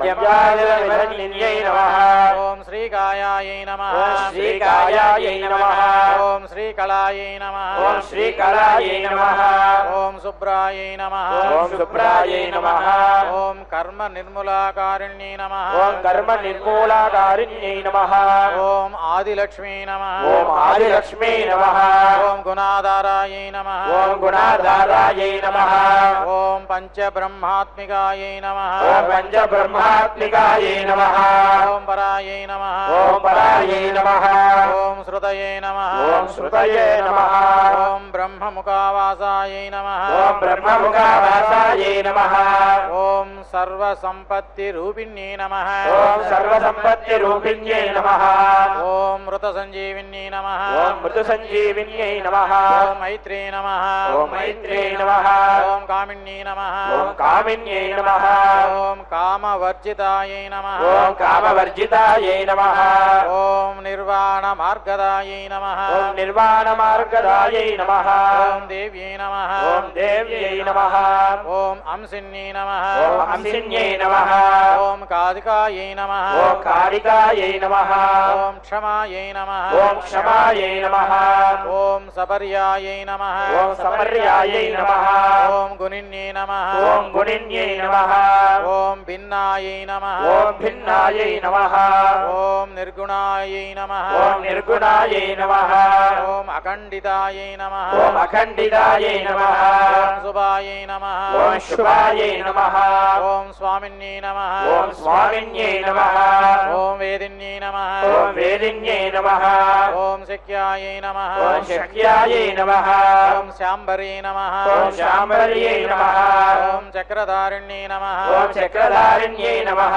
జపాయై నమః ఓం శ్రీకాయాయై నమ ఓం శ్రీకాయాయై నమః ఓం శ్రీకళాయై నమ ఓం శ్రీకళాయై నమః ఓం శుభ్రాయై నమ ఓం శుభ్రాయై నమః ఓం కర్మ నిర్మూలాకారిణ్యై నమ ఓం కర్మ నిర్మూలాకారిణ్యై నమః ఓం ఆదిలక్ష్మీ నమ ఓం ఆదిలక్ష్మీ నమః ఓం గుణాధారాయై నమ ఓం గుణాధారాయై నమః ఓం పంచబ్రహ్మాత్మికాయై నమ ఓం పంచబ్రహ్మాత్మికాయై నమః ఓం పరాయై నమ ఓం పరాయై నమః ఓం శృతయే నమ ఓం శృతయే నమః ఓం బ్రహ్మముఖావాసాయై నమ ఓం బ్రహ్మముఖావాసాయై నమః ఓం సర్వసంపత్తి రూపిణ్యై నమ ఓం సర్వసంపత్తి రూపిణ్యై నమః ఓం మృత సంజీవిన్యై నమ ఓం మృదు సంజీవిన్యై నమః ఓం మైత్రే నమ ఓం మైత్రే నమః ఓం కామిన్యై నమ ఓం కామిన్యై నమః ఓం కామవర్జితాయై నమ ఓం కామవర్జితాయై నమః ఓం నిర్వాణ మార్గదాయై నమ ఓం నిర్వాణ మార్గదాయై నమః ఓం దేవ్యై నమ ఓం దేవ్యై నమః ఓం అంసిన్యై నమ ఓం హంసిన్యై నమః ఓం కాదికాయై నమ ఓం కాళికాయై నమః ఓం క్షమాయై నమ ఓం క్షమాయై నమః ఓం సపర్యాయై నమ ఓం సపర్యాయై నమః ఓం గుణిన్యై నమ ఓం గుణిన్యై నమః ఓం భిన్నాయై నమ ఓం భిన్నాయై నమః ఓం నిర్గుణాయై నమ ఓం నిర్గుణాయై నమః ఓం అఖండితాయై నమ ఓం అఖండితాయై నమః ఓం శుభాయై నమ ఓం శుభాయై నమః ఓం స్వామిన్యై నమ ఓం స్వామిన్యై నమః ఓం వేదిన్యై నమ ఓం వేదిన్యై నమః ఓం శక్యాయై నమ ఓం శక్యాయై నమః ఓం శాంబరీ నమ ఓం శాంబర్యై నమః ఓం చక్రధారిణ్యై నమ ఓం చక్రధారిణ్యై నమః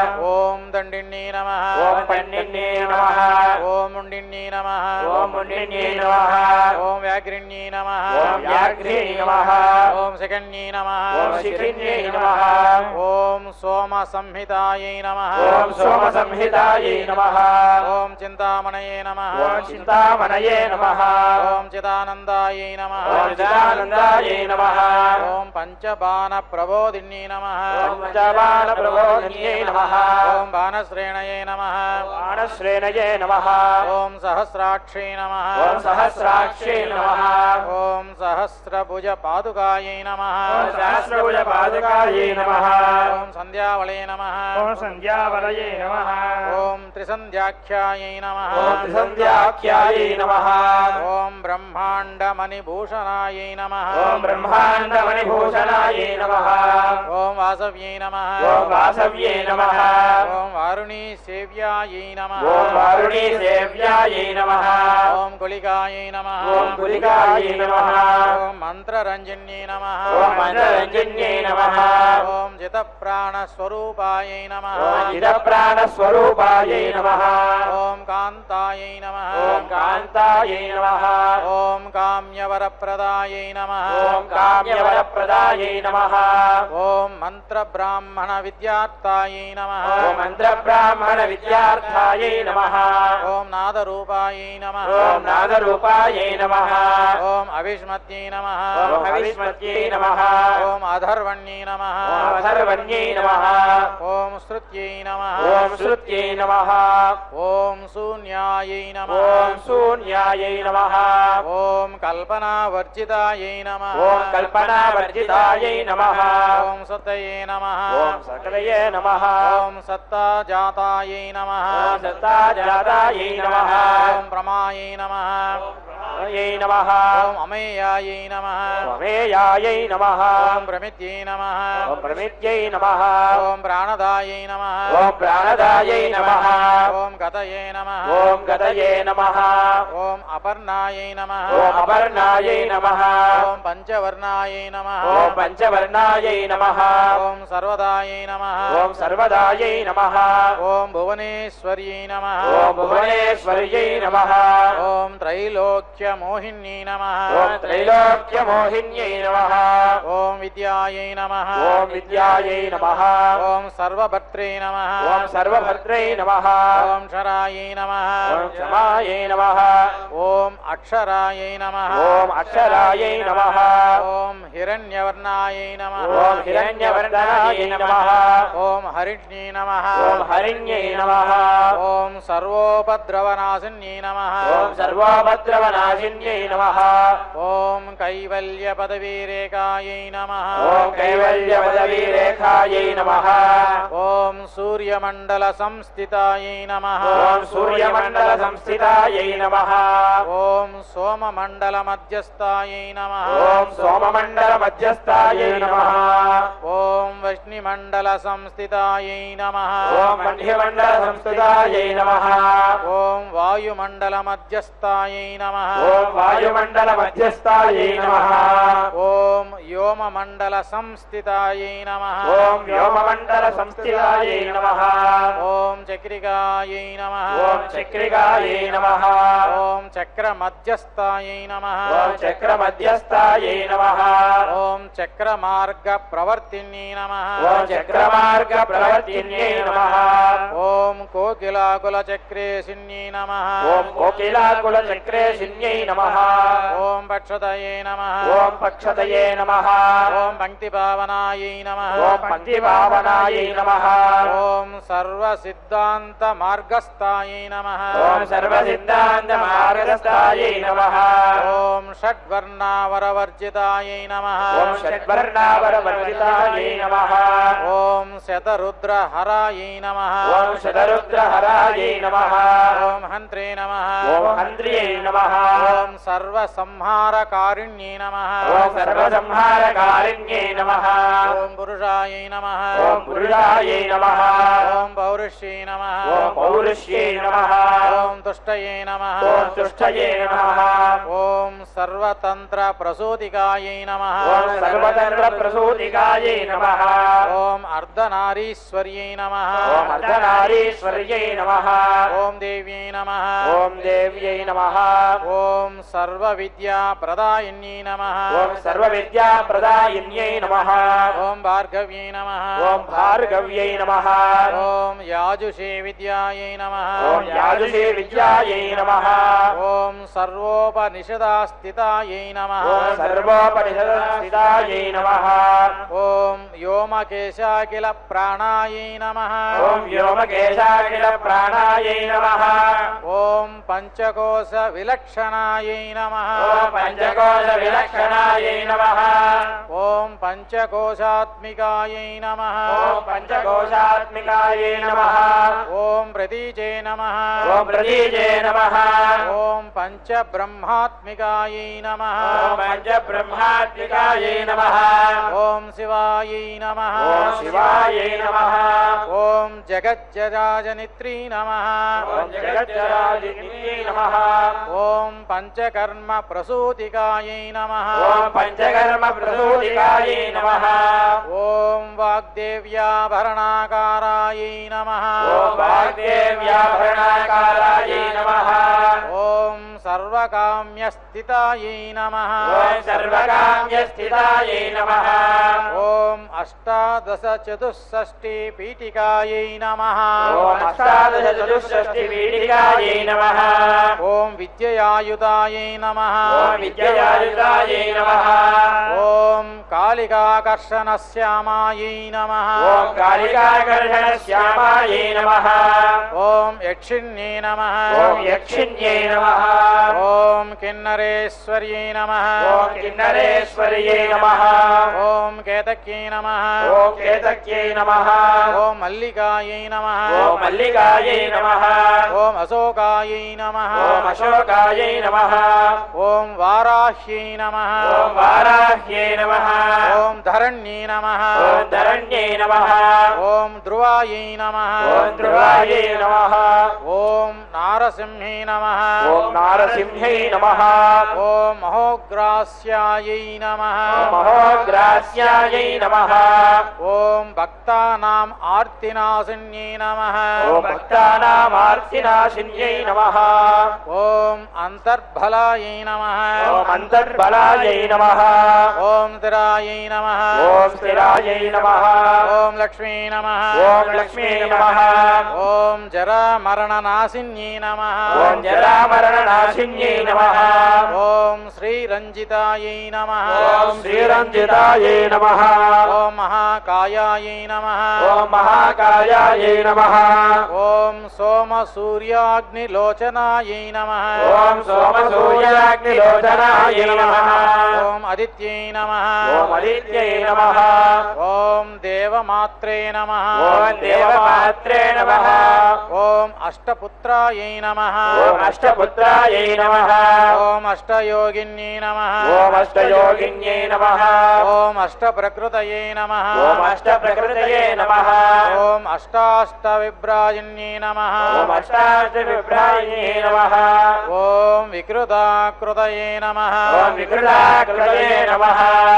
ఓం దండిన్యై నమ ఓం పండిన్యై నమః ఓం ముండిన్యై నమ ఓం ముండిన్యై నమః ఓం వ్యాఘ్రిణ్యై నమ ఓం వ్యాఘ్రిణ్యై నమః ఓం శకన్యై నమ ఓం శిఖిన్యై నమః ఓం సోమ సంహితాయై నమ ఓం సోమ సంహితాయై నమః ఓం చింతామణయే నమ ఓం చింతామణయే నమః ఓం చిదానందాయై నమ ఓం చిదానందాయై నమః ఓం పంచబాణ ప్రబోధిన్యై నమ ఓం పంచబాణ ప్రబోధిన్యై నమః ఓం బాణశ్రేణయే నమ బాణశ్రేణయే నమః ఓం సహస్రాక్షై నమ ఓం సహస్రాక్షే నమః ఓం సహస్రభుజ పాదుకాయై నమ ఓం సహస్రభుజ పాదకాయే నమః ఓం సంధ్యావళే నమ ఓం సంధ్యావలయే నమః ఓం త్రిసంధ్యాఖ్యాయై నమ ఓం త్రిసంధ్యాఖ్యాయే నమః ఓం బ్రహ్మాండమణిభూషణాయై నమ ఓం బ్రహ్మాండమణిభూషణాయే నమః ఓం వాసవ్యై నమ ఓం వాసవ్యే నమః ఓం వారుణీ సేవ్యాయై నమ ఓం వారుణీ సేవ్యాయే నమః ఓం కులికాయై నమ ఓం కులికాయే నమః ఓం మంత్రరంజన్యై నమ ఓం మంత్రరంజన్యే నమః ఓం జితప్రాణస్వరూపాయై నమ ఓం చిదప్రాణస్వరూపాయే నమః ఓం కాంతాయై నమ ఓం కాంతాయే నమః ఓం కామ్యవరప్రదాయై నమ ఓం కామ్యవరప్రదాయే నమః ఓం మంత్రబ్రాహ్మణ విద్యార్థాయై నమ ఓం మంత్రబ్రాహ్మణ విద్యార్థాయే నమః ఓం నాదరూపాయై నమ ఓం నాదరూపాయే నమః ఓం అవిష్మత్యై నమ ఓం హవిష్మత్యై నమః ఓం అధర్వణ్యై నమ ఓం అధర్వణ్యై నమః ఓం శృత్యై నమ ఓం శృత్యై నమః ఓం శూన్యాయై నమ ఓం శూన్యాయై నమః ఓం కల్పనావర్జితాయై నమ ఓం కల్పనావర్జితాయై నమః ఓం సతయే నమ ఓం సకలయే నమః ఓం సత్తాజాతాయై నమ ఓం సత్తాజాతాయై నమః ఓం ప్రమాయై నమ యై నమః ఓం అమేయాయై నమ స్వమేయాయై నమః ఓం ప్రమిత్యై నమ ఓం ప్రమిత్యై నమః ఓం ప్రాణదాయై నమ ఓం ప్రాణదాయై నమః ఓం గతయే నమ ఓం గతయే నమః ఓం అపర్ణాయై నమ ఓం అపర్ణాయై నమః ఓం పంచవర్ణాయై నమ ఓం పంచవర్ణాయై నమః ఓం సర్వదాయై నమ ఓం సర్వదాయై నమః ఓం భువనేశ్వర్యై నమ ఓం భువనేశ్వర్యై నమః ఓం త్రైలోక్యమోహిన్యై నమ ఓం త్రైలోక్యమోహిన్యై నమః ఓం విద్యాయై నమ ఓం విద్యాయై నమః ఓం సర్వభర్త్రే నమ ఓం సర్వభద్రై నమః ఓం క్షరాయై నమ ఓం క్షమాయై నమః ఓం అక్షరాయై నమ ఓం అక్షరాయై నమః ఓం హిరణ్యవర్ణాయై నమ ఓం హిరణ్యవర్ణాయై నమః ఓం హరిణ్యై నమ ఓం హరిణ్యై నమః ఓం సర్వోపద్రవనాశిన్యై నమ ఓం సర్వభద్రవనాశిన్యై నమః ఓం కైవల్య పదవీరేకాయై నమ ఓం కైవల్యపదవీరేఖాయై నమః ఓం సూర్యమండల సంస్థితాయై నమ ఓం సూర్యమండల సంస్థితాయై నమః ఓం సోమమండల మధ్యస్థాయై నమ ఓం సోమమండల మధ్యస్థాయై నమః ఓం వష్ణిమండల సంస్థితాయై నమ ఓం మధ్యమండల సంస్థితాయై నమః ఓం వాయుమండల మధ్యస్థాయై నమ ఓం వాయుమండల మధ్యస్థాయై నమః ఓం వ్యోమమండల సంస్థితాయై నమ ఓం వ్యోమమండల సంస్థితాయై నమః ఓం చక్రికాయై నమ ఓం చక్రికాయై నమః ఓం చక్ర మధ్యస్థాయై నమ ఓం చక్ర మధ్యస్థాయై నమః ఓం చక్ర మార్గ ప్రవర్తిన్యై నమ ఓం చక్రమార్గ ప్రవర్తిన్యై నమః ఓం కోకిలాకుల చక్రేసిన్యై నమ ఓం కోకిలాకుల శూలచక్రేశిన్యై నమః ఓం పక్షతయే నమ ఓం పక్షతయే నమః ఓం పంక్తిపావనాయై నమ ఓం పంక్తిపావనాయై నమః ఓం సర్వసిద్ధాంత మార్గస్థాయై నమ ఓం సర్వసిద్ధాంత మార్గస్థాయై నమః ఓం షడ్వర్ణావరవర్జితాయై నమ ఓం షడ్వర్ణావరవర్జితాయై నమః ఓం శతరుద్రహరాయై నమ ఓం శతరుద్రహరాయై నమః ఓం హంత్రే నమ ఓం హంత్ర్యై నమః ఓం సర్వసంహారకారిణ్యై నమ ఓం సర్వసంహారకారిణ్యై నమః ఓం పురుషాయై నమ ఓం పురుషాయై నమః ఓం పౌరుష్యై నమ ఓం పౌరుష్యై నమః ఓం తుష్టయే నమ ఓం తుష్టయే నమః ఓం సర్వతంత్ర ప్రసూతికాయై నమ ఓం సర్వతంత్ర ప్రసూతికాయై నమః ఓం అర్ధనారీశ్వర్యై నమ ఓం అర్ధనారీశ్వర్యై నమః ఓం దేవ్యై నమ ఓం దేవ్యై నమః ఓం సర్వవిద్యా ప్రదాయిన్యై నమ ఓం సర్వవిద్యా ప్రదాయిన్యై నమః ఓం భార్గవ్యై నమ ఓం భార్గవ్యై నమః ఓం యాజుషే విద్యాయై నమ ఓం యాజుషే విద్యాయై నమః ఓం సర్వోపనిషదాస్థితాయై నమ ఓం సర్వోపనిషదాయ నమః ఓం వ్యోమకేశాఖిల ప్రాణాయై నమ ఓం వ్యోమకేశాఖిల ప్రాణాయై నమః ఓం పంచకోశ విలక్షణాయై నమ ఓం పంచకోశ విలక్షణాయై నమః ఓం పంచకోశాత్మికాయై నమ ఓం పంచకోశాత్మికాయై నమః ఓం ప్రతీచే నమ ఓం ప్రతీజే నమః ఓం పంచబ్రహ్మాత్మికాయై నమ ఓం పంచబ్రహ్మాత్మికాయై నమః ఓం శివాయై నమ ఓం శివాయై నమః ఓం జగజ్జరాజనిత్రీ నమ ఓం జగజ్జరాజిన్యై నమః ఓం పంచకర్మ ప్రసూతికాయై నమ ఓం పంచకర్మ ప్రసూతికాయై నమః ఓం వాగ్దేవ్యాభరణాకారాయై నమ ఓం వాగ్దేవ్యాభరణాకారాయై నమః ఓం సర్వకామ్యస్థితాయై నమ ఓం సర్వకామ్యస్థితాయై నమః ఓం అష్టాదశ చతుషష్ఠి పీఠికాయై నమ ఓం అష్టాదశ చతుషష్ఠి పీఠికాయై నమః ఓం విద్యయాయుధాయై నమ ఓం విద్యయాయుధాయై నమః ఓం కాళికాకర్షణశ్యామాయై నమ ఓం కాళికాకర్షణ శ్యామాయై నమః ఓం యక్షిణ్యై నమ ఓం యక్షిణ్యై నమః ఓం కిన్నరేశ్వర్యై నమ ఓం కిన్నరేశ్వర్యై నమః ఓం కేతక్యై నమ ఓం కేతక్యై నమః ఓం మల్లికాయై నమ ఓం మల్లికాయై నమః ఓం అశోకాయై నమ ఓం అశోకాయై నమః ఓం వారాహ్యై నమ ఓం వారాహ్యై నమః ఓం ధరణ్యై నమ ఓం ధరణ్యై నమః ఓం ధ్రువాయై నమ ఓం ధ్రువాయై నమః ఓం నారసింహై నమ ఓం నారసింహై నమః ఓం మహోగ్రాస్యాయై నమ ఓం మహోగ్రాస్యాయై నమః ఓం భక్తానాం ఆర్తినాశిన్యై నమ ఓం భక్తానామార్తినాశిన్యై నమః ఓం అంతర్బలాయై నమ ఓం అంతర్బలాయై నమః ఓం స్థిరాయై నమ ఓం స్థిరాయై నమః ఓం లక్ష్మీ నమ ఓం లక్ష్మీ నమః ఓం జరామరణనాశిన్యై నమ ఓం జరామరణనాశిన్యై నమః ఓం శ్రీరంజితాయై నమ ఓం శ్రీరంజితాయై నమః ఓం మహాకాయాయై నమ ఓం మహాకాయాయై నమః ఓం సోమ సూర్యాగ్నిలోచనాయై నమ ఓం సోమసూర్యాగ్నిలోచనాయ నమః ఓం ఆదిత్యై నమ ఓం ఆదిత్యై నమః ఓం దేవమాత్రే నమ ఓం దేవమాత్రే నమః ఓం అష్టపుత్రాయై నమ ఓం అష్టపుత్రాయై నమః ఓం అష్టయోగిన్యై నమ ఓం అష్టయోగిన్యై నమః ఓం అష్టప్రకృతయై నమ ఓం అష్టప్రకృతయే నమః ఓం అష్టాష్టవిభ్రాజిన్యై నమ ఓం అష్టాదశవిభ్రాయే నమః ఓం వికృతాకృతయే నమ ఓం వికృతాకృతయే నమః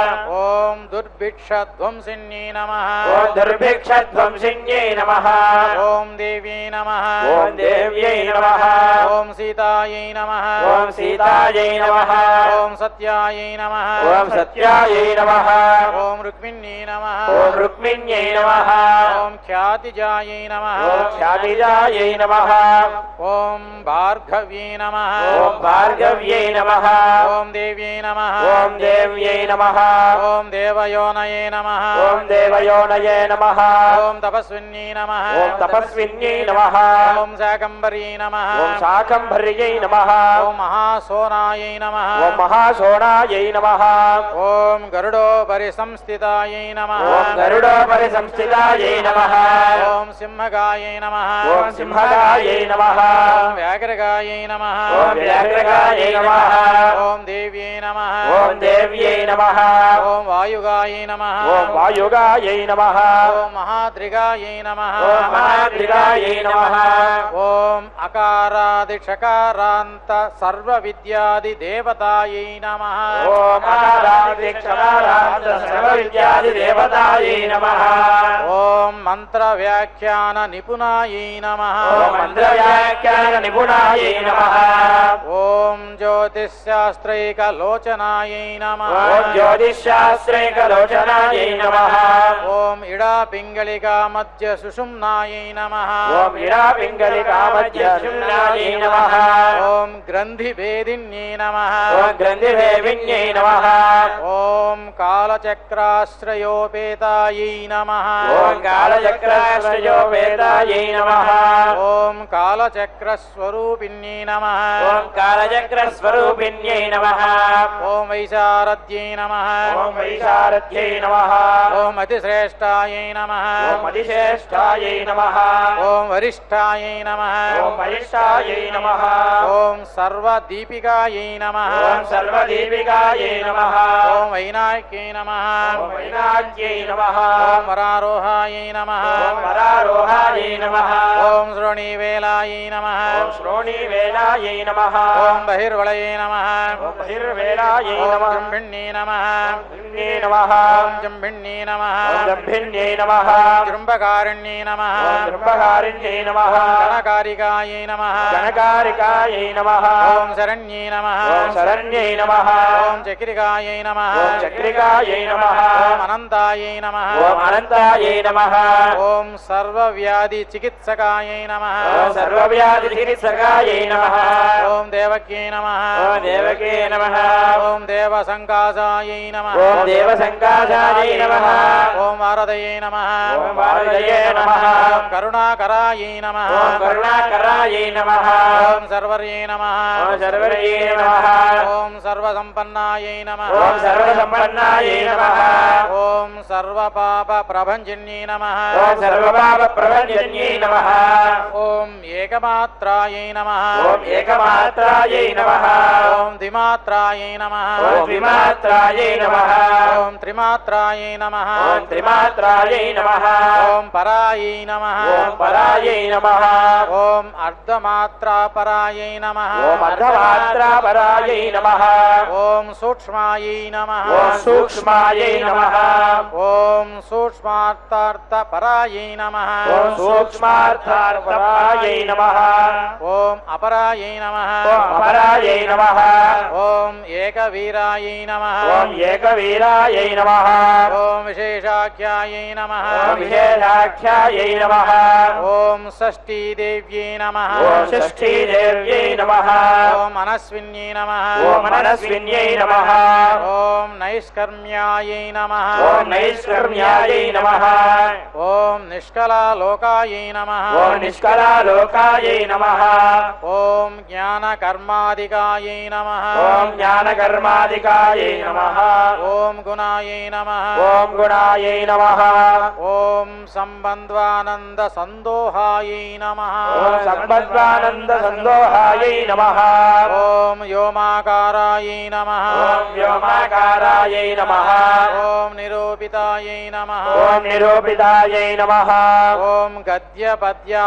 ఓం దుర్భిక్షధ్వంసిన్యై నమ ఓం దుర్భిక్షధ్వంసిన్యై నమః ఓం దేవ్యై నమ ఓం దేవ్యై నమః ఓం సీతాయై నమ ఓం సీతాయై సీతాయై నమ ఓం సత్యాయై నమ ఓం సత్యాయై నమ ఓం రుక్మిణ్యై నమ ఓం రుక్మిణ్యై నమ ఓం ఖ్యాతిజాయై నమ ఓం ఖ్యాతిజాయై నమ ఓం భార్గవ్యై నమ ఓం భార్గవ్యై నమ ఓం దేవ్యై నమ ఓం దేవ్యై నమ ఓం దేవయోనయే నమ ఓం దేవయోనయే నమ ఓం తపస్విన్యై నమ ఓం తపస్విన్యై నమ ఓం శాకంబరీ నమ ఓం శాకంభర్యై నమ ఓం మహాసోనాయై నమ ఓం మహాశోణాయై నమ ఓం గరుడోపరి సంస్థితాయై నమ ఓం గరుడోపరి సంస్థితాయై నమ ఓం సింహగాయై నమ ఓం సింహగాయై నమ ఓం వ్యాఘ్రగాయై నమ ఓం వ్యాఘ్రగాయై నమ ఓం దేవ్యై నమ ఓం దేవ్యై నమ ఓం వాయుగాయై నమ ఓం వాయుగాయై నమ ఓం మహాద్రిగాయై నమ ఓం మహాద్రిగాయై నమ ఓం అకారాదిక్షకారాంత సర్వ విద్యాది దేవతాయై నమ ఓం ఆరాధిక్షరారాధ సర్వ విద్యాది దేవతాయై నమ ఓం మంత్ర వ్యాఖ్యాన నిపుణాయై నమ ఓం మంత్ర వ్యాఖ్యాన నిపుణాయై నమ ఓం జ్యోతిశాస్త్రైక లోచనాయై నమ ఓం జ్యోతిశాస్త్రైకలోచనాయై నమ ఓం ఇడా పింగళికా మధ్య సుషుమ్నాయై నమ ఓం ఇడా పింగళికా మధ్య శుమ్నాయై నమ ఓం గ్రంథి భేదిన్యై నమ ఓం గ్రంథిభేవిన్యై నమ ఓం కాలచక్రాశ్రయోపేతాయై నమ ఓం కాళచక్రాశ్రయో వేదాయై నమ ఓం కాలచక్రస్వరూపిణ్యై నమ ఓం కాళచక్రస్వరూపిణ్యై నమ ఓం వైశారద్యై నమ ఓం వైశారథ్యై నమ ఓం అతిశ్రేష్టాయై నమ ఓం అతిశ్రేష్టాయై నమ ఓం వరిష్టాయై నమ ఓం వరిష్టాయై నమ ఓం సర్వదీపికాయై నమ ఓం సర్వదీపికాయై నమ ఓం వైనాయక్యై నమ ఓం వైనాజ్యై నమ ఓం వరారోహాయై నమ ఓం వరారోహాయై నమ ఓం శ్రోణీవేలాయై నమ ఓం శ్రోణీవేలాయై నమ ఓం బహిర్వళయై నమ ఓం బహిర్వేలాయై ఓం నమ జంభిణ్యై నమ జంభిన్యై నమ ఓం జంభిణ్యై నమ ఓం జంభిన్యై నమ జృంభకారుణ్యై నమ ఓం జృంభకారిణ్యై నమ గణకారికాయై నమ గణకారికాయై నమ ఓం శరణ్యై నమ ఓం శరణ్యై నమ ఓం చక్రికాయై నమ ఓం చక్రికాయై నమ ఓం అనంతాయై నమ ఓం అనంతాయై నమ ఓం సర్వవ్యాధి చికిత్సకాయై నమ ఓం సర్వవ్యాధి చికిత్సకాయై నమ ఓం దేవక్యై నమ ఓం దేవకే నమ ఓం దేవసంకాసాయై నమ ఓం దేవసంకాసాయై నమ ఓం వారదయై నమ ఓం వారదయే నమ ఓం కరుణాకరాయై నమ ఓం కరుణాకరాయై నమ ఓం సర్వర్యై నమ ఓం సర్వరయే నమ ఓం సర్వసంపన్నాయై నమ ఓం సర్వసంపన్నాయై నమ ఓం సర్వపాప ప్రభంజన్యై నమ ఓం సర్వపాప ప్రపంచన్యై నమ ఓం ఏకమాత్రాయై నమ ఓం ఏకమాత్రాయై నమ ఓం ద్విమాత్రాయై నమ ఓం విమాత్రాయై నమ ఓం త్రిమాత్రాయై నమ ఓం త్రిమాత్రాయై నమ ఓం పరాయై నమ ఓం పరాయై నమ ఓం అర్ధమాత్రా పరాయై నమ ఓం అర్ధమాత్రా పరాయై నమ ఓం సూక్ష్మాయై నమ ఓం సూక్ష్మాయై నమ ఓం సూక్ష్మార్థార్థ పరాయై నమ ఓం సూక్ష్మార్థార్థపరాయై నమ ఓం అపరాయై నమ ఓం అపరాయై నమ ఓం ఏకవీరాయై నమ ఓం ఏకవీరాయై నమ ఓం విశేషాఖ్యాయై నమ ఓం విశేషాఖ్యాయై నమ ఓం షష్ఠీదేవ్యై నమ ఓం షష్ఠీదేవ్యై నమ ఓం మనస్విన్యై నమ ఓం మనస్విన్యై నమ ఓం నైష్కర్మ్యాయై నమ ఓం నైష్కర్మ్యాయై నమ ఓం నిష్కలాలోకాయై నమ ఓం నిష్కలాలోకాయై నమ ఓం జ్ఞానకర్మాదికాయై నమ ఓం జ్ఞానకర్మాదికాయై నమ ఓం గుణాయై నమ ఓం గుణాయై నమ ఓం సంబంధ్వానంద సందోహాయై నమ ఓం సంబద్ధానంద సందోహాయై నమ ఓం వ్యోమాకారాయై నమ ఓం వ్యోమాకారాయై నమ ఓం నిరూపితాయై నమ ఓం నిరూపితాయై నమ ఓం గద్య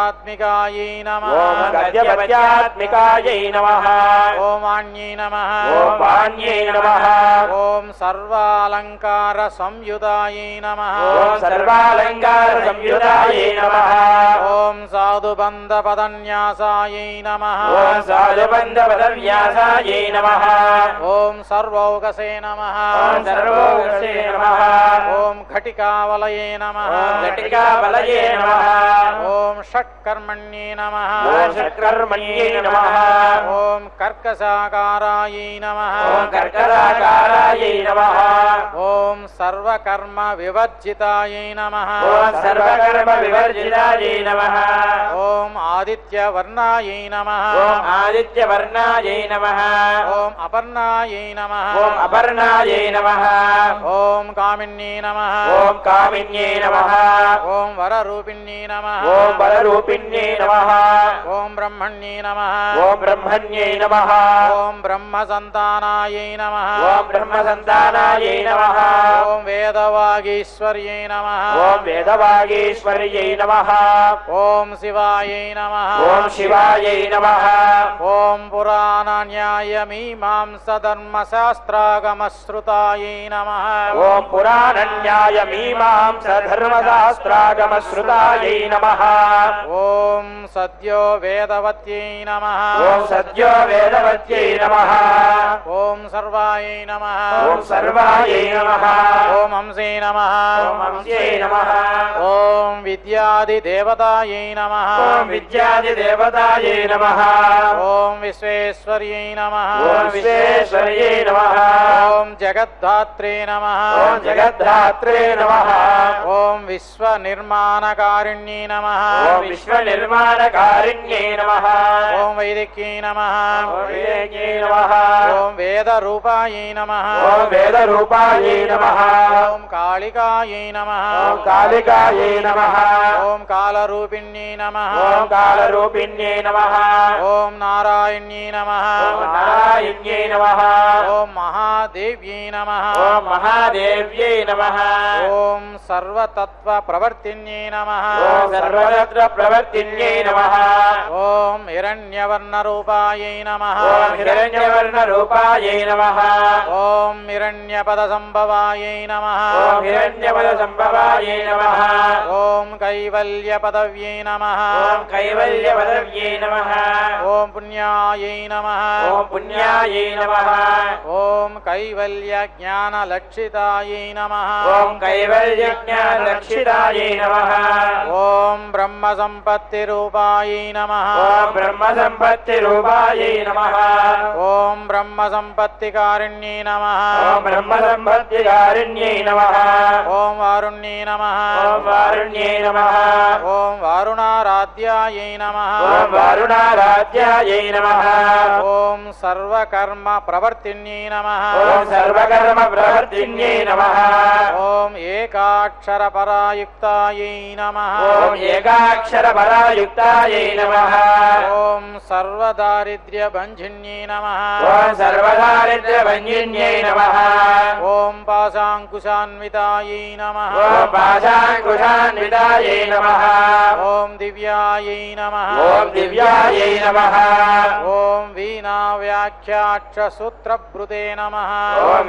పద్యాత్మికాయై నమ ఓం గద్యపద్యాత్మికాయై నమ ఓం ఆణ్యై నమ ఓం వాణ్యై నమః ఓం సర్వాలంకార సంయుతాయై నమ ఓం సర్వాలంకార సంయుతాయై నమః ఓం సాధుబంధ పదన్యాసాయై నమ ఓం సాధుబంధ పదవ్యాసాయై నమః ఓం సర్వౌకసే నమ ఓం సర్వోగసే నమః ఓం ఘటికావలయే నమ ఓం ఘటికావలయే నమః ఓం షట్కర్మణ్యే నమ ఓం షట్కర్మణ్యై నమః ఓం కర్కశాకారాయై నమ ఓం కర్కరాకారాయై నమః ఓం సర్వకర్మ వివర్జితాయై నమ ఓం సర్వకర్మ వివర్జితాయై నమః ఓం ఆదిత్యవర్ణాయై నమ ఓం ఆదిత్యవర్ణాయై నమః ఓం అపర్ణాయై నమ ఓం అపర్ణాయై నమః ఓం కామిన్యై నమ ఓం కామిన్యై నమః ఓం వరరూపిణ్యై నమ ఓం వరరూపిణ్యై నమః ఓం బ్రహ్మణ్యై నమ ఓం బ్రహ్మణ్యై నమః ఓం బ్రహ్మ సంతానాయై నమ ఓం బ్రహ్మసంతానాయై నమః ఓం వేదవాగీశ్వర్యై నమ ఓం వేదవాగీశ్వర్యై నమః ఓం శివాయై నమ ఓం శివాయై నమః ఓం పురాణ న్యాయ మీమాంస ధర్మ శాస్త్రాగమశ్రుతాయై నమ ఓం పురాణన్యాయ మీమాంస ధర్మశాస్త్రాగమశ్రుతాయై నమః ఓం సద్యో వేదవత్యై నమ ఓం సద్యో వేదవత్యై నమః ఓం సర్వాయై నమ ఓం సర్వాయై నమః ఓం హంసే నమ ఓం హంస్యై నమః ఓం విద్యాదిదేవతాయై నమ ఓం విద్యాదిదేవతాయై నమః ఓం విశ్వేశ్వర్యై నమ ఓం విశ్వేశ్వర్యై నమః ఓం జగద్ధాత్రే నమ ఓం జగద్ధాత్రే నమః ఓం విశ్వనిర్మాణకారిణ్యై నమ ఓం విశ్వనిర్మాణకారిణ్యై నమః ఓం వైదిక్యై నమ ఓం వివేక్యై నమః ఓం వేదరూపాయై నమ ఓం వేదరూపాయై నమః ఓం కాళికాయై నమ ఓం కాళికాయై నమః ఓం కాలరూపిణ్యై నమ ఓం కాలరూపిణ్యై నమః ఓం నారాయణ్యై నమ ఓం నారాయణ్యై నమః ఓం మహాదేవ్యై నమ ఓం మహాదేవ్యై నమః ఓం సర్వతత్వ ప్రవర్తిన్యై నమ ఓం సర్వతత్ర ప్రవర్తిన్యై నమః ఓం హిరణ్యవర్ణరూపాయై నమ ఓం హిరణ్యవర్ణరూపాయై నమః ఓం హిరణ్యపద సంభవాయై నమ ఓం హిరణ్యపద సంభవాయై నమః ఓం కైవల్య పదవ్యై నమ ఓం కైవల్యపదవ్యై నమః ఓం పుణ్యాయై నమ ఓం పుణ్యాయై నమః ఓం కైవల్య జ్ఞాన లక్షితాయై నమ ఓం కైవల్యజ్ఞానరక్షితాయై నమః ఓం బ్రహ్మ సంపత్తి రూపాయై నమ ఓం బ్రహ్మ సంపత్తి రూపాయై నమః ఓం బ్రహ్మ సంపత్తి కారుణ్యై నమ ఓం బ్రహ్మ సంపత్తి కారుణ్యై నమః ఓం వారుణ్యై నమ ఓం వారుణ్యై నమః ఓం వారుణారాధ్యాయై నమ ఓం వారుణారాధ్యాయై నమః ఓం సర్వకర్మ ప్రవర్తిన్యై నమ ఓం సర్వకర్మ ప్రవర్తిన్యై నమః ఓం ఏకాక్షర పరాయుక్తాయై నమ ఓం ఏకాక్షర పరాయుక్తాయై నమః ఓం సర్వదారిద్ర్య భంజిన్యై నమ ఓం సర్వదారిద్ర్య భంజిన్యై నమః ఓం పాశాంకుశాన్వితాయై నమ ఓం పాశాంకుశాన్వితాయై నమః ఓం దివ్యాయై నమ ఓం దివ్యాయై నమః ఓం వీణా వ్యాఖ్యాక్ష సూత్రభృతే నమ ఓం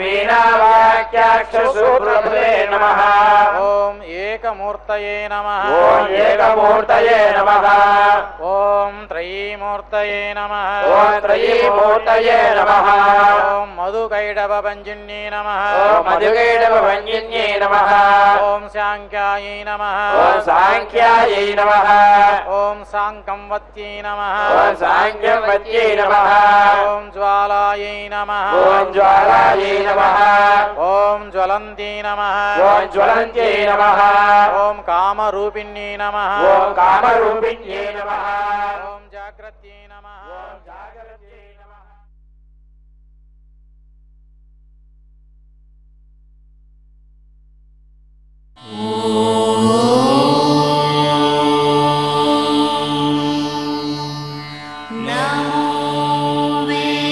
వీణావాక్యాక్షసూత్రభృతే నమః ఓం ఏకమూర్తయే నమ ఓం ఏకమూర్తయే నమః ఓం త్రయీమూర్తయే నమ ఓం త్రయీమూర్తయే నమః ఓం మధుకైడవ పంజిన్యే నమ ఓం మధుకైడవ భంజిన్యై నమః ఓం శాంఖ్యాయై నమ ఓం సాంఖ్యాయై నమః ఓం సాంకంవత్యై నమ ఓం సాంఖ్యవత్యై నమః ఓం జ్వాలాయై నమ ఓం జ్వాలాయై నమః ఓం జ్వలంతి నమ ఓం జ్వలంత్యై నమః ఓం కామరూపిణ్యై నమ ఓం కామరూపిణ్యై నమః ఓం జాగ్రత్యై నమ ఓం జాగరత్యై నమః नमो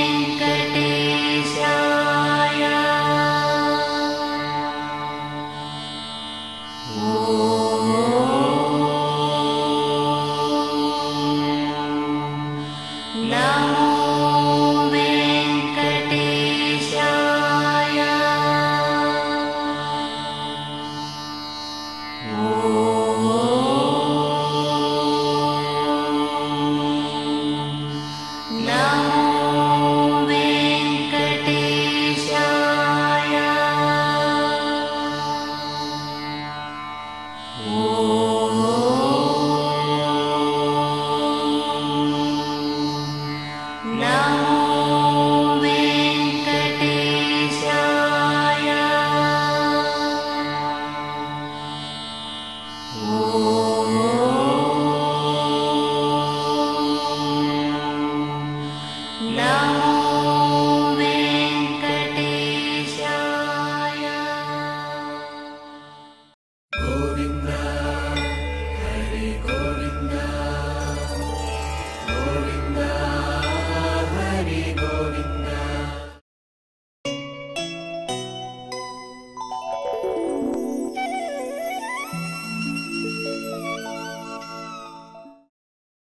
वेङ्कटेशाय ॐ నమో